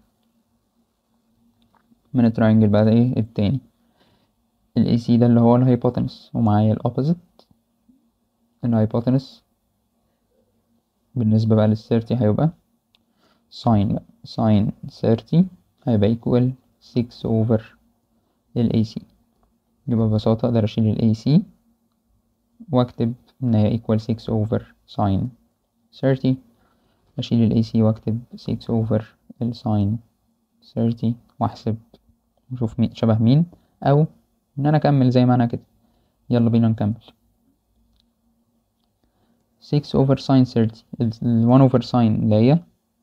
من التراينجل بقى ده ايه التاني الاي سي ده اللي هو الهايبوتنس ومعايا الاوبوزيت الهايبوتنس بالنسبة بقى للثيرتي هيبقى ساين بقى ساين ثيرتي هيبقى equal 6 over ال AC يبقى ببساطة أقدر أشيل ال AC وأكتب إن هي equal 6 over sin 30 أشيل ال AC وأكتب 6 over ال sin 30 وأحسب وأشوف مين شبه مين أو إن أنا أكمل زي ما أنا كده يلا بينا نكمل 6 over sin 30 ال 1 over sin اللي هي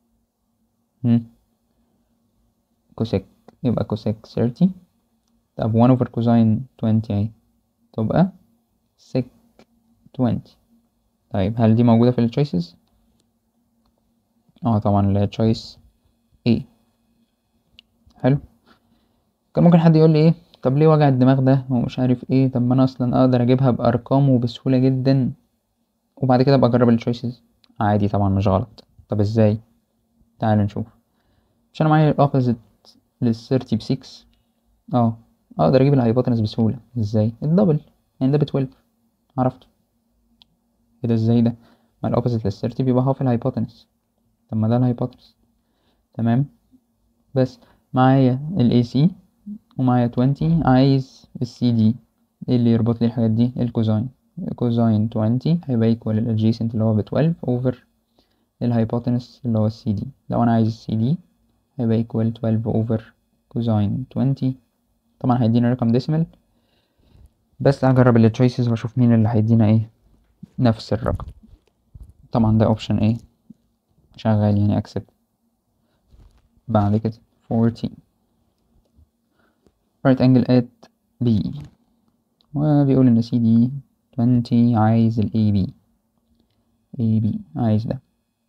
كوسيك يبقى كوسيك 30 طب 1 over كوزين 20 اهي تبقى سيك 20 طيب هل دي موجودة في التشويسز؟ اه طبعا التشويس A حلو كان ممكن حد يقول لي ايه طب ليه وجع الدماغ ده ومش عارف ايه طب ما انا اصلا اقدر اجيبها بارقام وبسهولة جدا وبعد كده ابقى اجرب التشويسز عادي طبعا مش غلط طب ازاي تعال نشوف مش انا معايا الاوبوزيت للثيرتي بسكس اه اقدر اجيب الهايبوتنس بسهولة ازاي الدبل يعني ده بتويلف عرفته كده ازاي ده ما الاوبوزيت للثيرتي بيبقى هاف الهايبوتنس طب ما ده الهايبوتنس تمام بس معايا الاي سي ومعايا 20 عايز السي دي ايه اللي يربط لي الحاجات دي الكوزاين كوزاين 20 هيبقى ايكوال الادجيسنت اللي هو ب 12 اوفر الهايبوتنس اللي هو السي دي لو انا عايز السي دي هيبقى ايكوال 12 اوفر كوزاين 20 طبعا هيدينا رقم ديسمال بس هجرب التشويسز واشوف مين اللي هيدينا ايه نفس الرقم طبعا ده اوبشن ايه شغال يعني اكسبت بعد كده 14 right angle at B وبيقول ان سي دي 20 عايز ال AB AB عايز ده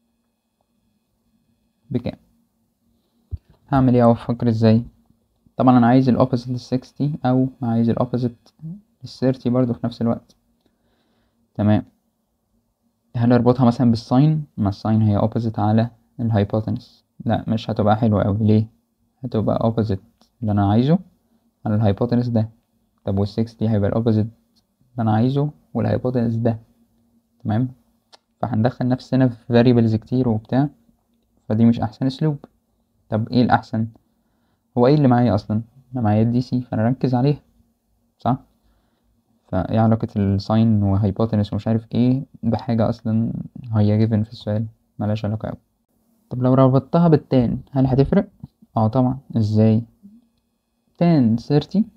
بكام هعمل ايه او افكر ازاي طبعا انا عايز الاوبوزيت لل 60 او عايز الاوبوزيت لل 30 برضو في نفس الوقت تمام هل اربطها مثلا بالساين ما الساين هي اوبوزيت على الهايبوتنس لا مش هتبقى حلوة اوي ليه هتبقى اوبوزيت اللي انا عايزه على الهايبوتنس ده طب وال 60 هيبقى الاوبوزيت اللي انا عايزه والهايبوتنس ده تمام فهندخل نفسنا في variables كتير وبتاع فدي مش احسن اسلوب طب ايه الاحسن هو ايه اللي معايا اصلا انا معايا الدي سي فانا اركز عليها صح فايه علاقة الساين وهايبوتنس ومش عارف ايه بحاجة اصلا هي جيفن في السؤال ملهاش علاقة اوي طب لو ربطتها بالتان هل هتفرق اه طبعا ازاي تان 30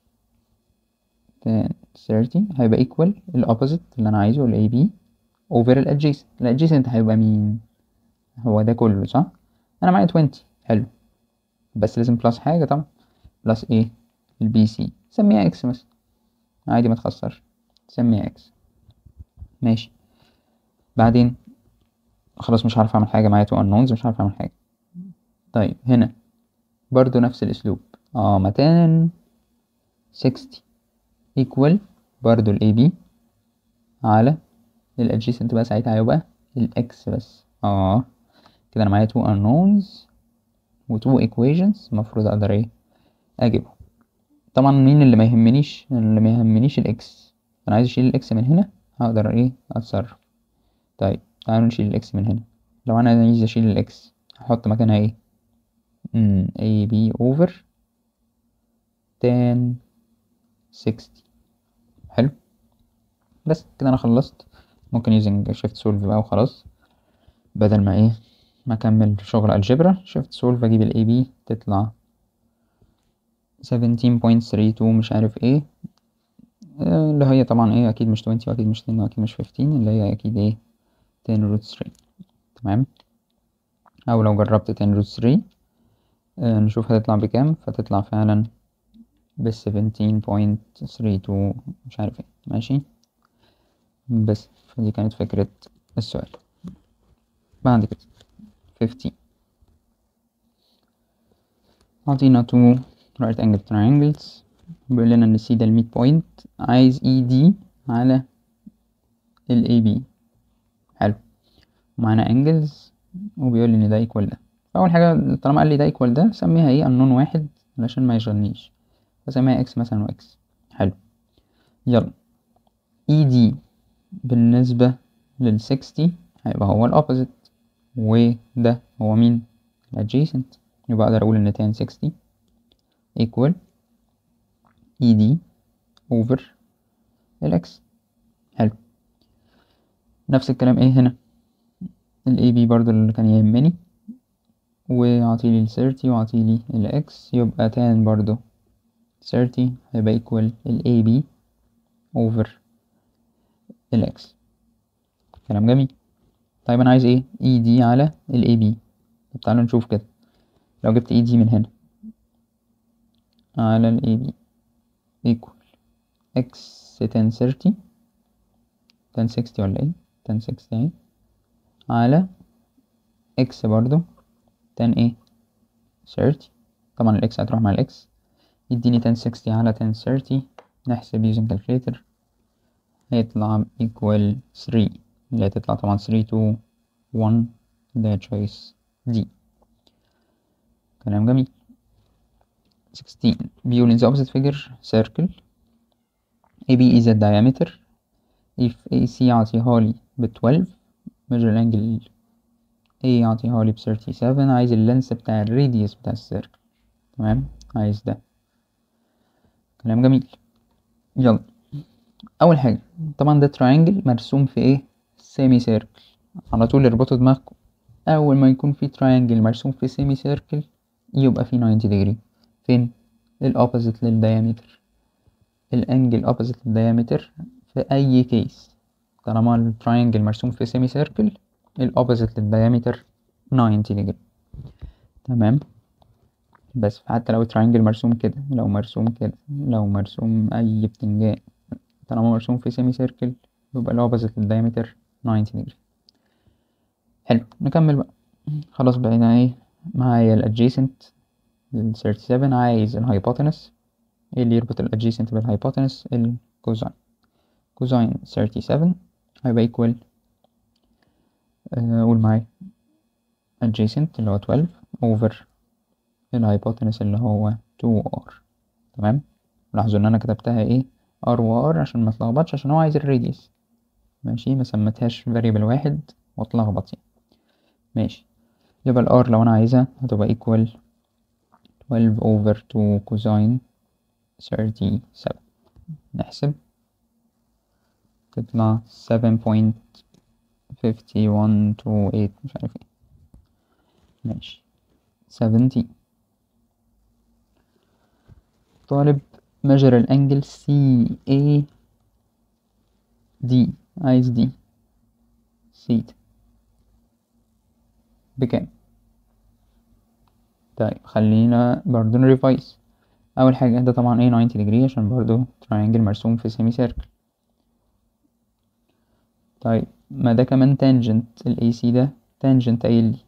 تان 30 هيبقى equal الأوبوزيت اللي أنا عايزه ال AB over ال adjacent ال adjacent هيبقى مين هو ده كله صح أنا معايا 20 حلو بس لازم بلس حاجة طبعا بلس ايه ال BC سميها x مثلا عادي ما تخسرش سميها x ماشي بعدين خلاص مش عارف اعمل حاجة معايا تو unknowns مش عارف اعمل حاجة طيب هنا برضو نفس الاسلوب اه متان 60 equal برضو ال AB على ال adjacent بقى ساعتها هيبقى ال X بس اه كده انا معايا two unknowns و two equations المفروض اقدر ايه اجيبهم طبعا مين اللي ما يهمنيش اللي ما يهمنيش ال X انا عايز اشيل ال X من هنا هقدر ايه اتصرف طيب تعالوا نشيل ال X من هنا لو انا عايز اشيل ال X هحط مكانها ايه مم. A B over tan 60 حلو بس كده انا خلصت ممكن using shift solve بقى وخلاص بدل ما ايه ما اكمل شغل الجبرا shift solve اجيب ال AB تطلع 17.32 مش عارف ايه آه، اللي هي طبعا ايه اكيد مش 20 واكيد مش 10 واكيد مش 15 اللي هي اكيد ايه 10 root 3 تمام او لو جربت 10 root 3 آه، نشوف هتطلع بكام فتطلع فعلا ب 17.32 مش عارف ايه ماشي بس فدي كانت فكرة السؤال بعد كده 15 أعطينا two right angle triangles بيقول لنا إن C ده الميد بوينت عايز ED على ال AB حلو معانا angles وبيقول لي إن ده equal ده فأول حاجة طالما قال لي ده equal ده سميها ايه unknown واحد علشان ما يشغلنيش فسميها x مثلا و x حلو يلا ED بالنسبة لل 60 هيبقى هو ال opposite وده هو مين ال adjacent يبقى أقدر أقول إن tan 60 equal ED over ال x حلو نفس الكلام ايه هنا ال AB برضو اللي كان يهمني وأعطيلي ال 30 وأعطيلي ال x يبقى tan برضو 30 هيبقى equal ال AB over ال x كلام جميل طيب أنا عايز ايه ED على ال AB طب تعالوا نشوف كده لو جبت ED من هنا على ال AB equal x tan 30 tan 60 ولا ايه tan 60 اهي على x برضو tan ايه 30 طبعا ال x هتروح مع ال x يديني tan 60 على tan 30 نحسب using calculator هيطلع equal 3 اللي هتطلع طبعا 3 to 1 اللي هي choice D كلام جميل 16 بيقول in the opposite figure circle AB is the diameter if AC عطيها لي ب 12 measure angle A عطيها لي ب 37 عايز اللينس بتاع الراديوس بتاع السيركل تمام عايز ده كلام جميل يلا اول حاجه طبعا ده تراينجل مرسوم في ايه سيمي سيركل على طول اربطوا دماغكم اول ما يكون في تراينجل مرسوم في سيمي سيركل يبقى في 90 ديجري فين الاوبوزيت للديامتر الانجل اوبوزيت للديامتر في اي كيس طالما التراينجل مرسوم في سيمي سيركل الاوبوزيت للديامتر 90 ديجري تمام بس حتى لو تراينجل مرسوم كده لو مرسوم كده لو مرسوم اي بتنجان طالما مرسوم في سيمي سيركل يبقى الأوبزيت للدايمتر 90 degree حلو نكمل بقى خلاص بقينا ايه معايا الادجيسنت لل 37 عايز الهايبوتنس ايه اللي يربط الادجيسنت بالهايبوتنس الكوزاين كوزاين 37 هيبقى equal آه، قول معايا adjacent اللي هو 12 over الهايبوتنس اللي هو 2r تمام لاحظوا ان انا كتبتها ايه r و r عشان ما اتلخبطش عشان هو عايز الراديوس ماشي ما سميتهاش variable واحد واتلخبط يعني ماشي يبقى ال r لو انا عايزها هتبقى equal 12 over 2 cosine 37 نحسب تطلع 7.5128 مش عارف ايه ماشي 70 طالب measure الانجل سي اي دي عايز دي سيت بكام طيب خلينا برضو نريفايز اول حاجه ده طبعا ايه 90 degree عشان برضو تراينجل مرسوم في سيمي سيركل طيب ما ده كمان تانجنت الاي سي ده تانجنت قايل لي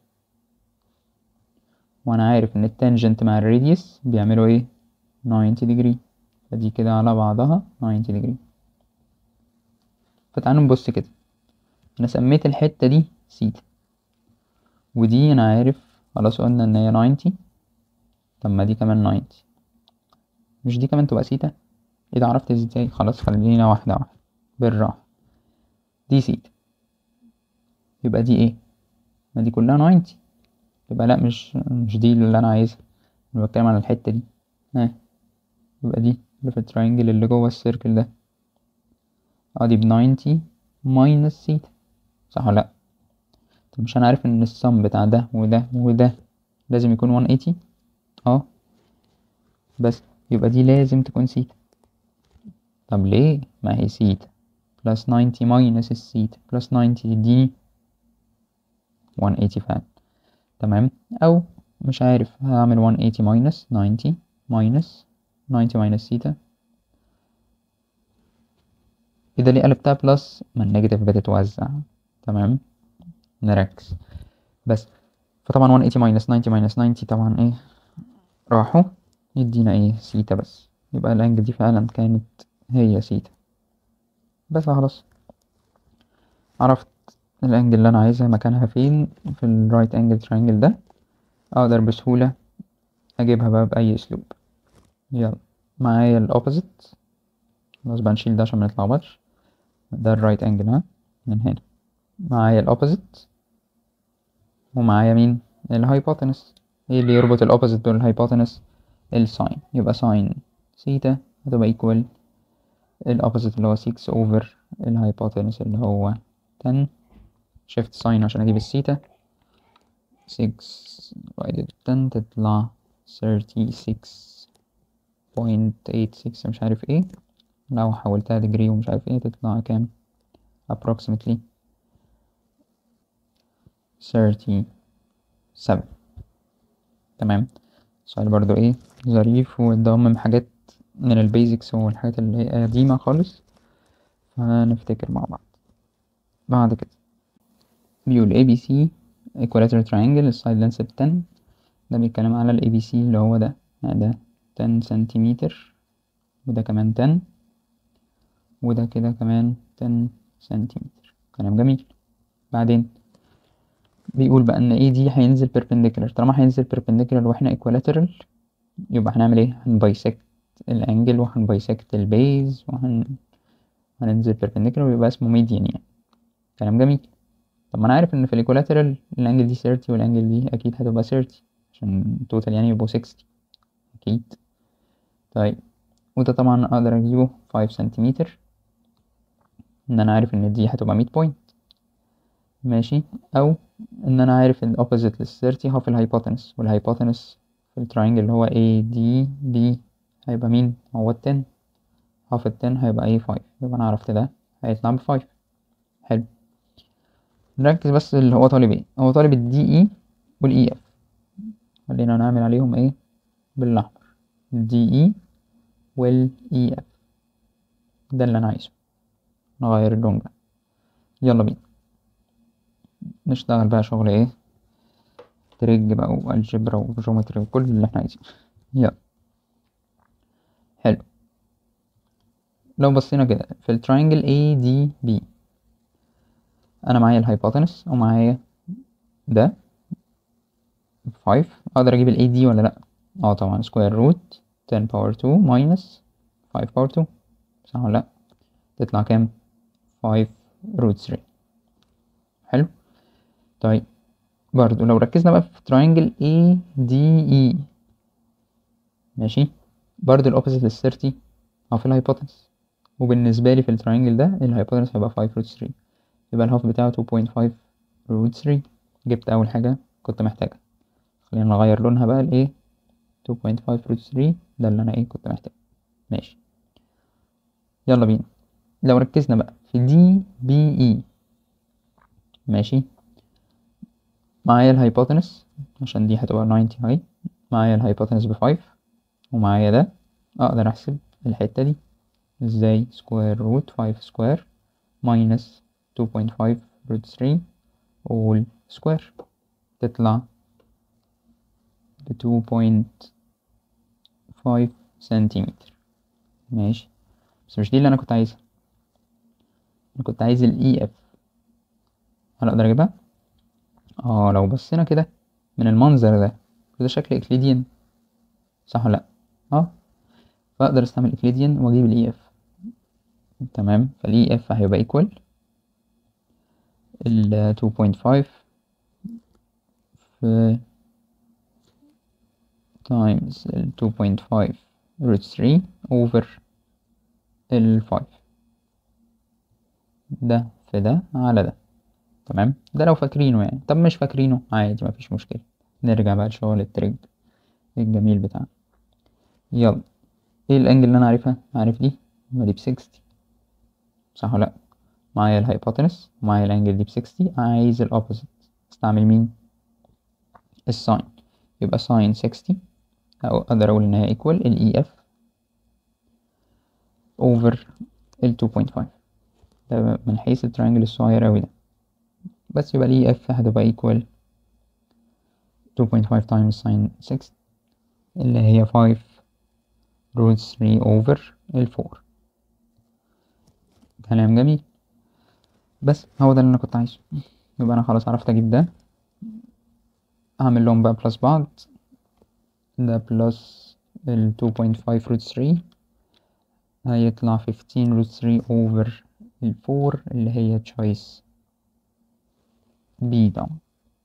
وانا عارف ان التانجنت مع الراديوس بيعملوا ايه 90 degree فدي كده على بعضها 90 degree فتعالوا نبص كده انا سميت الحتة دي سيتا ودي انا عارف خلاص قلنا ان هي 90 طب ما دي كمان 90 مش دي كمان تبقى سيتا ايه ده عرفت ازاي خلاص خلينا واحدة واحدة بالراحة دي سيتا يبقى دي ايه ما دي كلها 90 يبقى لا مش مش دي اللي انا عايزها انا بتكلم على الحتة دي ها يبقى دي اللي في التراينجل اللي جوه السيركل ده اه دي بناينتي ماينس سيتا صح ولا لأ طب مش انا عارف ان السم بتاع ده وده وده لازم يكون 180 اه بس يبقى دي لازم تكون سيتا طب ليه ما هي سيتا بلس 90 ماينس السيتا بلس 90 دي 180 فعلا تمام او مش عارف هعمل 180 ماينس 90 ماينس 90 ماينس سيتا اذا ليه قلبتها بلس ما النيجاتيف بتتوزع تمام نركز بس فطبعا 180 ماينس 90 ماينس 90 طبعا ايه راحوا يدينا ايه سيتا بس يبقى الانجل دي فعلا كانت هي سيتا بس خلاص عرفت الانجل اللي انا عايزها مكانها فين في الرايت انجل ترينجل ده اقدر بسهولة اجيبها بقى باي اسلوب يلا معايا الاوبوزيت خلاص بقى نشيل ده عشان منتلخبطش ده الرايت انجل ها من هنا معايا الاوبوزيت ومعايا مين الهايبوتنس ايه اللي يربط الاوبوزيت بالهايبوتنس الساين يبقى ساين سيتا هتبقى ايكوال الاوبوزيت اللي هو 6 اوفر الهايبوتنس اللي هو 10 شيفت ساين عشان اجيب السيتا 6 divided 10 تطلع 36.86 مش عارف ايه لو حولتها ديجري ومش عارف ايه تطلع كام approximately 37 تمام السؤال برضو ايه ظريف وضمم حاجات من البيزكس والحاجات اللي هي قديمة خالص فنفتكر مع بعض بعد كده بيقول ABC equilateral triangle السايد لينس ب 10 ده بيتكلم على ال ABC اللي هو ده يعني ده 10 سنتيمتر وده كمان 10 وده كده كمان 10 سنتيمتر كلام جميل بعدين بيقول بقى ان ايه دي هينزل perpendicular طالما هينزل perpendicular واحنا equilateral يبقى هنعمل ايه هنبايسكت الانجل وهنبايسكت البيز وهن هننزل perpendicular ويبقى اسمه median يعني كلام جميل طب ما انا عارف ان في الايكولاترال الانجل دي 30 والانجل دي اكيد هتبقى 30 عشان التوتال يعني يبقوا 60 اكيد طيب وده طبعا اقدر اجيبه 5 سنتيمتر ان انا عارف ان دي هتبقى 100 بوينت ماشي او ان انا عارف ان opposite لل 30 هو في الهايبوتنس والهايبوتنس في التراينجل اللي هو AD B هيبقى مين هو ال 10 هاف ال 10 هيبقى ايه 5 يبقى انا عرفت ده هيطلع ب 5 حلو نركز بس اللي هو طالب ايه هو طالب الدي اي والاي اف خلينا نعمل عليهم ايه بالاحمر الدي اي والاي اف ده اللي انا عايزه نغير اللون ده يلا بينا نشتغل بقى شغل ايه تريج بقى والجبرا وجيومتري وكل اللي احنا عايزينه يلا حلو لو بصينا كده في التراينجل A D B انا معايا الهايبوتنس ومعايا ده 5 اقدر اجيب ال AD ولا لا اه طبعا سكوير روت 10 باور 2 ماينس 5 باور 2 صح ولا لا تطلع كام 5 روت 3 حلو طيب برضو لو ركزنا بقى في تراينجل A D E ماشي برضو الاوبوزيت لل 30 او في الهايبوتنس وبالنسبة لي في التراينجل ده الهايبوتنس هيبقى 5 روت 3 يبقى الهاف بتاعه 2.5 روت 3 جبت أول حاجة كنت محتاجها خلينا نغير لونها بقى لإيه 2.5 روت 3 ده اللي أنا إيه كنت محتاجه ماشي يلا بينا لو ركزنا بقى في دي بي إي ماشي معايا الهايبوتنس عشان دي هتبقى 90 هاي معايا الهايبوتنس بفايف ومعايا ده أقدر أحسب الحتة دي ازاي سكوير روت 5 سكوير ماينس 2.5 روت 3 all سكوير تطلع ب 2.5 سنتيمتر ماشي بس مش دي اللي انا كنت عايزها انا كنت عايز الاي اف هل اقدر اجيبها اه لو بصينا كده من المنظر ده كده شكل اكليديان صح ولا لا اه فاقدر استعمل اكليديان واجيب الاي اف تمام فالاي اف هيبقى ايكوال ال 2.5 في times ال 2.5 root 3 over ال 5 ده في ده على ده تمام ده لو فاكرينه يعني طب مش فاكرينه عادي مفيش مشكلة نرجع بقى لشغل التريج الجميل بتاعنا يلا ايه الانجل اللي انا عارفها عارف دي ما دي بسكستي صح ولا لا معايا الهايبوتنس ومعايا الانجل دي بسكستي عايز الاوبوزيت استعمل مين الساين يبقى ساين سكستي او اقدر اقول ان هي ايكوال الاي اف اوفر ال 2.5 ده من حيث التريانجل الصغير اوي ده بس يبقى الاي اف هتبقى ايكوال 2.5 times sin 6 اللي هي 5 root 3 over ال 4 كلام جميل بس هو ده اللي انا كنت عايزه يبقى انا خلاص عرفت اجيب ده هعمل لهم بقى بلس بعض ده بلس ال 2.5 root 3 هيطلع 15 root 3 over ال 4 اللي هي choice B طبعا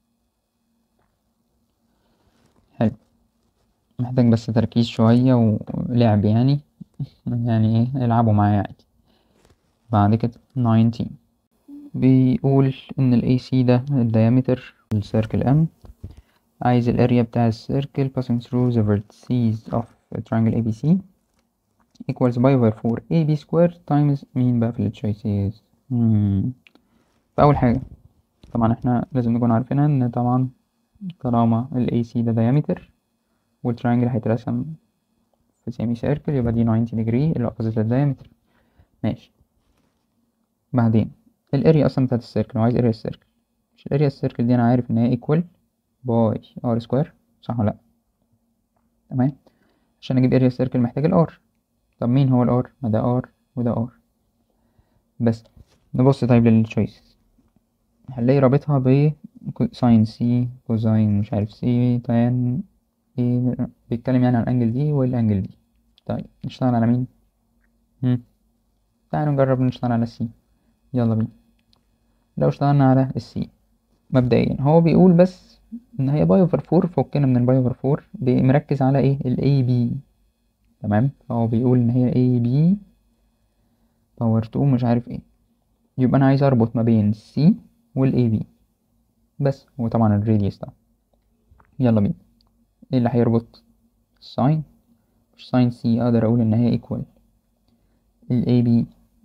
حلو محتاج بس تركيز شوية ولعب يعني يعني ايه العبوا معايا عادي بعد كده 19 بيقول ان ال AC ده الديامتر السيركل M عايز الاريا بتاع السيركل passing through the vertices of a triangle ABC equals pi over 4 AB square times مين بقى في التشويسز فأول حاجة طبعا احنا لازم نكون عارفينها ان طبعا طالما ال AC ده diameter والتريانجل هيترسم في سيمي سيركل يبقى دي 90 degree اللي opposite للديامتر ماشي بعدين الاريا اصلا بتاعت السيركل وعايز اريا السيركل مش الاريا السيركل دي انا عارف ان هي equal باي ار سكوير صح ولا لا تمام عشان اجيب اريا السيركل محتاج الار طب مين هو الار ما ده ار وده ار بس نبص طيب للتشويس هنلاقي رابطها ب ساين سي كوزاين مش عارف سي تان ايه بيتكلم يعني عن الانجل دي والانجل دي طيب نشتغل على مين هم. تعالوا نجرب نشتغل على السي يلا بينا لو اشتغلنا على السي مبدئيا هو بيقول بس ان هي باي اوفر فور فكنا من الباي اوفر فور مركز على ايه الاي بي تمام فهو بيقول ان هي اي بي باور 2 مش عارف ايه يبقى انا عايز اربط ما بين سي والاي بي بس وطبعا الراديوس ده يلا بينا ايه اللي هيربط الساين مش ساين سي اقدر اقول ان هي ايكوال الاي بي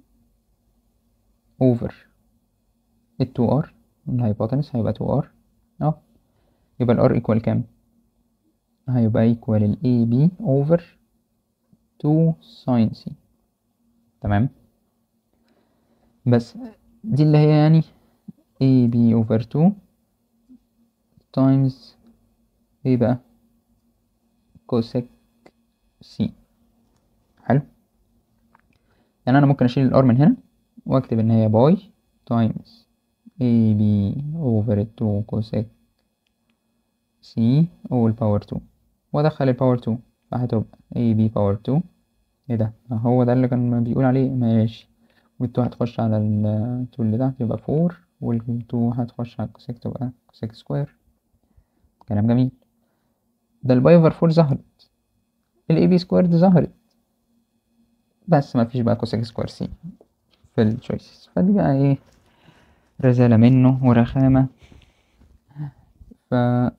اوفر ال 2 ار الهايبوتنس هيبقى 2 ار اه يبقى الار ايكوال كام هيبقى ايكوال ال AB over 2 sin C تمام بس دي اللي هي يعني AB over 2 times ايه بقى كوسيك سي حلو يعني انا ممكن اشيل الار من هنا واكتب ان هي باي تايمز اي بي اوفر 2 كوسيك سي اول باور 2 وادخل الباور 2 فهتبقى اي بي باور 2 ايه ده هو ده اللي كان بيقول عليه ماشي وال2 هتخش على ال2 اللي تحت يبقى 4 وال2 هتخش على الكوسيك تبقى كوسيك سكوير كلام جميل ده الباي اوفر 4 ظهرت الاي بي سكويرد ظهرت بس ما فيش بقى كوسيك سكوير سي في التشويسز فدي بقى ايه رزالة منه ورخامة ف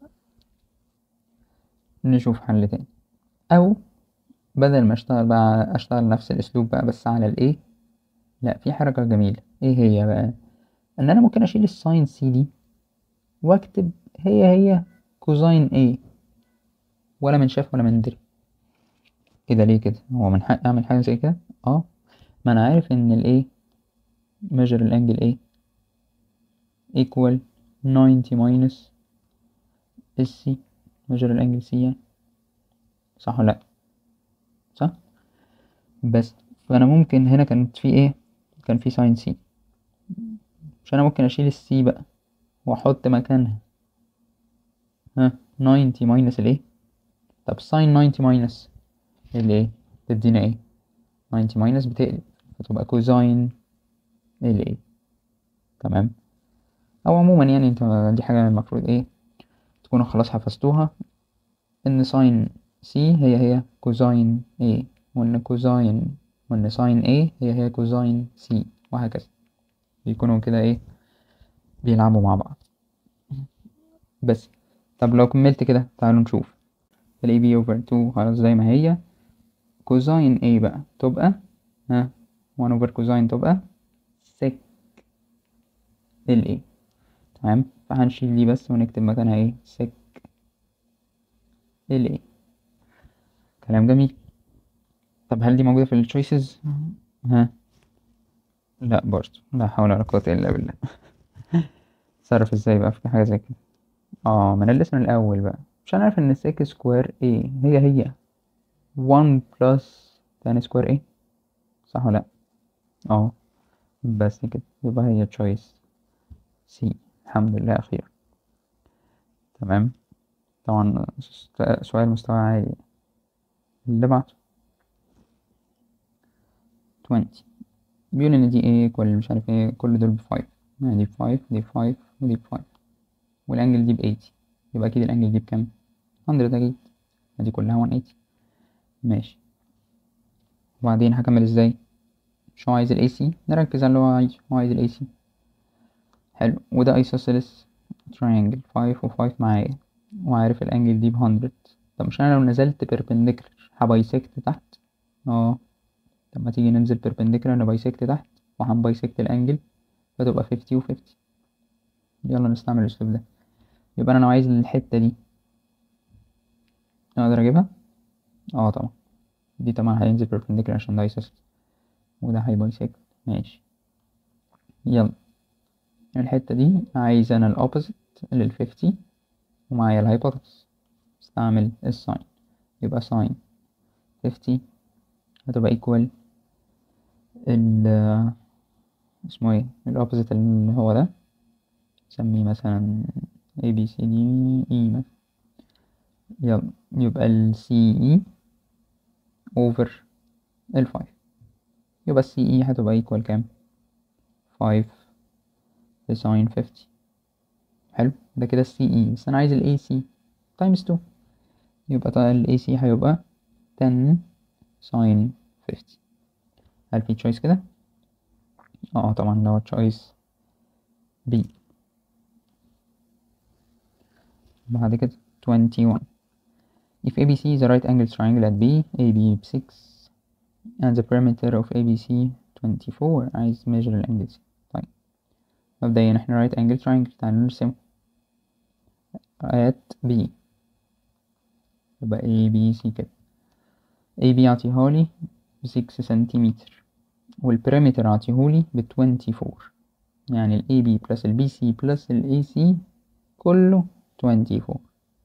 نشوف حل تاني او بدل ما اشتغل بقى اشتغل نفس الاسلوب بقى بس على الايه لا في حركة جميلة ايه هي بقى ان انا ممكن اشيل الساين سي دي واكتب هي هي كوزاين ايه ولا من شاف ولا من دري ايه ده ليه كده هو من حق اعمل حاجه زي كده اه ما انا عارف ان الايه measure الانجل ايه equal 90 minus السي measure الانجل سي يعني صح ولا لا صح بس فانا ممكن هنا كانت في ايه كان في ساين سي مش انا ممكن اشيل السي بقى واحط مكانها ها 90 minus الايه طب ساين 90 minus اللي ايه تدينا ايه 90 ماينس بتقلب فتبقى كوزاين ال ايه تمام او عموما يعني انت دي حاجة المفروض ايه تكونوا خلاص حفظتوها ان ساين سي هي هي كوزاين ايه وان كوزاين وان ساين ايه هي هي كوزاين سي وهكذا بيكونوا كده ايه بيلعبوا مع بعض بس طب لو كملت كده تعالوا نشوف ال AB over 2 خلاص زي ما هي كوزاين ايه بقى تبقى ها 1 over كوزاين تبقى سك ال ايه تمام فهنشيل دي بس ونكتب مكانها ايه سك ال ايه كلام جميل طب هل دي موجودة في التشويسز ها لا برضه لا حول ولا قوة الا بالله اتصرف ازاي بقى في حاجة زي كده اه من الليسن الاول بقى مش هنعرف ان سيك سكوير ايه هي هي 1 بلس تاني سكوير ايه صح ولا لا اه بس كده يبقى هي تشويس سي الحمد لله اخيرا تمام طبعا سؤال مستوى عالي اللي بعده 20 بيقول ان دي ايه كل مش عارف ايه كل دول بفايف يعني دي بفايف دي بفايف ودي بفايف والانجل دي بأيتي يبقى اكيد الانجل دي بكام 100 اكيد دي كلها 180 ماشي وبعدين هكمل ازاي مش هو عايز الاي سي نركز على اللي هو عايزه هو عايز الاي سي حلو وده ايسوسيلس تراينجل 5 و5 معايا وعارف الانجل دي بهندرد طب مش انا لو نزلت بيربنديكولار هبايسكت تحت اه طب ما تيجي ننزل بيربنديكولار نبايسكت تحت وهنبايسكت الانجل فتبقى 50 و 50 يلا نستعمل الاسلوب ده يبقى انا لو عايز الحتة دي اقدر اجيبها اه طبعا دي طبعا هينزل perpendicular عشان ده ايسوسيلس وده هيبايسكت ماشي يلا الحتة دي عايز انا الأوبوزيت للفيفتي ومعايا الهايبوتنس استعمل الساين يبقى ساين فيفتي هتبقى ايكوال ال اسمه ايه الأوبوزيت اللي هو ده نسميه مثلا A B C D E مثلا يلا يبقى ال C E over ال 5 يبقى ال C E هتبقى equal كام 5 في ساين 50 حلو ده كده السي اي بس انا عايز الاي سي تايمز 2 يبقى طيب الاي سي هيبقى 10 ساين 50 هل في تشويس كده اه طبعا لو تشويس بي بعد كده 21 if ABC is a right angle triangle at B AB 6 and the perimeter of ABC 24 عايز measure الانجل C طيب مبدئيا احنا right angle triangle تعالوا نرسمه at B يبقى A B C كده A B أعطيها لي بسكس سنتيمتر والبريمتر عطيهولي ب 24 يعني ال AB plus ال BC plus ال AC كله 24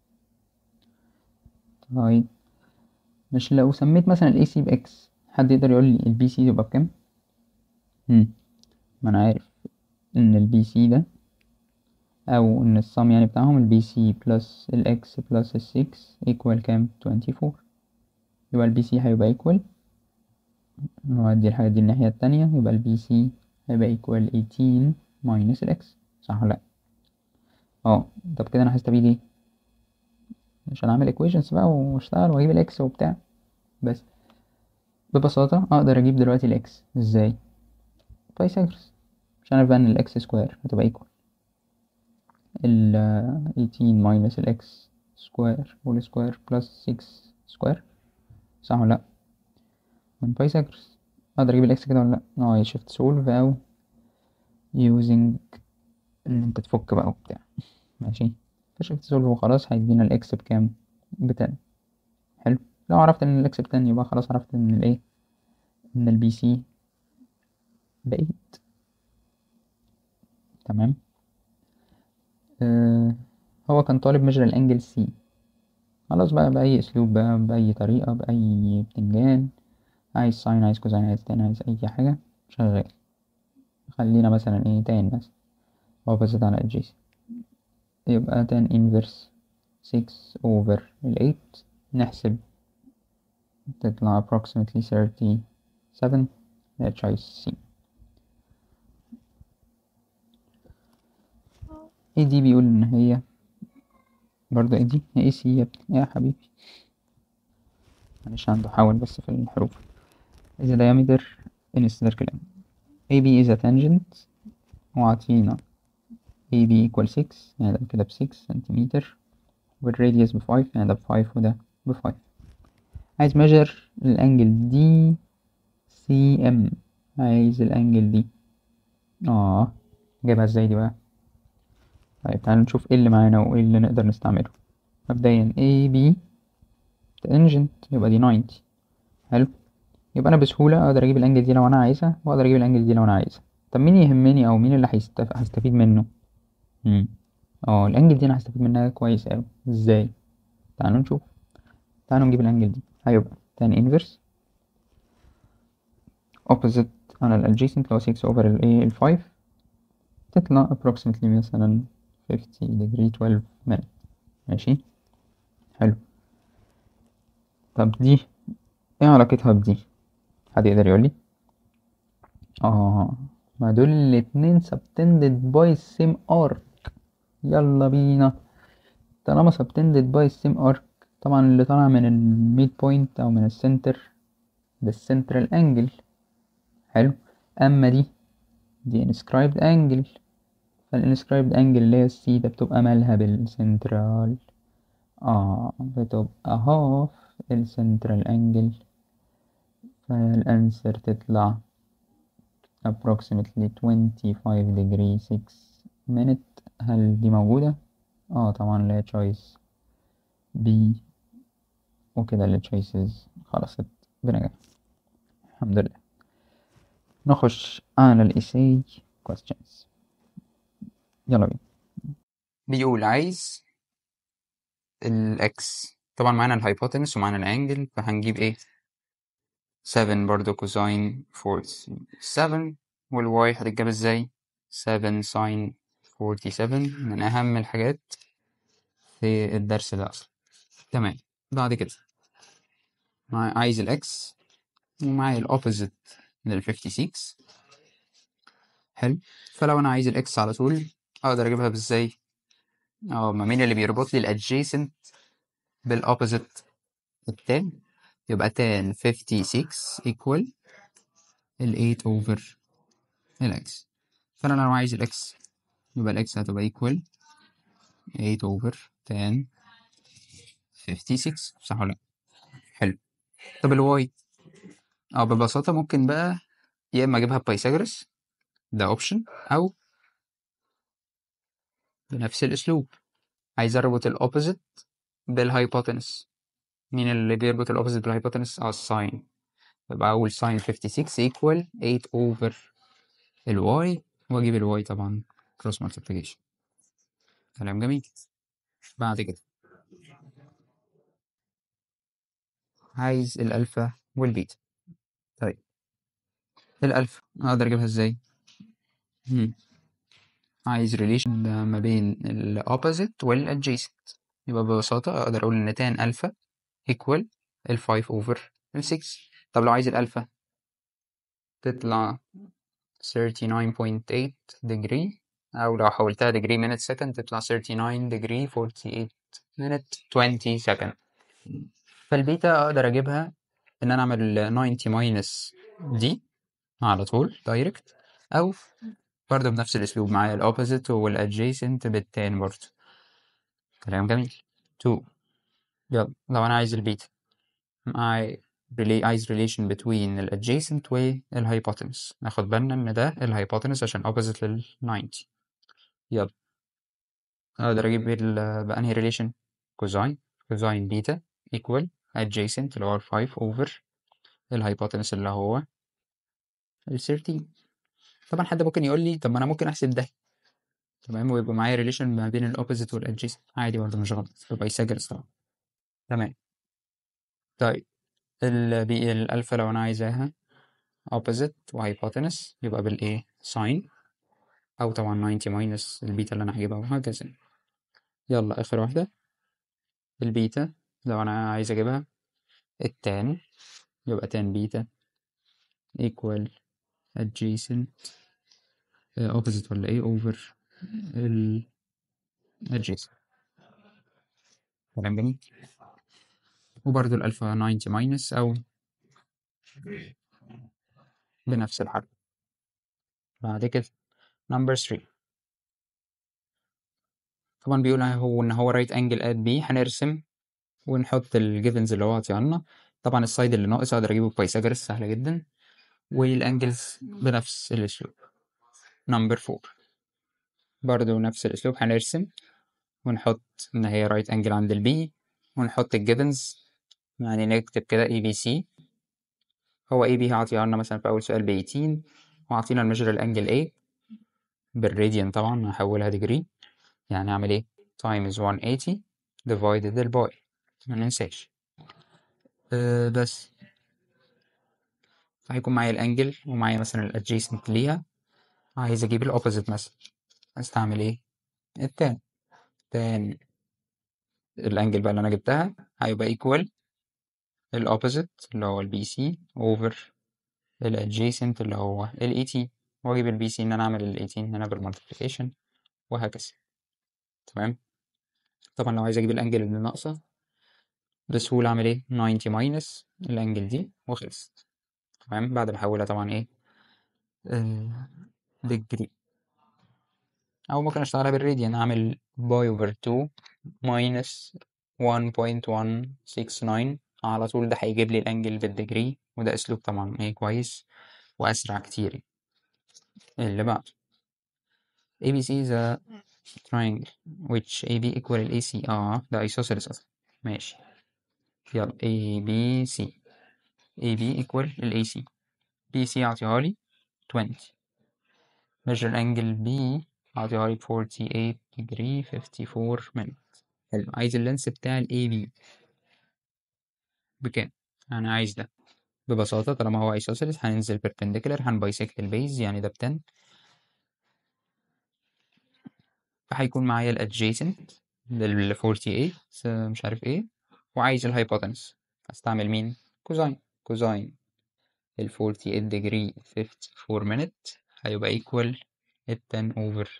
طيب مش لو سميت مثلا ال AC بإكس حد يقدر يقول لي ال BC تبقى بكام؟ مم. ما أنا عارف إن ال BC ده أو إن الصم يعني بتاعهم ال BC plus ال X plus ال 6 equal كام؟ 24 يبقى ال BC هيبقى equal نودي الحاجة دي الناحية التانية يبقى ال BC هيبقى equal 18 minus ال X صح ولا لأ؟ اه طب كده أنا هستفيد ايه؟ عشان أعمل equations بقى وأشتغل وأجيب ال X وبتاع بس ببساطة أقدر أجيب دلوقتي ال X ازاي؟ بايثاغورس مش عارف بقى إن ال X سكوير هتبقى equal ال 18 minus ال X سكوير whole سكوير plus 6 سكوير صح ولا لأ؟ من بايثاغورس اقدر اجيب الاكس كده ولا لا اه شيفت سولف او يوزنج ان انت تفك بقى وبتاع ماشي فشيفت سولف وخلاص هيدينا الاكس بكام بتن حلو لو عرفت ان الاكس بتن يبقى خلاص عرفت ان الايه ان البي سي بقيت تمام آه هو كان طالب مجرى الانجل سي خلاص بقى بأي أسلوب بقى بأي طريقة بأي بتنجان عايز ساين عايز كوزين عايز تان عايز أي حاجة شغال خلينا مثلا ايه تان مثلا opposite على adjacent يبقى تان inverse 6 over ال 8 نحسب تطلع approximately 37 ده choice C ايه دي بيقول ان هي برضه ايه دي ايه سي يا ابني يا حبيبي معلش عنده حاول بس في الحروف is a diameter in a circle AB is a tangent وعطينا AB equal 6 يعني ده كده ب 6 سنتيمتر والراديوس ب 5 يعني ده ب 5 وده ب 5 عايز measure الانجل دي سي ام عايز الانجل دي اه جايبها ازاي دي بقى طيب تعالوا نشوف ايه اللي معانا وايه اللي نقدر نستعمله مبدئيا AB tangent يبقى دي 90 حلو يبقى انا بسهولة اقدر اجيب الانجل دي لو انا عايزها واقدر اجيب الانجل دي لو انا عايزها طب مين يهمني او مين اللي هيستف... هستفيد منه امم اه الانجل دي انا هستفيد منها كويس اوي ازاي تعالوا نشوف تعالوا نجيب الانجل دي هيبقى tan inverse opposite على ال adjacent لو 6 over ال ايه ال 5 تطلع approximately مثلا 50 degree 12 minute ماشي حلو طب دي ايه علاقتها بدي حد يقدر يقول لي اه ما دول الاتنين subtended by same arc يلا بينا طالما subtended by same arc طبعا اللي طالع من الميد بوينت او من السنتر ده السنترال انجل حلو اما دي دي inscribed angle فالانسكرايبد انجل اللي هي السي ده بتبقى مالها بالسنترال اه بتبقى هاف السنترال انجل فالانسر تطلع approximately 25 degree 6 minute هل دي موجودة؟ اه طبعا اللي هي choice B وكده اللي choices خلصت بنجاح الحمد لله نخش على الإساي questions يلا بينا بيقول عايز الإكس طبعا معانا الهايبوتنس ومعانا الأنجل فهنجيب إيه 7 برضو كوزين 47 والواي هتتجاب ازاي 7 ساين 47 من أهم الحاجات في الدرس ده أصلا تمام بعد كده مع- عايز الإكس ومعايا الأوبوزيت لل 56 حلو فلو أنا عايز الإكس على طول أقدر أجيبها بإزاي اه ما مين اللي بيربط لي الادجيسنت بالاوبوزيت التان يبقى tan 56 equal ال 8 over ال x فأنا لو عايز ال x يبقى ال x هتبقى equal 8 over tan 56 صح ولا لأ؟ حلو طب ال y اه ببساطة ممكن بقى يا إما أجيبها ببايثاغورس ده اوبشن أو بنفس الأسلوب عايز أربط الأوبوزيت بالهايبوتنس مين اللي بيربط الأوبوزيت بالهايبوتنس اه الساين يبقى أول ساين 56 equal 8 over الواي وأجيب الواي طبعا cross multiplication كلام جميل بعد كده عايز الألفا والبيتا طيب الألفا أقدر أجيبها إزاي؟ مم. عايز relation ما بين ال opposite وال adjacent يبقى ببساطة أقدر أقول إن tan ألفا equal ال 5 over ال 6 طب لو عايز الألفا تطلع 39.8 degree أو لو حولتها degree minute second تطلع 39 degree 48 minute 20 second فالبيتا أقدر أجيبها إن أنا أعمل 90 minus دي على طول دايركت أو برضه بنفس الأسلوب معايا الأوبوزيت والأدجيسنت بالتان برضه كلام جميل 2 يلا لو أنا عايز البيتا معاي relay عايز relation between ال adjacent وال hypotenuse ناخد بالنا إن ده ال hypotenuse عشان opposite لل 90 يلا أقدر أجيب ال بأنهي relation cosine cosine بيتا equal adjacent اللي هو 5 over ال hypotenuse اللي هو ال 13 طبعا حد ممكن يقول لي طب ما أنا ممكن أحسب ده تمام ويبقى معايا relation ما بين ال opposite وال adjacent عادي برضه مش غلط يبقى يسجل طبعا تمام طيب ال بي الألفا لو أنا عايزاها opposite و hypotenuse يبقى بالإيه sine أو طبعا 90 minus البيتا اللي أنا هجيبها وهكذا يلا آخر واحدة البيتا لو أنا عايز أجيبها التان يبقى تان بيتا equal adjacent آه، opposite ولا إيه over ال adjacent كلام جميل وبرضه الألفا 90 minus أو بنفس الحرف بعد كده number 3 طبعا بيقول هو ان هو رايت انجل ات بي هنرسم ونحط الجيفنز اللي هو عطيها لنا طبعا السايد اللي ناقص اقدر اجيبه ببايثاغورس سهله جدا والانجلز بنفس الاسلوب نمبر 4 برضه نفس الاسلوب هنرسم ونحط ان هي رايت انجل عند البي ونحط الجيفنز يعني نكتب كده اي بي سي هو اي بي هعطيها لنا مثلا في اول سؤال ب 18 وعطينا الميجر الانجل A بالراديان طبعا هحولها ديجري يعني اعمل ايه times 180 divided الباي ما ننساش أه بس فهيكون معايا الانجل ومعايا مثلا الادجيسنت ليها عايز اجيب الاوبوزيت مثلا استعمل ايه التان تان الانجل بقى اللي انا جبتها هيبقى ايكوال الاوبوزيت اللي هو البي سي اوفر الادجيسنت اللي هو الاي تي واجيب البي سي ان انا اعمل ال 18 هنا بالمالتيبيكيشن وهكذا تمام طبعا لو عايز اجيب الانجل اللي ناقصه بسهولة اعمل ايه 90 ماينس الانجل دي وخلصت تمام بعد ما احولها طبعا ايه ديجري او ممكن اشتغلها بالراديان اعمل باي اوفر 2 ماينس 1.169 على طول ده هيجيب لي الانجل بالديجري وده اسلوب طبعا ايه كويس واسرع كتير اللي بعده ABC is a triangle which AB equal AC اه ده isosceles اصلا ماشي يلا ABC AB equal ال AC BC اعطيها لي 20 measure angle B اعطيها لي 48 degree 54 minutes حلو عايز اللينس بتاع ال AB بكام؟ أنا عايز ده ببساطة طالما هو isosceles هننزل perpendicular هنبايسكت البيز يعني ده ب 10 فهيكون معايا ال adjacent لل 48 مش عارف ايه وعايز الهايبوتنس هستعمل مين؟ كوزاين كوزاين ال 48 degree 54 minute هيبقى equal ال 10 over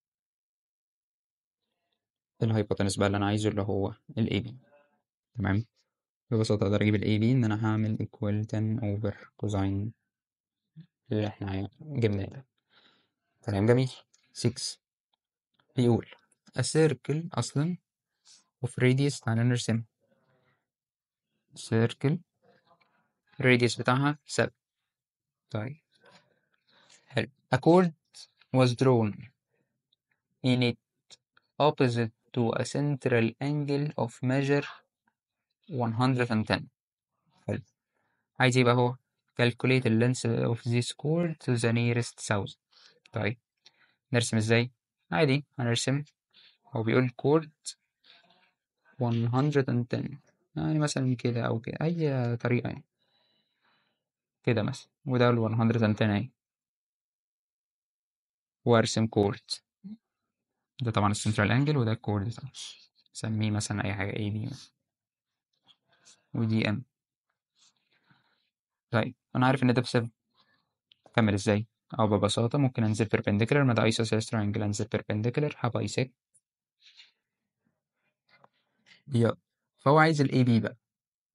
الهايبوتنس بقى اللي انا عايزه اللي هو ال AB تمام ببساطة اقدر اجيب ال AB ان انا هعمل equal 10 over كوزاين اللي احنا جبناه ده كلام جميل 6 بيقول a circle اصلا of radius تعالى نرسم circle radius بتاعها 7 طيب حلو a chord was drawn in it opposite to a central angle of measure 110 حلو عايز يبقى هو calculate the length of this chord to the nearest thousand طيب نرسم ازاي عادي هنرسم هو بيقول chord 110 يعني مثلا كده او كده اي طريقة يعني كده مثلا وده ال 110 اهي وارسم كورد ده طبعا السنترال انجل وده الكورد طبعا سميه مثلا اي حاجة اي بي مثلا ودي ام طيب انا عارف ان ده بسبب كمل ازاي او ببساطة ممكن انزل perpendicular ما ده isosceles triangle انزل perpendicular هبايسك يلا فهو عايز الاي بي بقى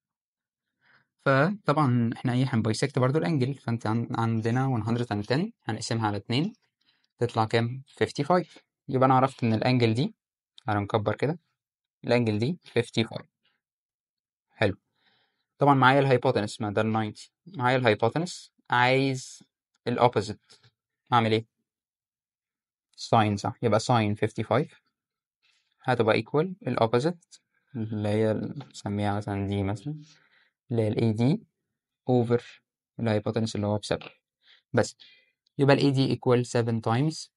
فطبعا احنا ايه هنبايسكت برضو الانجل فانت عن- عندنا 110 هنقسمها على 2 تطلع كام 55 يبقى انا عرفت ان الانجل دي تعالى نكبر كده الانجل دي 55 حلو طبعا معايا الهايبوتنس ما ده ال 90 معايا الهايبوتنس عايز الاوبوزيت اعمل ايه ساين صح يبقى ساين 55 هتبقى ايكوال الاوبوزيت اللي هي ال- نسميها مثلا دي مثلا اللي هي الاي دي اوفر الهايبوتنس اللي هو بسبب بس يبقى الاي دي ايكوال 7 تايمز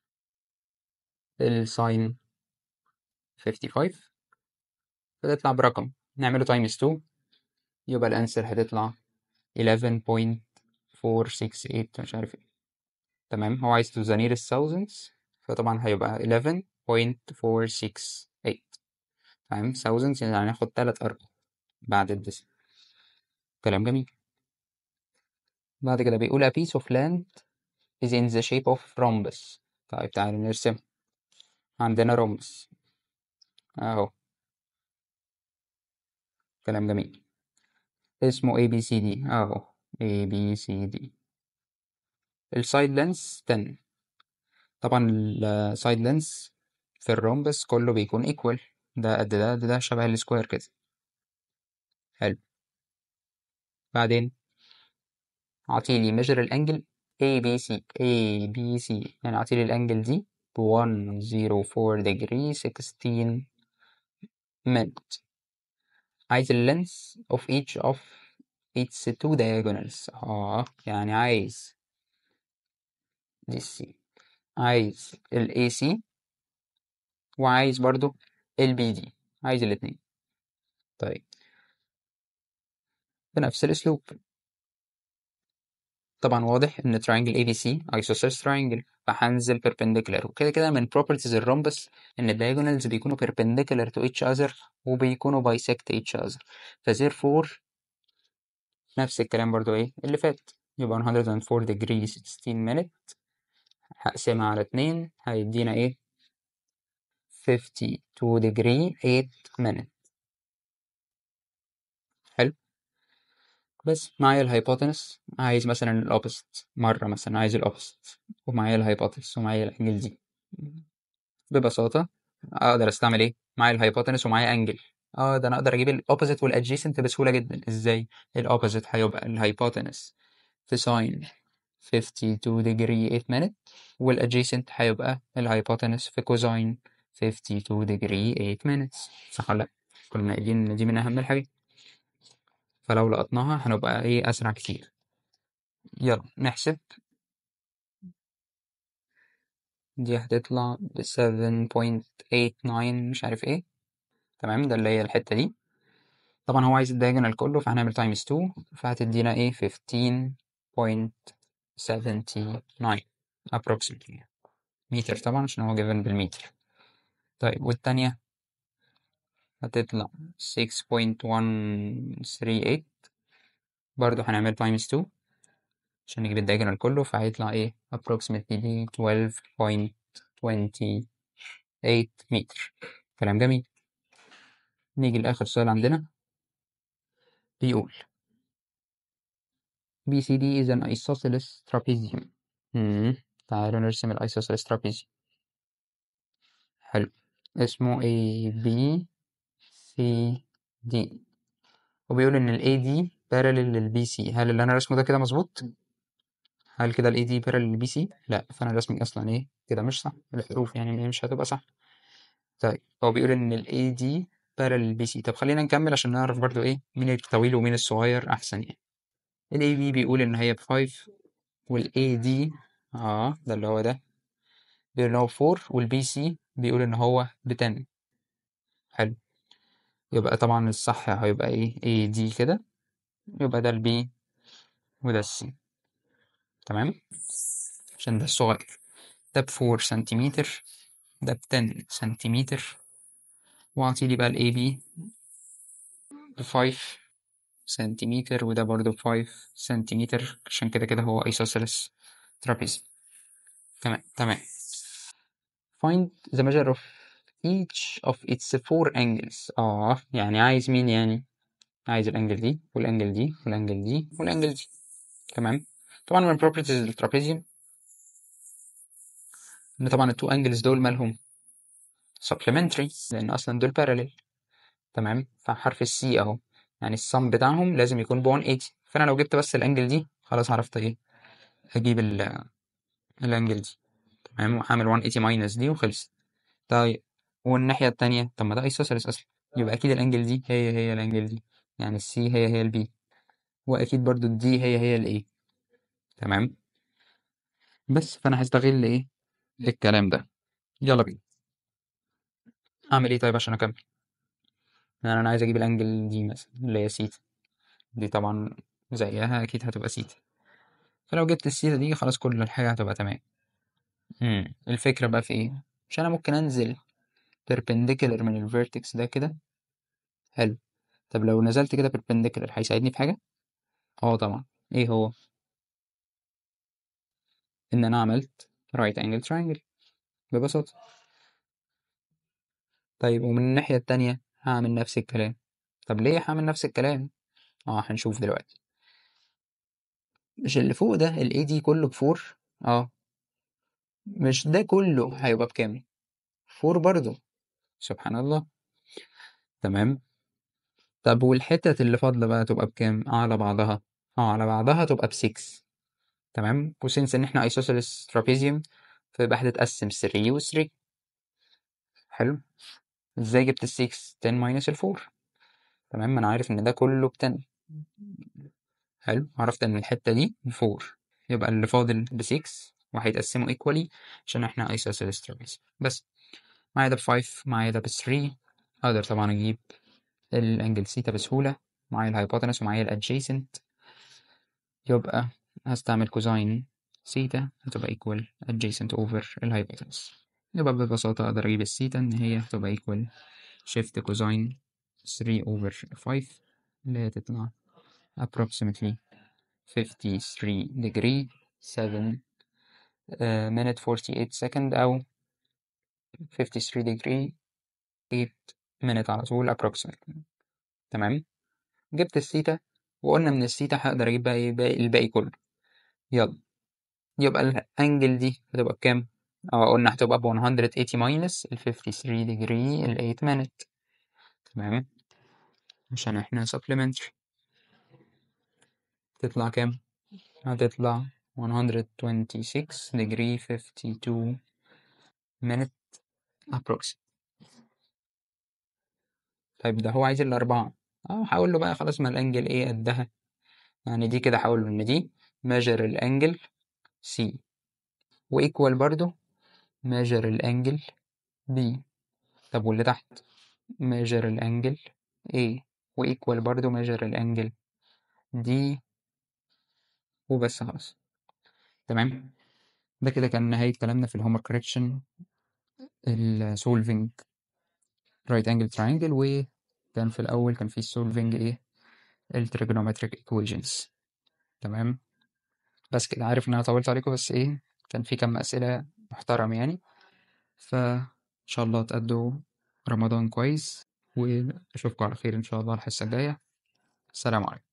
الساين 55 فتطلع برقم نعمله تايمز 2 يبقى الانسر هتطلع 11.468 مش عارف ايه تمام هو عايز to the nearest thousands فطبعا هيبقى 11.468 تمام thousands يعني هناخد تلات أرقام بعد الديسم كلام جميل بعد كده بيقول a piece of land is in the shape of rhombus طيب تعالى نرسم عندنا rhombus اهو كلام جميل اسمه ABCD اهو ABCD السايد لينس 10 طبعا السايد لينس في الرومبس كله بيكون equal ده قد ده قد ده شبه السكوير كده حلو بعدين عطيلي measure الانجل ABC ABC يعني عطيلي الانجل دي ب 104 degree 16 minute عايز ال length of each of its two diagonals اه يعني عايز دي السي عايز ال AC وعايز برضو ال BD عايز الاتنين طيب بنفس الاسلوب طبعا واضح ان triangle ABC isosceles triangle فهنزل perpendicular وكده كده من properties الرومبس ان ال diagonals بيكونوا perpendicular to each other وبيكونوا bisect each other ف therefore نفس الكلام برضو ايه اللي فات يبقى 104 degree 16 minute هقسمها على 2 هيدينا ايه 52 degree 8 minute حلو بس معايا الهايبوتنس عايز مثلا الأوبست مرة مثلا عايز الأوبست ومعايا الهايبوتنس ومعايا الأنجل دي ببساطة أقدر أستعمل إيه؟ معايا الهايبوتنس ومعايا أنجل اه ده أنا أقدر أجيب الأوبوزيت والأدجيسنت بسهولة جدا إزاي؟ الأوبوزيت هيبقى الهايبوتنس في ساين 52 degree 8 minute والأدجيسنت هيبقى الهايبوتنس في كوزاين 52 degree 8 minutes صح ولا لأ؟ كنا قايلين إن دي من أهم الحاجات فلو لقطناها هنبقى إيه أسرع كتير يلا نحسب دي هتطلع ب 7.89 مش عارف ايه تمام ده اللي هي الحتة دي طبعا هو عايز الدايجونال كله فهنعمل تايمز 2 فهتدينا ايه 15.79 approximately متر طبعا عشان هو جيفن بالمتر طيب والتانية هتطلع 6.138 برضو هنعمل تايمز 2 عشان نجيب الدايجونال كله فهيطلع ايه approximately 12.28 متر كلام جميل نيجي لآخر سؤال عندنا بيقول BCD is an isosceles trapezium مم. تعالوا نرسم الايسوسيلس trapezium حلو اسمه A B C D وبيقول إن ال AD parallel لل BC هل اللي أنا رسمه ده كده مظبوط؟ هل كده ال AD parallel لل BC؟ لا فأنا رسمي أصلا إيه كده مش صح الحروف يعني مش هتبقى صح طيب هو بيقول إن ال AD parallel لل BC طب خلينا نكمل عشان نعرف برضو إيه مين الطويل ومين الصغير أحسن يعني ال AB بيقول إن هي بفايف وال AD اه ده اللي هو ده بيقول إن هو بفور وال BC بيقول إن هو بتن حلو يبقى طبعا الصح هيبقى ايه AD كده يبقى ده ال B وده ال C تمام عشان ده الصغير ده بفور سنتيمتر ده بتن سنتيمتر وأعطيلي بقى ال AB بفايف سنتيمتر وده برضه بفايف سنتيمتر عشان كده كده هو isosceles trapezium تمام تمام find the measure of each of its four angles اه يعني عايز مين يعني عايز الانجل دي والانجل دي والانجل دي والانجل دي تمام طبعا من properties الترابيزيوم ان طبعا التو انجلز دول مالهم supplementary لان اصلا دول parallel تمام فحرف السي اهو يعني السم بتاعهم لازم يكون ب 180 فانا لو جبت بس الانجل دي خلاص عرفت ايه اجيب ال- الانجل دي تمام وهعمل 180 ماينس دي وخلصت طيب والناحية التانية طب ما ده ايسوسيلس اصلا يبقى اكيد الانجل دي هي هي الانجل دي يعني السي هي هي البي واكيد برضو الدي هي هي الاي تمام بس فانا هستغل ايه الكلام ده يلا بينا اعمل ايه طيب عشان اكمل يعني انا عايز اجيب الانجل دي مثلا اللي هي سيتا دي طبعا زيها اكيد هتبقى سيتا فلو جبت السيتا دي خلاص كل الحاجة هتبقى تمام امم الفكرة بقى في ايه مش انا ممكن انزل perpendicular من الفيرتكس ده كده حلو طب لو نزلت كده perpendicular هيساعدني في حاجة اه طبعا ايه هو ان انا عملت right angle triangle ببساطة طيب ومن الناحية التانية هعمل نفس الكلام طب ليه هعمل نفس الكلام اه هنشوف دلوقتي مش اللي فوق ده ال AD كله بفور اه مش ده كله هيبقى بكام فور برضو سبحان الله تمام طب والحتة اللي فاضلة بقى تبقى بكام على بعضها اه على بعضها تبقى بسكس تمام وسنس ان احنا ايسوسيلس ترابيزيوم فيبقى هتتقسم 3 و 3 حلو ازاي جبت ال 6 10 ماينس ال 4 تمام ما انا عارف ان ده كله ب 10 حلو عرفت ان الحتة دي ب 4 يبقى اللي فاضل ب 6 وهيتقسموا ايكوالي عشان احنا ايسوسيلس ترابيزيوم بس معايا ده ب 5 معايا ده ب 3 اقدر طبعا اجيب الانجل سيتا بسهولة معايا الهايبوتنس ومعايا الادجيسنت يبقى هستعمل كوزاين سيتا هتبقى equal adjacent over الهايبوتنس يبقى ببساطة أقدر أجيب السيتا إن هي هتبقى equal shift كوزاين 3 over 5 اللي هي تطلع approximately 53 degree 7 uh, minute 48 second أو 53 degree 8 minute على طول approximately تمام جبت السيتا وقلنا من السيتا هقدر أجيب بقى إيه باقي الباقي كله يلا يبقى الانجل دي هتبقى بكام؟ اه قلنا هتبقى ب 180 ماينس ال 53 degree ال 8 minute تمام عشان احنا supplementary تطلع كام؟ هتطلع 126 degree 52 minute approximate طيب ده هو عايز الأربعة اه هقول له بقى خلاص ما الانجل ايه قدها يعني دي كده هقول له ان دي measure الانجل C وإيكوال برضو measure الانجل B طب واللي تحت measure الانجل A وإيكوال برضو measure الانجل D وبس خلاص تمام ده كده كان نهاية كلامنا في الهومر كوريكشن السولفينج رايت انجل تراينجل وكان في الأول كان في السولفينج ايه التريجونومتريك ايكويشنز تمام بس كده عارف ان انا طولت عليكم بس ايه كان في كم أسئلة محترم يعني فإن شاء الله تأدوا رمضان كويس وأشوفكم على خير إن شاء الله الحصة الجاية السلام عليكم